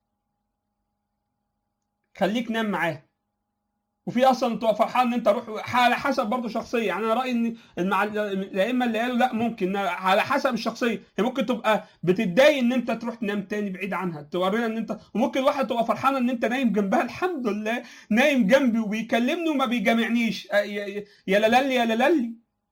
خليك نام معاها وفي اصلا تبقى فرحان ان انت روح على حسب برضه شخصيه يعني انا رايي ان المع... الائمه اللي قالوا لا ممكن على حسب الشخصيه هي ممكن تبقى بتتضايق ان انت تروح تنام تاني بعيد عنها تورينا ان انت وممكن واحد تبقى فرحانه ان انت نايم جنبها الحمد لله نايم جنبي وبيكلمني وما بيجامعنيش آه، يا يا- يا لالي يا لالي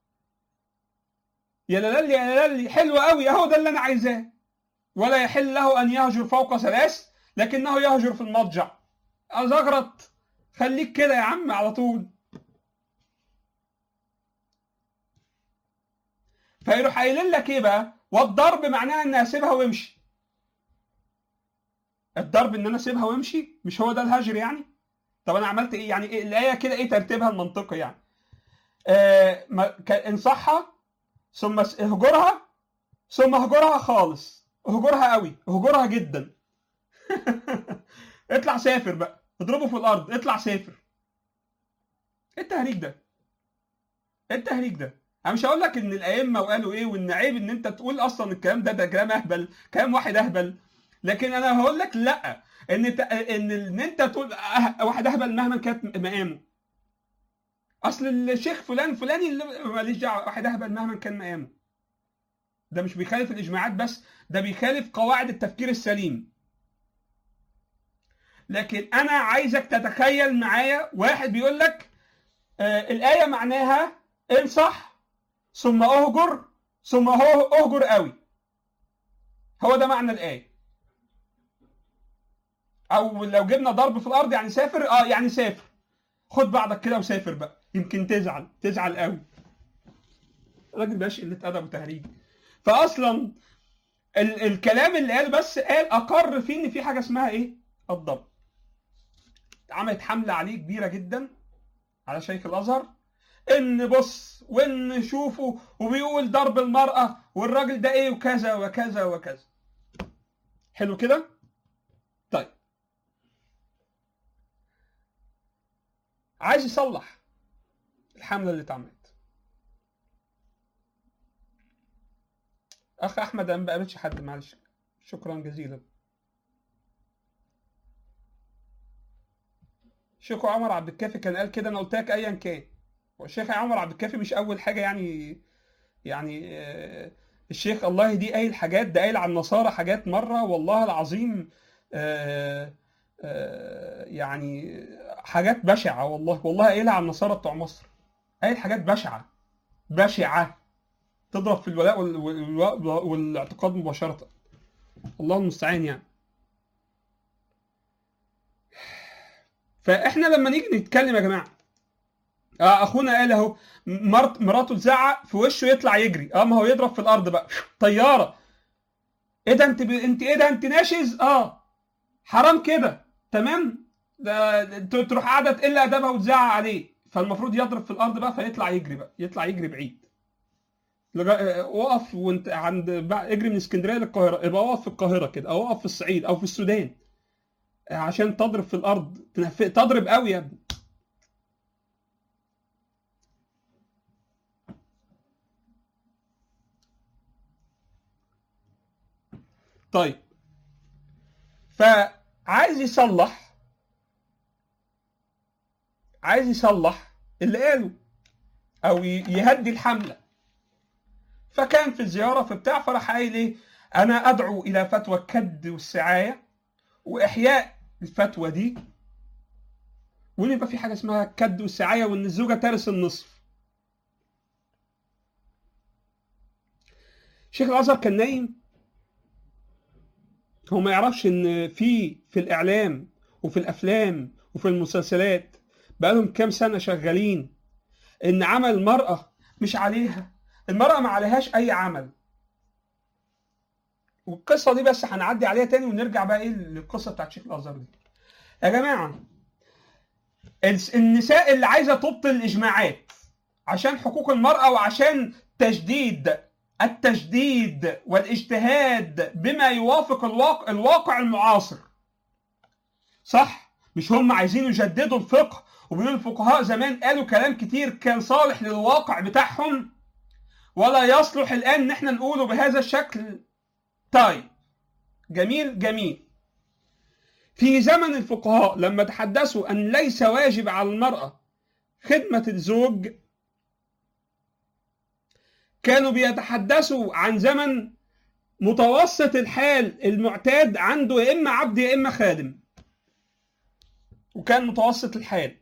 يا لالي يا لالي حلو قوي اهو ده اللي انا عايزاه ولا يحل له ان يهجر فوق ثلاث لكنه يهجر في المضجع ازغرط خليك كده يا عم على طول فيروح قايلين لك ايه بقى والضرب معناه ان اسيبها وامشي الضرب ان انا اسيبها وامشي مش هو ده الهجر يعني طب انا عملت ايه يعني إيه الايه كده ايه ترتيبها المنطقي يعني آه ما- ك- انصحها ثم س- اهجرها ثم اهجرها خالص اهجرها قوي اهجرها جدا اطلع سافر بقى اضربه في الارض اطلع سافر ايه التهريج ده ايه التهريج ده انا مش هقول لك ان الائمه وقالوا ايه وان عيب ان انت تقول اصلا الكلام ده ده كلام اهبل كلام واحد اهبل لكن انا هقول لك لا ان ت... ان ان انت تقول أه... واحد اهبل مهما كانت مقامه اصل الشيخ فلان فلاني اللي ماليش دعوه واحد اهبل مهما كان مقامه ده مش بيخالف الاجماعات بس ده بيخالف قواعد التفكير السليم لكن انا عايزك تتخيل معايا واحد بيقول لك آه الايه معناها انصح ثم اهجر ثم هو اهجر قوي هو ده معنى الايه او لو جبنا ضرب في الارض يعني سافر اه يعني سافر خد بعضك كده وسافر بقى يمكن تزعل تزعل قوي الراجل ده قله ادب وتهريج فاصلا ال- الكلام اللي قال بس قال اقر فيه ان في حاجه اسمها ايه الضرب عملت حمله عليه كبيره جدا على شيخ الازهر ان بص وان شوفوا وبيقول ضرب المراه والراجل ده ايه وكذا وكذا وكذا حلو كده طيب عايز يصلح الحمله اللي اتعملت اخ احمد انا ما بقابلش حد معلش شكرا جزيلا الشيخ عمر عبد الكافي كان قال كده انا قلت لك ايا كان والشيخ عمر عبد الكافي مش اول حاجه يعني يعني آه، الشيخ الله يهديه قايل حاجات ده قايل عن النصارى حاجات مره والله العظيم آه، آه، يعني حاجات بشعه والله والله قايلها عن النصارى بتوع مصر قايل حاجات بشعه بشعه تضرب في الولاء وال- وال- والاعتقاد مباشره الله المستعان يعني فاحنا لما نيجي نتكلم يا جماعه اه اخونا قال اهو مرت مراته تزعق في وشه يطلع يجري اه ما هو يضرب في الارض بقى طياره ايه ده انت ب... انت ايه ده انت ناشز اه حرام كده تمام ده ده تروح قاعده تقل ادبها وتزعق عليه فالمفروض يضرب في الارض بقى فيطلع يجري بقى يطلع يجري بعيد لغا... آه، وقف وانت عند بقى اجري من اسكندريه للقاهره يبقى وقف في القاهره كده او وقف في الصعيد او في السودان آه، عشان تضرب في الارض تنف- تضرب قوي يا ابني طيب فعايز يصلح عايز يصلح اللي قاله او ي- يهدي الحمله فكان في الزياره في بتاع فراح قايل ايه انا ادعو الى فتوى الكد والسعايه واحياء الفتوى دي وان يبقى في حاجه اسمها الكد والسعايه وان الزوجه ترث النصف شيخ الازهر كان نايم هو ما يعرفش ان في في الاعلام وفي الافلام وفي المسلسلات بقالهم كام سنه شغالين ان عمل المراه مش عليها المراه ما عليهاش اي عمل والقصه دي بس هنعدي عليها تاني ونرجع بقى ايه للقصه بتاعت شيخ الازهر دي يا جماعه الس- النساء اللي عايزه تبطل الاجماعات عشان حقوق المراه وعشان تجديد التجديد والاجتهاد بما يوافق الواقع, الواقع المعاصر صح مش هم عايزين يجددوا الفقه وبيقولوا الفقهاء زمان قالوا كلام كتير كان صالح للواقع بتاعهم ولا يصلح الان ان احنا نقوله بهذا الشكل طيب جميل جميل في زمن الفقهاء لما تحدثوا ان ليس واجب على المراه خدمه الزوج كانوا بيتحدثوا عن زمن متوسط الحال المعتاد عنده يا اما عبد يا اما خادم وكان متوسط الحال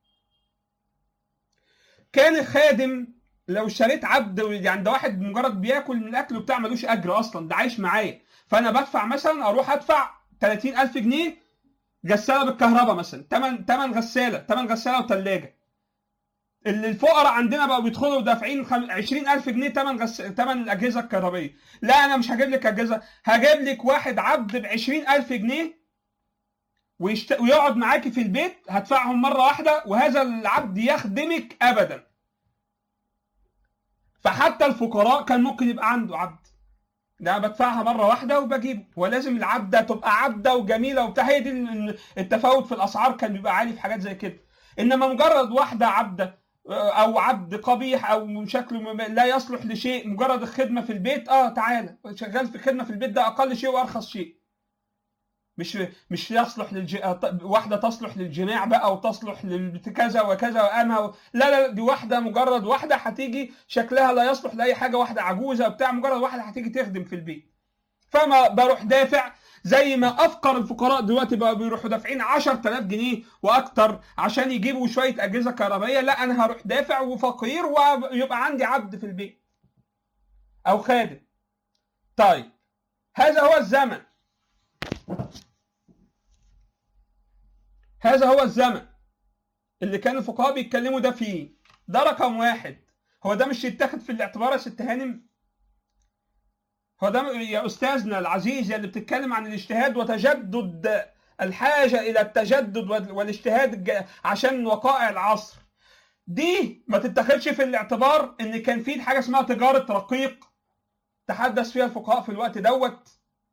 كان الخادم لو اشتريت عبد يعني ده واحد مجرد بياكل من الاكل بتاع ملوش اجر اصلا ده عايش معايا فانا بدفع مثلا اروح ادفع 30000 جنيه غساله بالكهرباء مثلا تمن تمن غساله تمن غساله وثلاجه اللي الفقراء عندنا بقوا بيدخلوا دافعين خم- 20000 جنيه تمن غس... تمن الاجهزه الكهربائيه لا انا مش هجيب لك اجهزه هجيب لك واحد عبد ب 20000 جنيه ويشت... ويقعد معاكي في البيت هدفعهم مره واحده وهذا العبد يخدمك ابدا فحتى الفقراء كان ممكن يبقى عنده عبد ده أنا بدفعها مره واحده وبجيبه هو لازم العبده تبقى عبده وجميله وبتاع هي دي ال- التفاوت في الاسعار كان بيبقى عالي في حاجات زي كده انما مجرد واحده عبده او عبد قبيح او شكله م- لا يصلح لشيء مجرد الخدمه في البيت اه تعالى شغال في خدمه في البيت ده اقل شيء وارخص شيء مش مش يصلح للج... آه، واحده تصلح للجماع بقى وتصلح لكذا وكذا وامها و... لا لا دي واحده مجرد واحده هتيجي شكلها لا يصلح لاي حاجه واحده عجوزه بتاع مجرد واحده هتيجي تخدم في البيت فما بروح دافع زي ما افقر الفقراء دلوقتي بقى بيروحوا دافعين 10000 جنيه واكتر عشان يجيبوا شويه اجهزه كهربائيه لا انا هروح دافع وفقير ويبقى عندي عبد في البيت او خادم طيب هذا هو الزمن هذا هو الزمن اللي كان الفقهاء بيتكلموا ده فيه ده رقم واحد هو ده مش يتاخد في الاعتبار يا ست هانم هو ده يا استاذنا العزيز يا اللي بتتكلم عن الاجتهاد وتجدد الحاجه الى التجدد وال- والاجتهاد الج- عشان وقائع العصر دي ما تتاخدش في الاعتبار ان كان في حاجه اسمها تجاره رقيق تحدث فيها الفقهاء في الوقت دوت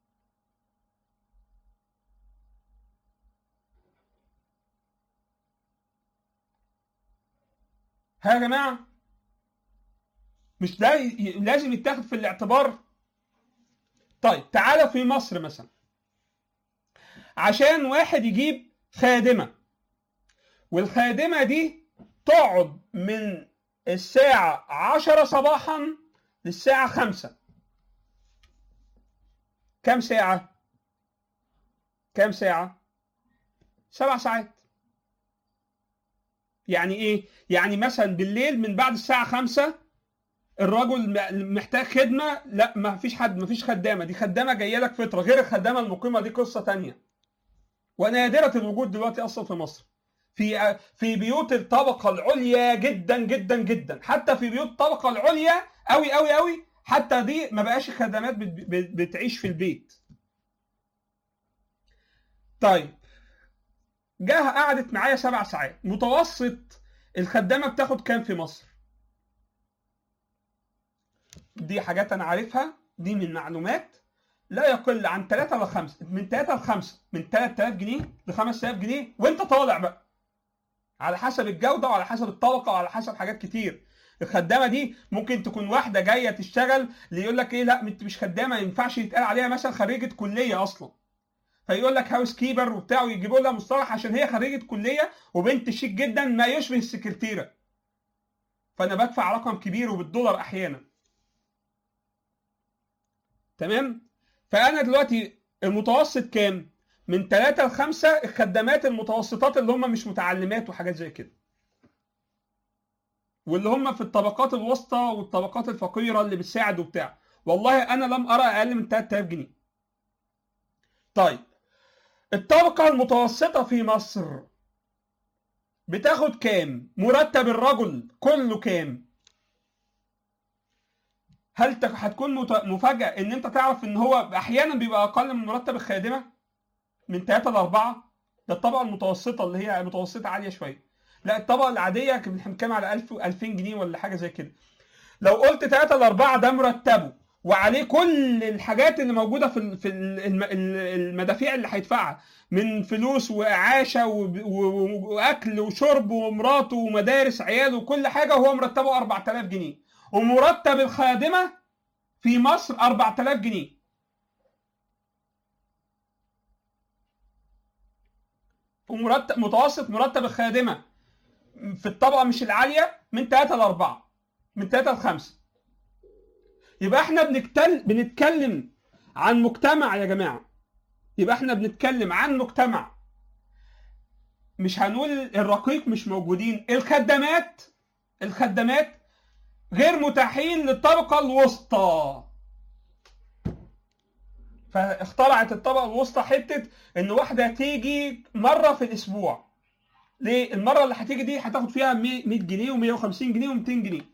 ها يا جماعه مش ده ي- لازم يتاخد في الاعتبار طيب تعالى في مصر مثلا عشان واحد يجيب خادمة والخادمة دي تقعد من الساعة عشرة صباحا للساعة خمسة كم ساعة؟ كم ساعة؟ سبع ساعات يعني ايه؟ يعني مثلا بالليل من بعد الساعة خمسة الرجل م- محتاج خدمه لا ما فيش حد ما فيش خدامه دي خدامه جايه لك فتره غير الخدامه المقيمه دي قصه تانية ونادره الوجود دلوقتي اصلا في مصر في في بيوت الطبقه العليا جدا جدا جدا حتى في بيوت الطبقه العليا قوي قوي قوي حتى دي ما بقاش الخدمات بت- بت- بتعيش في البيت طيب جاها قعدت معايا سبع ساعات متوسط الخدامه بتاخد كام في مصر دي حاجات انا عارفها دي من معلومات لا يقل عن 3 ل 5 من 3 ل 5 من 3000 جنيه ل 5000 جنيه وانت طالع بقى على حسب الجوده وعلى حسب الطبقه وعلى حسب حاجات كتير الخدامه دي ممكن تكون واحده جايه تشتغل اللي يقول لك ايه لا انت مش خدامه ما ينفعش يتقال عليها مثلا خريجه كليه اصلا فيقول لك هاوس كيبر وبتاع ويجيبوا لها مصطلح عشان هي خريجه كليه وبنت شيك جدا ما يشبه السكرتيره فانا بدفع رقم كبير وبالدولار احيانا تمام فانا دلوقتي المتوسط كام من 3 ل 5 الخدامات المتوسطات اللي هم مش متعلمات وحاجات زي كده واللي هم في الطبقات الوسطى والطبقات الفقيره اللي بتساعد وبتاع والله انا لم ارى اقل من 3000 جنيه طيب الطبقه المتوسطه في مصر بتاخد كام مرتب الرجل كله كام هل تك- هتكون مت- مفاجأة ان انت تعرف ان هو احيانا بيبقى اقل من مرتب الخادمة من 3 ل 4 ده الطبقة المتوسطة اللي هي متوسطة عالية شوية لا الطبقة العادية كنا بنتكلم على 1000 2000 جنيه ولا حاجة زي كده لو قلت 3 ل 4 ده مرتبه وعليه كل الحاجات اللي موجودة في ال- في ال- الم- ال- المدافيع اللي هيدفعها من فلوس وإعاشة وب- و- وأكل وشرب ومراته ومدارس عياله وكل حاجة وهو مرتبه 4000 جنيه ومرتب الخادمة في مصر 4000 جنيه ومرتب متوسط مرتب الخادمة في الطبقة مش العالية من 3 ل 4 من 3 ل 5 يبقى احنا بنتكلم بنتكلم عن مجتمع يا جماعة يبقى احنا بنتكلم عن مجتمع مش هنقول الرقيق مش موجودين الخدامات الخدامات غير متاحين للطبقة الوسطى فاخترعت الطبقة الوسطى حتة إن واحدة تيجي مرة في الأسبوع ليه؟ المرة اللي هتيجي دي هتاخد فيها 100 جنيه و150 جنيه و200 جنيه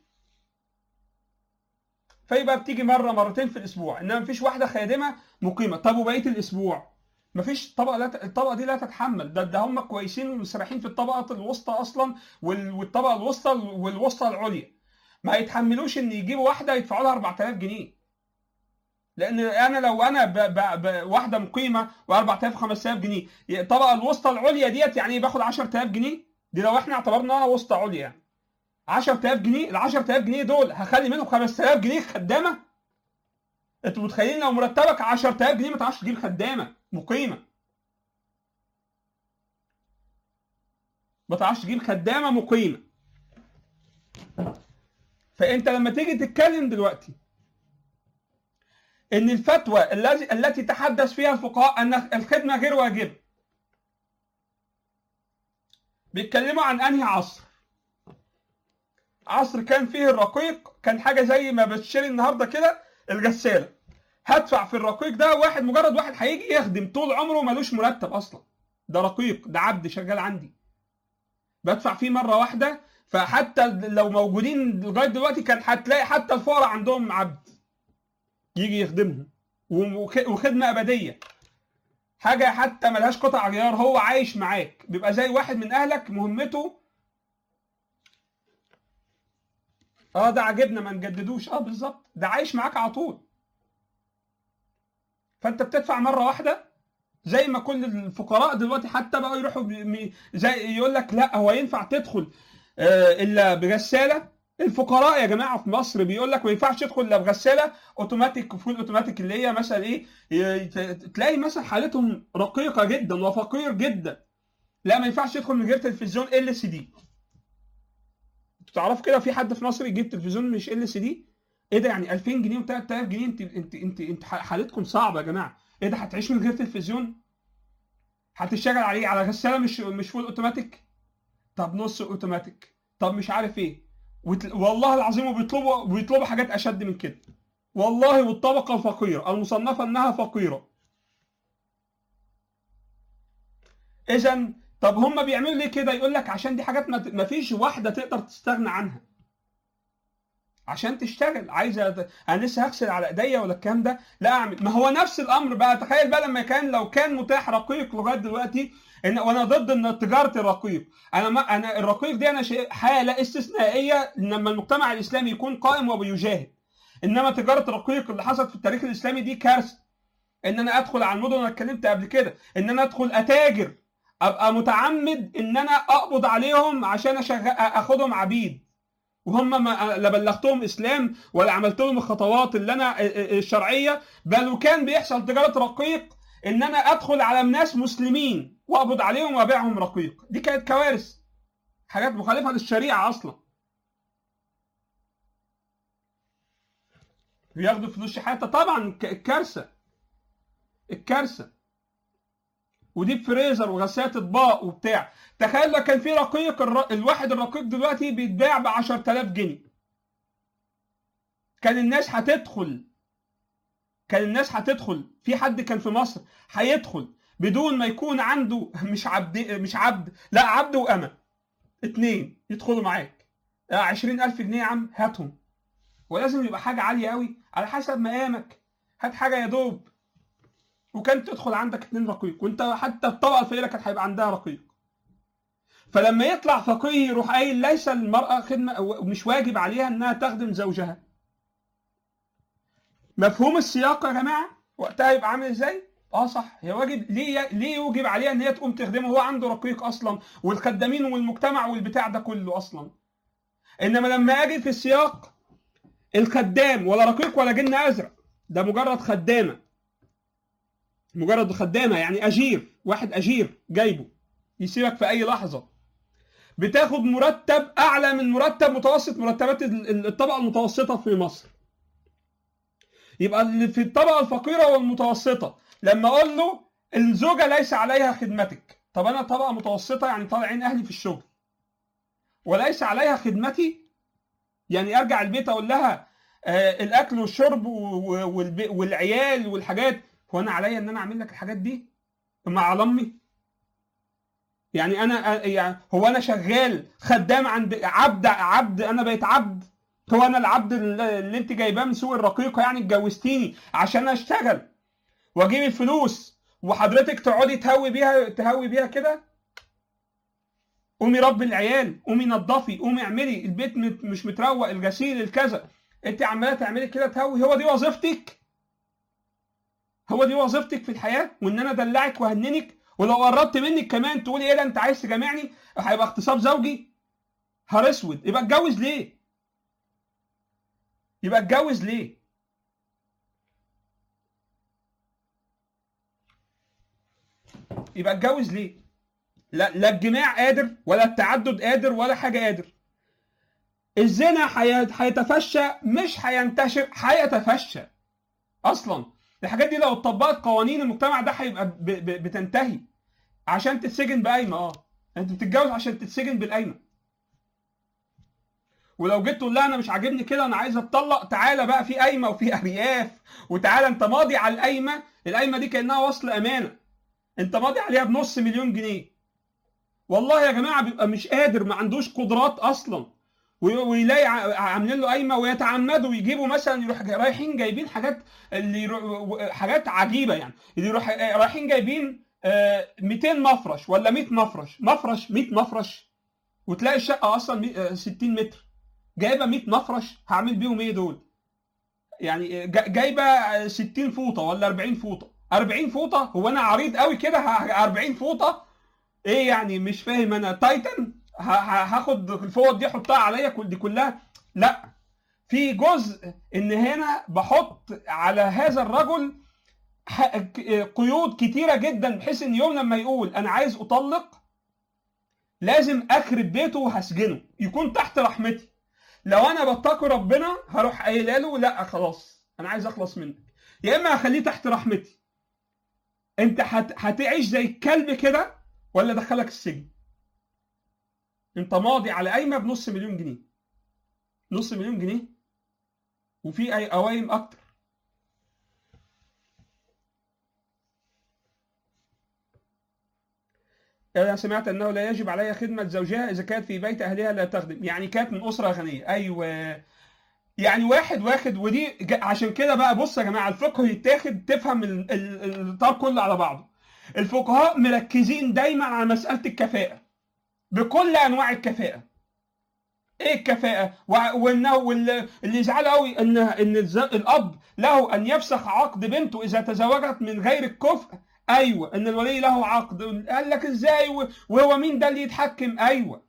فيبقى بتيجي مرة مرتين في الأسبوع إنما مفيش واحدة خادمة مقيمة طب وبقية الأسبوع مفيش طبقة لا ت... الطبقة دي لا تتحمل ده ده هم كويسين ومستريحين في الطبقة الوسطى أصلا وال... والطبقة الوسطى والوسطى العليا ما يتحملوش ان يجيبوا واحده يدفعوا لها 4000 جنيه لان انا لو انا ب... ب... ب... واحده مقيمه و4000 5000 جنيه الطبقه الوسطى العليا ديت يعني باخد 10000 جنيه دي لو احنا اعتبرناها وسطى عليا يعني 10000 جنيه ال 10000 جنيه دول هخلي منهم 5000 جنيه خدامه انتوا متخيلين لو مرتبك 10000 جنيه ما تعرفش تجيب خدامه مقيمه ما تعرفش تجيب خدامه مقيمه فانت لما تيجي تتكلم دلوقتي ان الفتوى التي التي تحدث فيها الفقهاء ان الخدمه غير واجبه بيتكلموا عن انهي عصر عصر كان فيه الرقيق كان حاجه زي ما بتشتري النهارده كده الغساله هدفع في الرقيق ده واحد مجرد واحد هيجي يخدم طول عمره ملوش مرتب اصلا ده رقيق ده عبد شغال عندي بدفع فيه مره واحده فحتى لو موجودين لغايه دلوقتي كان هتلاقي حتى الفقراء عندهم عبد يجي يخدمهم وخدمه ابديه حاجه حتى ملهاش قطع غيار هو عايش معاك بيبقى زي واحد من اهلك مهمته اه ده عجبنا ما نجددوش اه بالظبط ده عايش معاك على طول فانت بتدفع مره واحده زي ما كل الفقراء دلوقتي حتى بقوا يروحوا زي يقول لك لا هو ينفع تدخل الا بغساله الفقراء يا جماعه في مصر بيقول لك ما ينفعش تدخل الا بغساله اوتوماتيك فول اوتوماتيك اللي هي مثلا ايه تلاقي مثلا حالتهم رقيقه جدا وفقير جدا لا ما ينفعش تدخل من غير تلفزيون ال سي دي تعرف كده في حد في مصر يجيب تلفزيون مش ال سي دي ايه ده يعني 2000 جنيه و3000 جنيه انت انت انت انت حالتكم صعبه يا جماعه ايه ده هتعيش من غير تلفزيون هتشتغل عليه على غساله مش مش فول اوتوماتيك طب نص اوتوماتيك طب مش عارف ايه وتل... والله العظيم وبيطلبوا بيطلبوا حاجات اشد من كده والله والطبقه الفقيره المصنفه انها فقيره اذا طب هم بيعملوا ليه كده يقول لك عشان دي حاجات ما فيش واحده تقدر تستغنى عنها عشان تشتغل عايزه انا لسه هغسل على ايديا ولا الكلام ده لا اعمل ما هو نفس الامر بقى تخيل بقى لما كان لو كان متاح رقيق لغايه دلوقتي ان وانا ضد ان تجاره الرقيق انا ما انا الرقيق دي انا شيء حاله استثنائيه لما المجتمع الاسلامي يكون قائم وبيجاهد انما تجاره الرقيق اللي حصلت في التاريخ الاسلامي دي كارثه ان انا ادخل على المدن انا اتكلمت قبل كده ان انا ادخل اتاجر ابقى متعمد ان انا اقبض عليهم عشان أشغل اخدهم عبيد وهم ما لا بلغتهم اسلام ولا عملت لهم الخطوات اللي انا الشرعيه بل وكان بيحصل تجاره رقيق ان انا ادخل على ناس مسلمين واقبض عليهم وابيعهم رقيق دي كانت كوارث حاجات مخالفه للشريعه اصلا بياخدوا فلوس شحاته طبعا الكارثه الكارثه ودي فريزر وغسالة اطباق وبتاع تخيل لو كان في رقيق الر... الواحد الرقيق دلوقتي بيتباع ب 10000 جنيه كان الناس هتدخل كان الناس هتدخل في حد كان في مصر هيدخل بدون ما يكون عنده مش عبد مش عبد لا عبد وأمة اتنين يدخلوا معاك 20000 جنيه يا عم هاتهم ولازم يبقى حاجة عالية قوي على حسب مقامك هات حاجة يا دوب وكان تدخل عندك اتنين رقيق وانت حتى الطبقه الفقيره كانت هيبقى عندها رقيق فلما يطلع فقيه يروح قايل ليس المراه خدمه مش واجب عليها انها تخدم زوجها مفهوم السياق يا جماعه وقتها يبقى عامل ازاي اه صح هي واجب ليه ليه يوجب عليها ان هي تقوم تخدمه هو عنده رقيق اصلا والخدامين والمجتمع والبتاع ده كله اصلا انما لما اجي في السياق الخدام ولا رقيق ولا جن ازرق ده مجرد خدامه مجرد خدامه يعني اجير واحد اجير جايبه يسيبك في اي لحظه بتاخد مرتب اعلى من مرتب متوسط مرتبات الطبقه المتوسطه في مصر يبقى اللي في الطبقه الفقيره والمتوسطه لما اقول له الزوجه ليس عليها خدمتك طب انا طبقه متوسطه يعني طالعين اهلي في الشغل وليس عليها خدمتي يعني ارجع البيت اقول لها آه الاكل والشرب والعيال والحاجات هو انا عليا ان انا اعمل لك الحاجات دي مع امي يعني انا يعني هو انا شغال خدام عند عبد عبد انا بقيت عبد هو انا العبد اللي انت جايباه من سوق الرقيقه يعني اتجوزتيني عشان اشتغل واجيب الفلوس وحضرتك تقعدي تهوي بيها تهوي بيها كده قومي ربي العيال قومي نظفي قومي اعملي البيت مش متروق الغسيل الكذا انت عماله تعملي كده تهوي هو دي وظيفتك هو دي وظيفتك في الحياه وان انا ادلعك واهننك ولو قربت منك كمان تقولي ايه ده انت عايز تجامعني هيبقى اغتصاب زوجي هار اسود يبقى اتجوز ليه يبقى اتجوز ليه يبقى اتجوز ليه لا لا الجماع قادر ولا التعدد قادر ولا حاجه قادر الزنا هيتفشى مش هينتشر هيتفشى اصلا الحاجات دي لو اتطبقت قوانين المجتمع ده هيبقى ب... ب... بتنتهي عشان تتسجن بقايمه اه انت بتتجوز عشان تتسجن بالقايمه ولو جيت تقول لها انا مش عاجبني كده انا عايز اتطلق تعالى بقى في قايمه وفي ارياف وتعالى انت ماضي على القايمه القايمه دي كانها وصل امانه انت ماضي عليها بنص مليون جنيه والله يا جماعه بيبقى مش قادر ما عندوش قدرات اصلا ويلاقي عاملين له قايمه ويتعمدوا يجيبوا مثلا يروح رايحين جايبين حاجات اللي حاجات عجيبه يعني اللي يروح رايحين جايبين 200 مفرش ولا 100 مفرش مفرش 100 مفرش وتلاقي الشقه اصلا 60 متر جايبه 100 مفرش هعمل بيهم ايه دول؟ يعني جايبه 60 فوطه ولا 40 فوطه 40 فوطه هو انا عريض قوي كده 40 فوطه ايه يعني مش فاهم انا تايتن هاخد الفوط دي احطها عليا كل دي كلها لا في جزء ان هنا بحط على هذا الرجل قيود كتيره جدا بحيث ان يوم لما يقول انا عايز اطلق لازم اخرب بيته وهسجنه يكون تحت رحمتي لو انا بتقي ربنا هروح قايله له لا خلاص انا عايز اخلص منك يا اما اخليه تحت رحمتي انت هت... هتعيش زي الكلب كده ولا ادخلك السجن انت ماضي على قايمه بنص مليون جنيه نص مليون جنيه وفي اي قوايم اكتر أنا سمعت أنه لا يجب عليها خدمة زوجها إذا كانت في بيت أهلها لا تخدم يعني كانت من أسرة غنية أيوة يعني واحد واخد ودي ج- عشان كده بقى بص يا جماعة الفقه يتاخد تفهم ال- ال- الإطار كله على بعضه الفقهاء مركزين دايما على مسألة الكفاءة بكل أنواع الكفاءة ايه الكفاءة؟ وع- وانه واللي اللي يزعل قوي ان ان الز- الاب له ان يفسخ عقد بنته اذا تزوجت من غير الكفء ايوه ان الولي له عقد قال لك ازاي و- وهو مين ده اللي يتحكم ايوه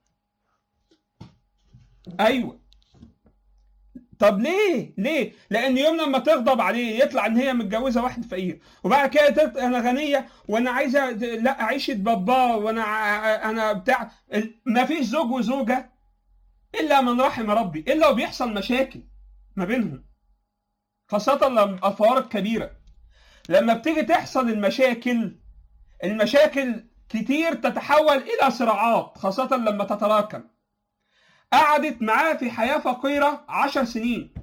ايوه طب ليه ليه لان يوم لما تغضب عليه يطلع ان هي متجوزه واحد فقير وبعد كده تط... انا غنيه وانا عايزه لا عيشه بابا وانا ع- انا بتاع ما فيش زوج وزوجه الا من رحم ربي الا وبيحصل مشاكل ما بينهم خاصه لما الفوارق كبيره لما بتيجي تحصل المشاكل المشاكل كتير تتحول الى صراعات خاصه لما تتراكم قعدت معاه في حياه فقيره عشر سنين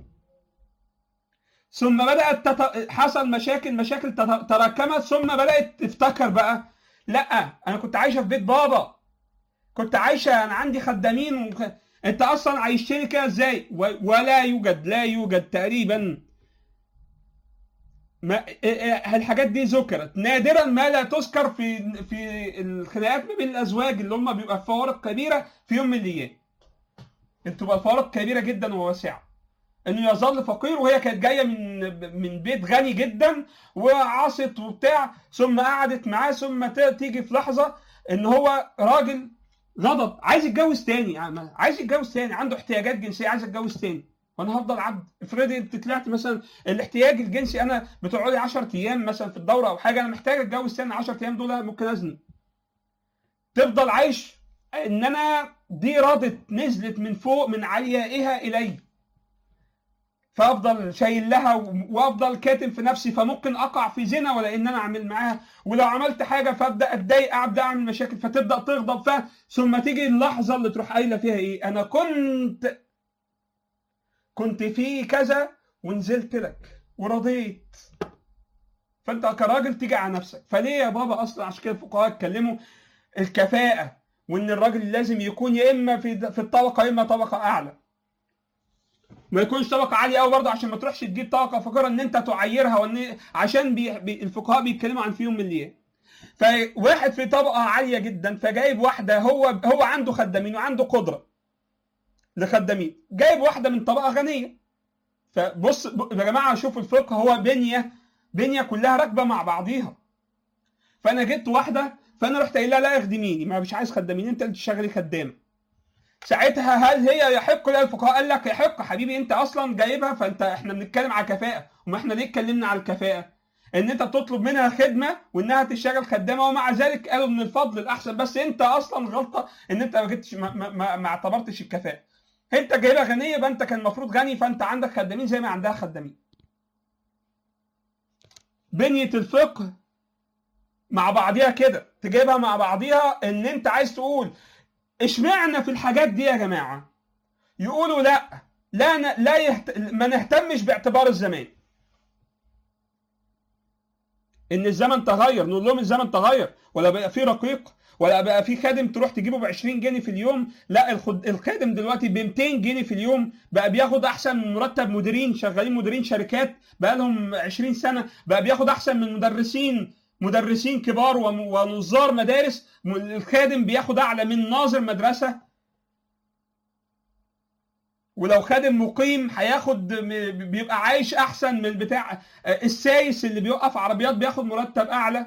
ثم بدات تت... حصل مشاكل مشاكل تت- تراكمت ثم بدات تفتكر بقى لا انا كنت عايشه في بيت بابا كنت عايشه انا عندي خدامين وخ... انت اصلا عايشتني كده ازاي و... ولا يوجد لا يوجد تقريبا ما إيه- إيه- الحاجات دي ذكرت نادرا ما لا تذكر في في الخناقات ما بين الازواج اللي هم بيبقى فوارق كبيره في يوم من الايام بتبقى الفوارق كبيره جدا وواسعه انه يظل فقير وهي كانت جايه من من بيت غني جدا وعصت وبتاع ثم قعدت معاه ثم ت- تيجي في لحظه ان هو راجل غضب عايز يتجوز تاني يعني عايز يتجوز تاني عنده احتياجات جنسيه عايز يتجوز تاني وانا هفضل عبد افرضي انت طلعت مثلا الاحتياج الجنسي انا بتقعدي 10 ايام مثلا في الدوره او حاجه انا محتاج اتجوز تاني 10 ايام دول ممكن ازني تفضل عايش ان انا دي رادت نزلت من فوق من عليائها الي فافضل شايل لها وافضل كاتم في نفسي فممكن اقع في زنا ولا ان انا اعمل معاها ولو عملت حاجه فابدا اتضايق ابدا اعمل مشاكل فتبدا تغضب ف ثم تيجي اللحظه اللي تروح قايله فيها ايه انا كنت كنت في كذا ونزلت لك ورضيت فانت كراجل تيجي على نفسك فليه يا بابا اصلا عشان كده الفقهاء اتكلموا الكفاءه وان الراجل لازم يكون يا اما في في الطبقه يا اما طبقه اعلى ما يكونش طبقه عاليه قوي برضه عشان ما تروحش تجيب طبقه فقيره ان انت تعيرها وان عشان بي... بي... الفقهاء بيتكلموا عن في يوم من الايام فواحد في طبقه عاليه جدا فجايب واحده هو هو عنده خدامين وعنده قدره لخدامين جايب واحده من طبقه غنيه فبص ب- يا جماعه شوفوا الفقه هو بنيه بنيه كلها راكبه مع بعضيها فانا جبت واحده فانا رحت قايل لها لا اخدميني ما مش عايز خدامين انت اللي تشتغلي خدامه ساعتها هل هي يحق لها الفقهاء قال لك يحق حبيبي انت اصلا جايبها فانت احنا بنتكلم على كفاءه وما احنا ليه اتكلمنا على الكفاءه ان انت بتطلب منها خدمه وانها تشتغل خدامه ومع ذلك قالوا من الفضل الاحسن بس انت اصلا غلطه ان انت ما جبتش ما, ما, ما, ما اعتبرتش الكفاءه انت جايبها غنيه يبقى انت كان المفروض غني فانت عندك خدامين زي ما عندها خدامين بنيه الفقه مع بعضيها كده تجيبها مع بعضيها ان انت عايز تقول اشمعنى في الحاجات دي يا جماعه يقولوا لا لا ن... لا يهت... ما نهتمش باعتبار الزمان ان الزمن تغير نقول لهم الزمن تغير ولا بقى في رقيق ولا بقى في خادم تروح تجيبه ب 20 جنيه في اليوم لا الخد... الخادم دلوقتي ب 200 جنيه في اليوم بقى بياخد احسن من مرتب مديرين شغالين مديرين شركات بقى لهم 20 سنه بقى بياخد احسن من مدرسين مدرسين كبار وم- ونظار مدارس م- الخادم بياخد اعلى من ناظر مدرسه ولو خادم مقيم هياخد م- بيبقى عايش احسن من بتاع آه، السايس اللي بيوقف عربيات بياخد مرتب اعلى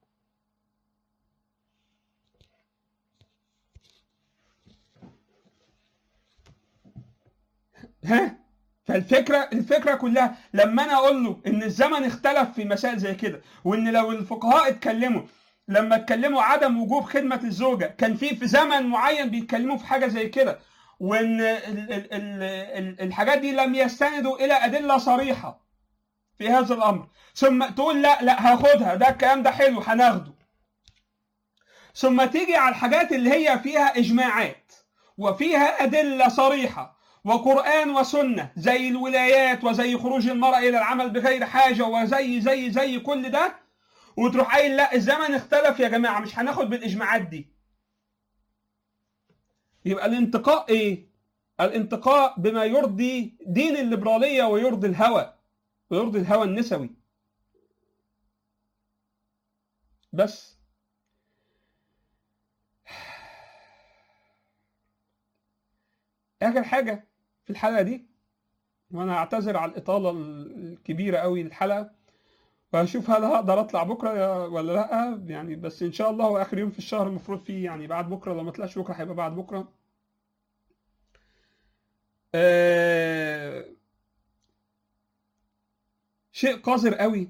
ها فالفكره الفكره كلها لما انا اقول له ان الزمن اختلف في مسائل زي كده وان لو الفقهاء اتكلموا لما اتكلموا عدم وجوب خدمه الزوجه كان في في زمن معين بيتكلموا في حاجه زي كده وان ال- ال- ال- ال- الحاجات دي لم يستندوا الى ادله صريحه في هذا الامر ثم تقول لا لا هاخدها ده الكلام ده حلو هناخده ثم تيجي على الحاجات اللي هي فيها اجماعات وفيها ادله صريحه وقرآن وسنة زي الولايات وزي خروج المرأة إلى العمل بغير حاجة وزي زي زي كل ده وتروح قايل لا الزمن اختلف يا جماعة مش هناخد بالإجماعات دي يبقى الانتقاء إيه؟ الانتقاء بما يرضي دين الليبرالية ويرضي الهوى ويرضي الهوى النسوي بس اخر حاجه في الحلقه دي وانا اعتذر على الاطاله الكبيره قوي للحلقه وهشوف هل هقدر اطلع بكره ولا لا يعني بس ان شاء الله هو اخر يوم في الشهر المفروض فيه يعني بعد بكره لو ما طلعش بكره هيبقى بعد بكره آه شيء قذر قوي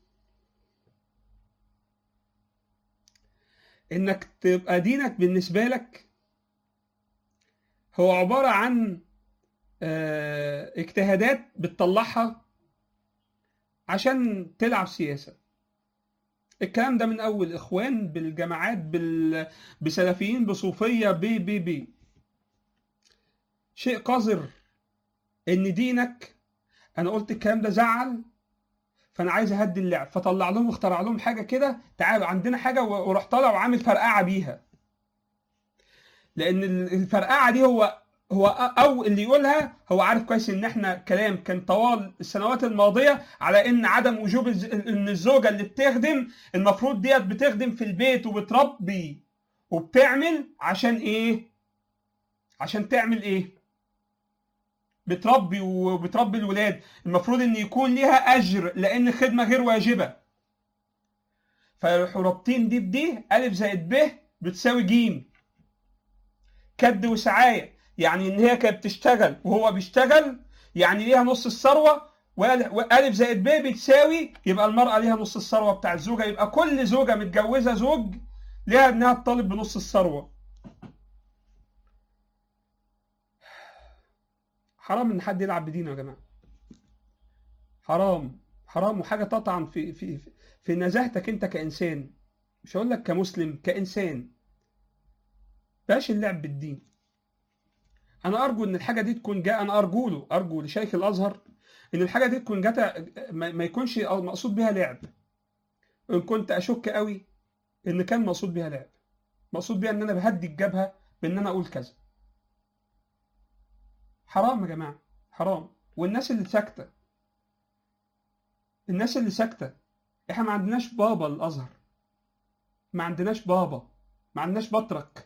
انك تبقى دينك بالنسبه لك هو عباره عن آه اجتهادات بتطلعها عشان تلعب سياسه الكلام ده من اول اخوان بالجماعات بال... بسلفيين بصوفيه ب ب ب شيء قذر ان دينك انا قلت الكلام ده زعل فانا عايز اهدي اللعب فطلع لهم اخترع لهم حاجه كده تعالوا عندنا حاجه وراح طالع وعامل فرقعه بيها لان الفرقعه دي هو هو او اللي يقولها هو عارف كويس ان احنا كلام كان طوال السنوات الماضيه على ان عدم وجوب ان الزوجه اللي بتخدم المفروض ديت بتخدم في البيت وبتربي وبتعمل عشان ايه عشان تعمل ايه بتربي وبتربي الولاد المفروض ان يكون ليها اجر لان الخدمه غير واجبه فيروحوا رابطين دي بدي الف زائد ب بتساوي ج كد وسعايه يعني ان هي كانت بتشتغل وهو بيشتغل يعني ليها نص الثروه والف زائد ب بتساوي يبقى المراه ليها نص الثروه بتاع الزوجه يبقى كل زوجه متجوزه زوج ليها انها تطالب بنص الثروه حرام ان حد يلعب بدينه يا جماعه حرام حرام وحاجه تطعن في في في نزاهتك انت كانسان مش هقول لك كمسلم كانسان بلاش اللعب بالدين انا ارجو ان الحاجه دي تكون جاء انا ارجو له ارجو لشيخ الازهر ان الحاجه دي تكون جات ما يكونش مقصود بها لعب ان كنت اشك قوي ان كان مقصود بها لعب مقصود بها ان انا بهدي الجبهه بان انا اقول كذا حرام يا جماعه حرام والناس اللي ساكته الناس اللي ساكته احنا ما عندناش بابا الازهر ما عندناش بابا ما عندناش بطرك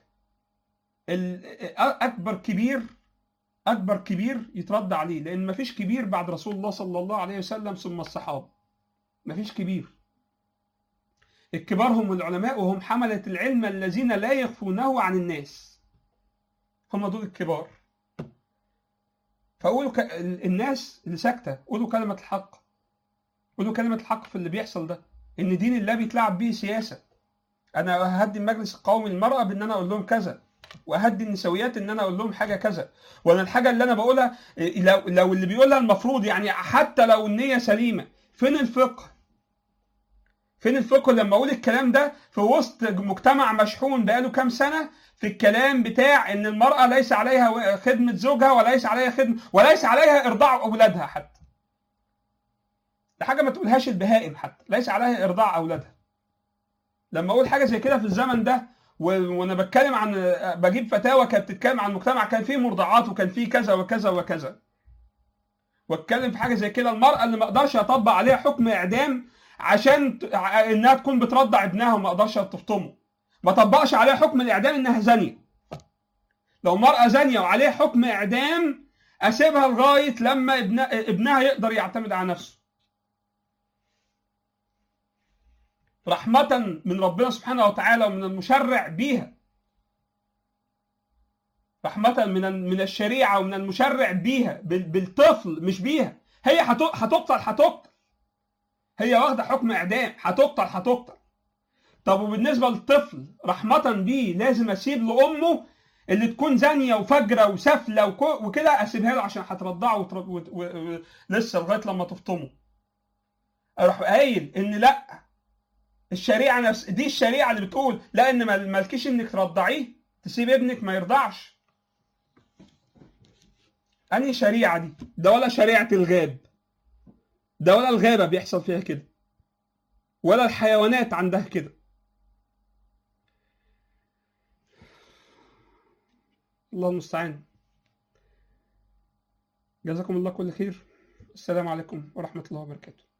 اكبر كبير اكبر كبير يترد عليه لان ما فيش كبير بعد رسول الله صلى الله عليه وسلم ثم الصحابه ما فيش كبير الكبار هم العلماء وهم حملة العلم الذين لا يخفونه عن الناس هم دول الكبار فقولوا ك... الناس اللي ساكته قولوا كلمه الحق قولوا كلمه الحق في اللي بيحصل ده ان دين الله بيتلعب بيه سياسه انا ههدي المجلس القومي للمراه بان انا اقول لهم كذا واهدي النسويات ان انا اقول لهم حاجه كذا وانا الحاجه اللي انا بقولها لو لو اللي بيقولها المفروض يعني حتى لو النيه سليمه فين الفقه فين الفقه لما اقول الكلام ده في وسط مجتمع مشحون بقاله كام سنه في الكلام بتاع ان المراه ليس عليها خدمه زوجها وليس عليها خدمه وليس عليها ارضاع اولادها حتى ده حاجه ما تقولهاش البهائم حتى ليس عليها ارضاع اولادها لما اقول حاجه زي كده في الزمن ده وانا بتكلم عن بجيب فتاوى كانت بتتكلم عن المجتمع كان فيه مرضعات وكان فيه كذا وكذا وكذا واتكلم في حاجه زي كده المراه اللي ما اقدرش اطبق عليها حكم اعدام عشان انها تكون بترضع ابنها وما اقدرش تفطمه ما طبقش عليها حكم الاعدام انها زانيه لو مرأة زانية وعليها حكم اعدام اسيبها لغاية لما ابنها, ابنها يقدر يعتمد على نفسه رحمة من ربنا سبحانه وتعالى ومن المشرع بيها رحمة من من الشريعة ومن المشرع بيها بالطفل مش بيها هي هتقتل هتقتل هي واخدة حكم إعدام هتقتل هتقتل طب وبالنسبة للطفل رحمة بيه لازم أسيب لأمه اللي تكون زانية وفجرة وسافلة وكده أسيبها له عشان هترضعه وتر... و... و... لسه لغاية لما تفطمه أروح قايل إن لأ الشريعة نفس دي الشريعة اللي بتقول لا إن مالكيش إنك ترضعيه تسيب ابنك ما يرضعش انهي شريعه دي ده ولا شريعه الغاب ده ولا الغابه بيحصل فيها كده ولا الحيوانات عندها كده الله المستعان جزاكم الله كل خير السلام عليكم ورحمه الله وبركاته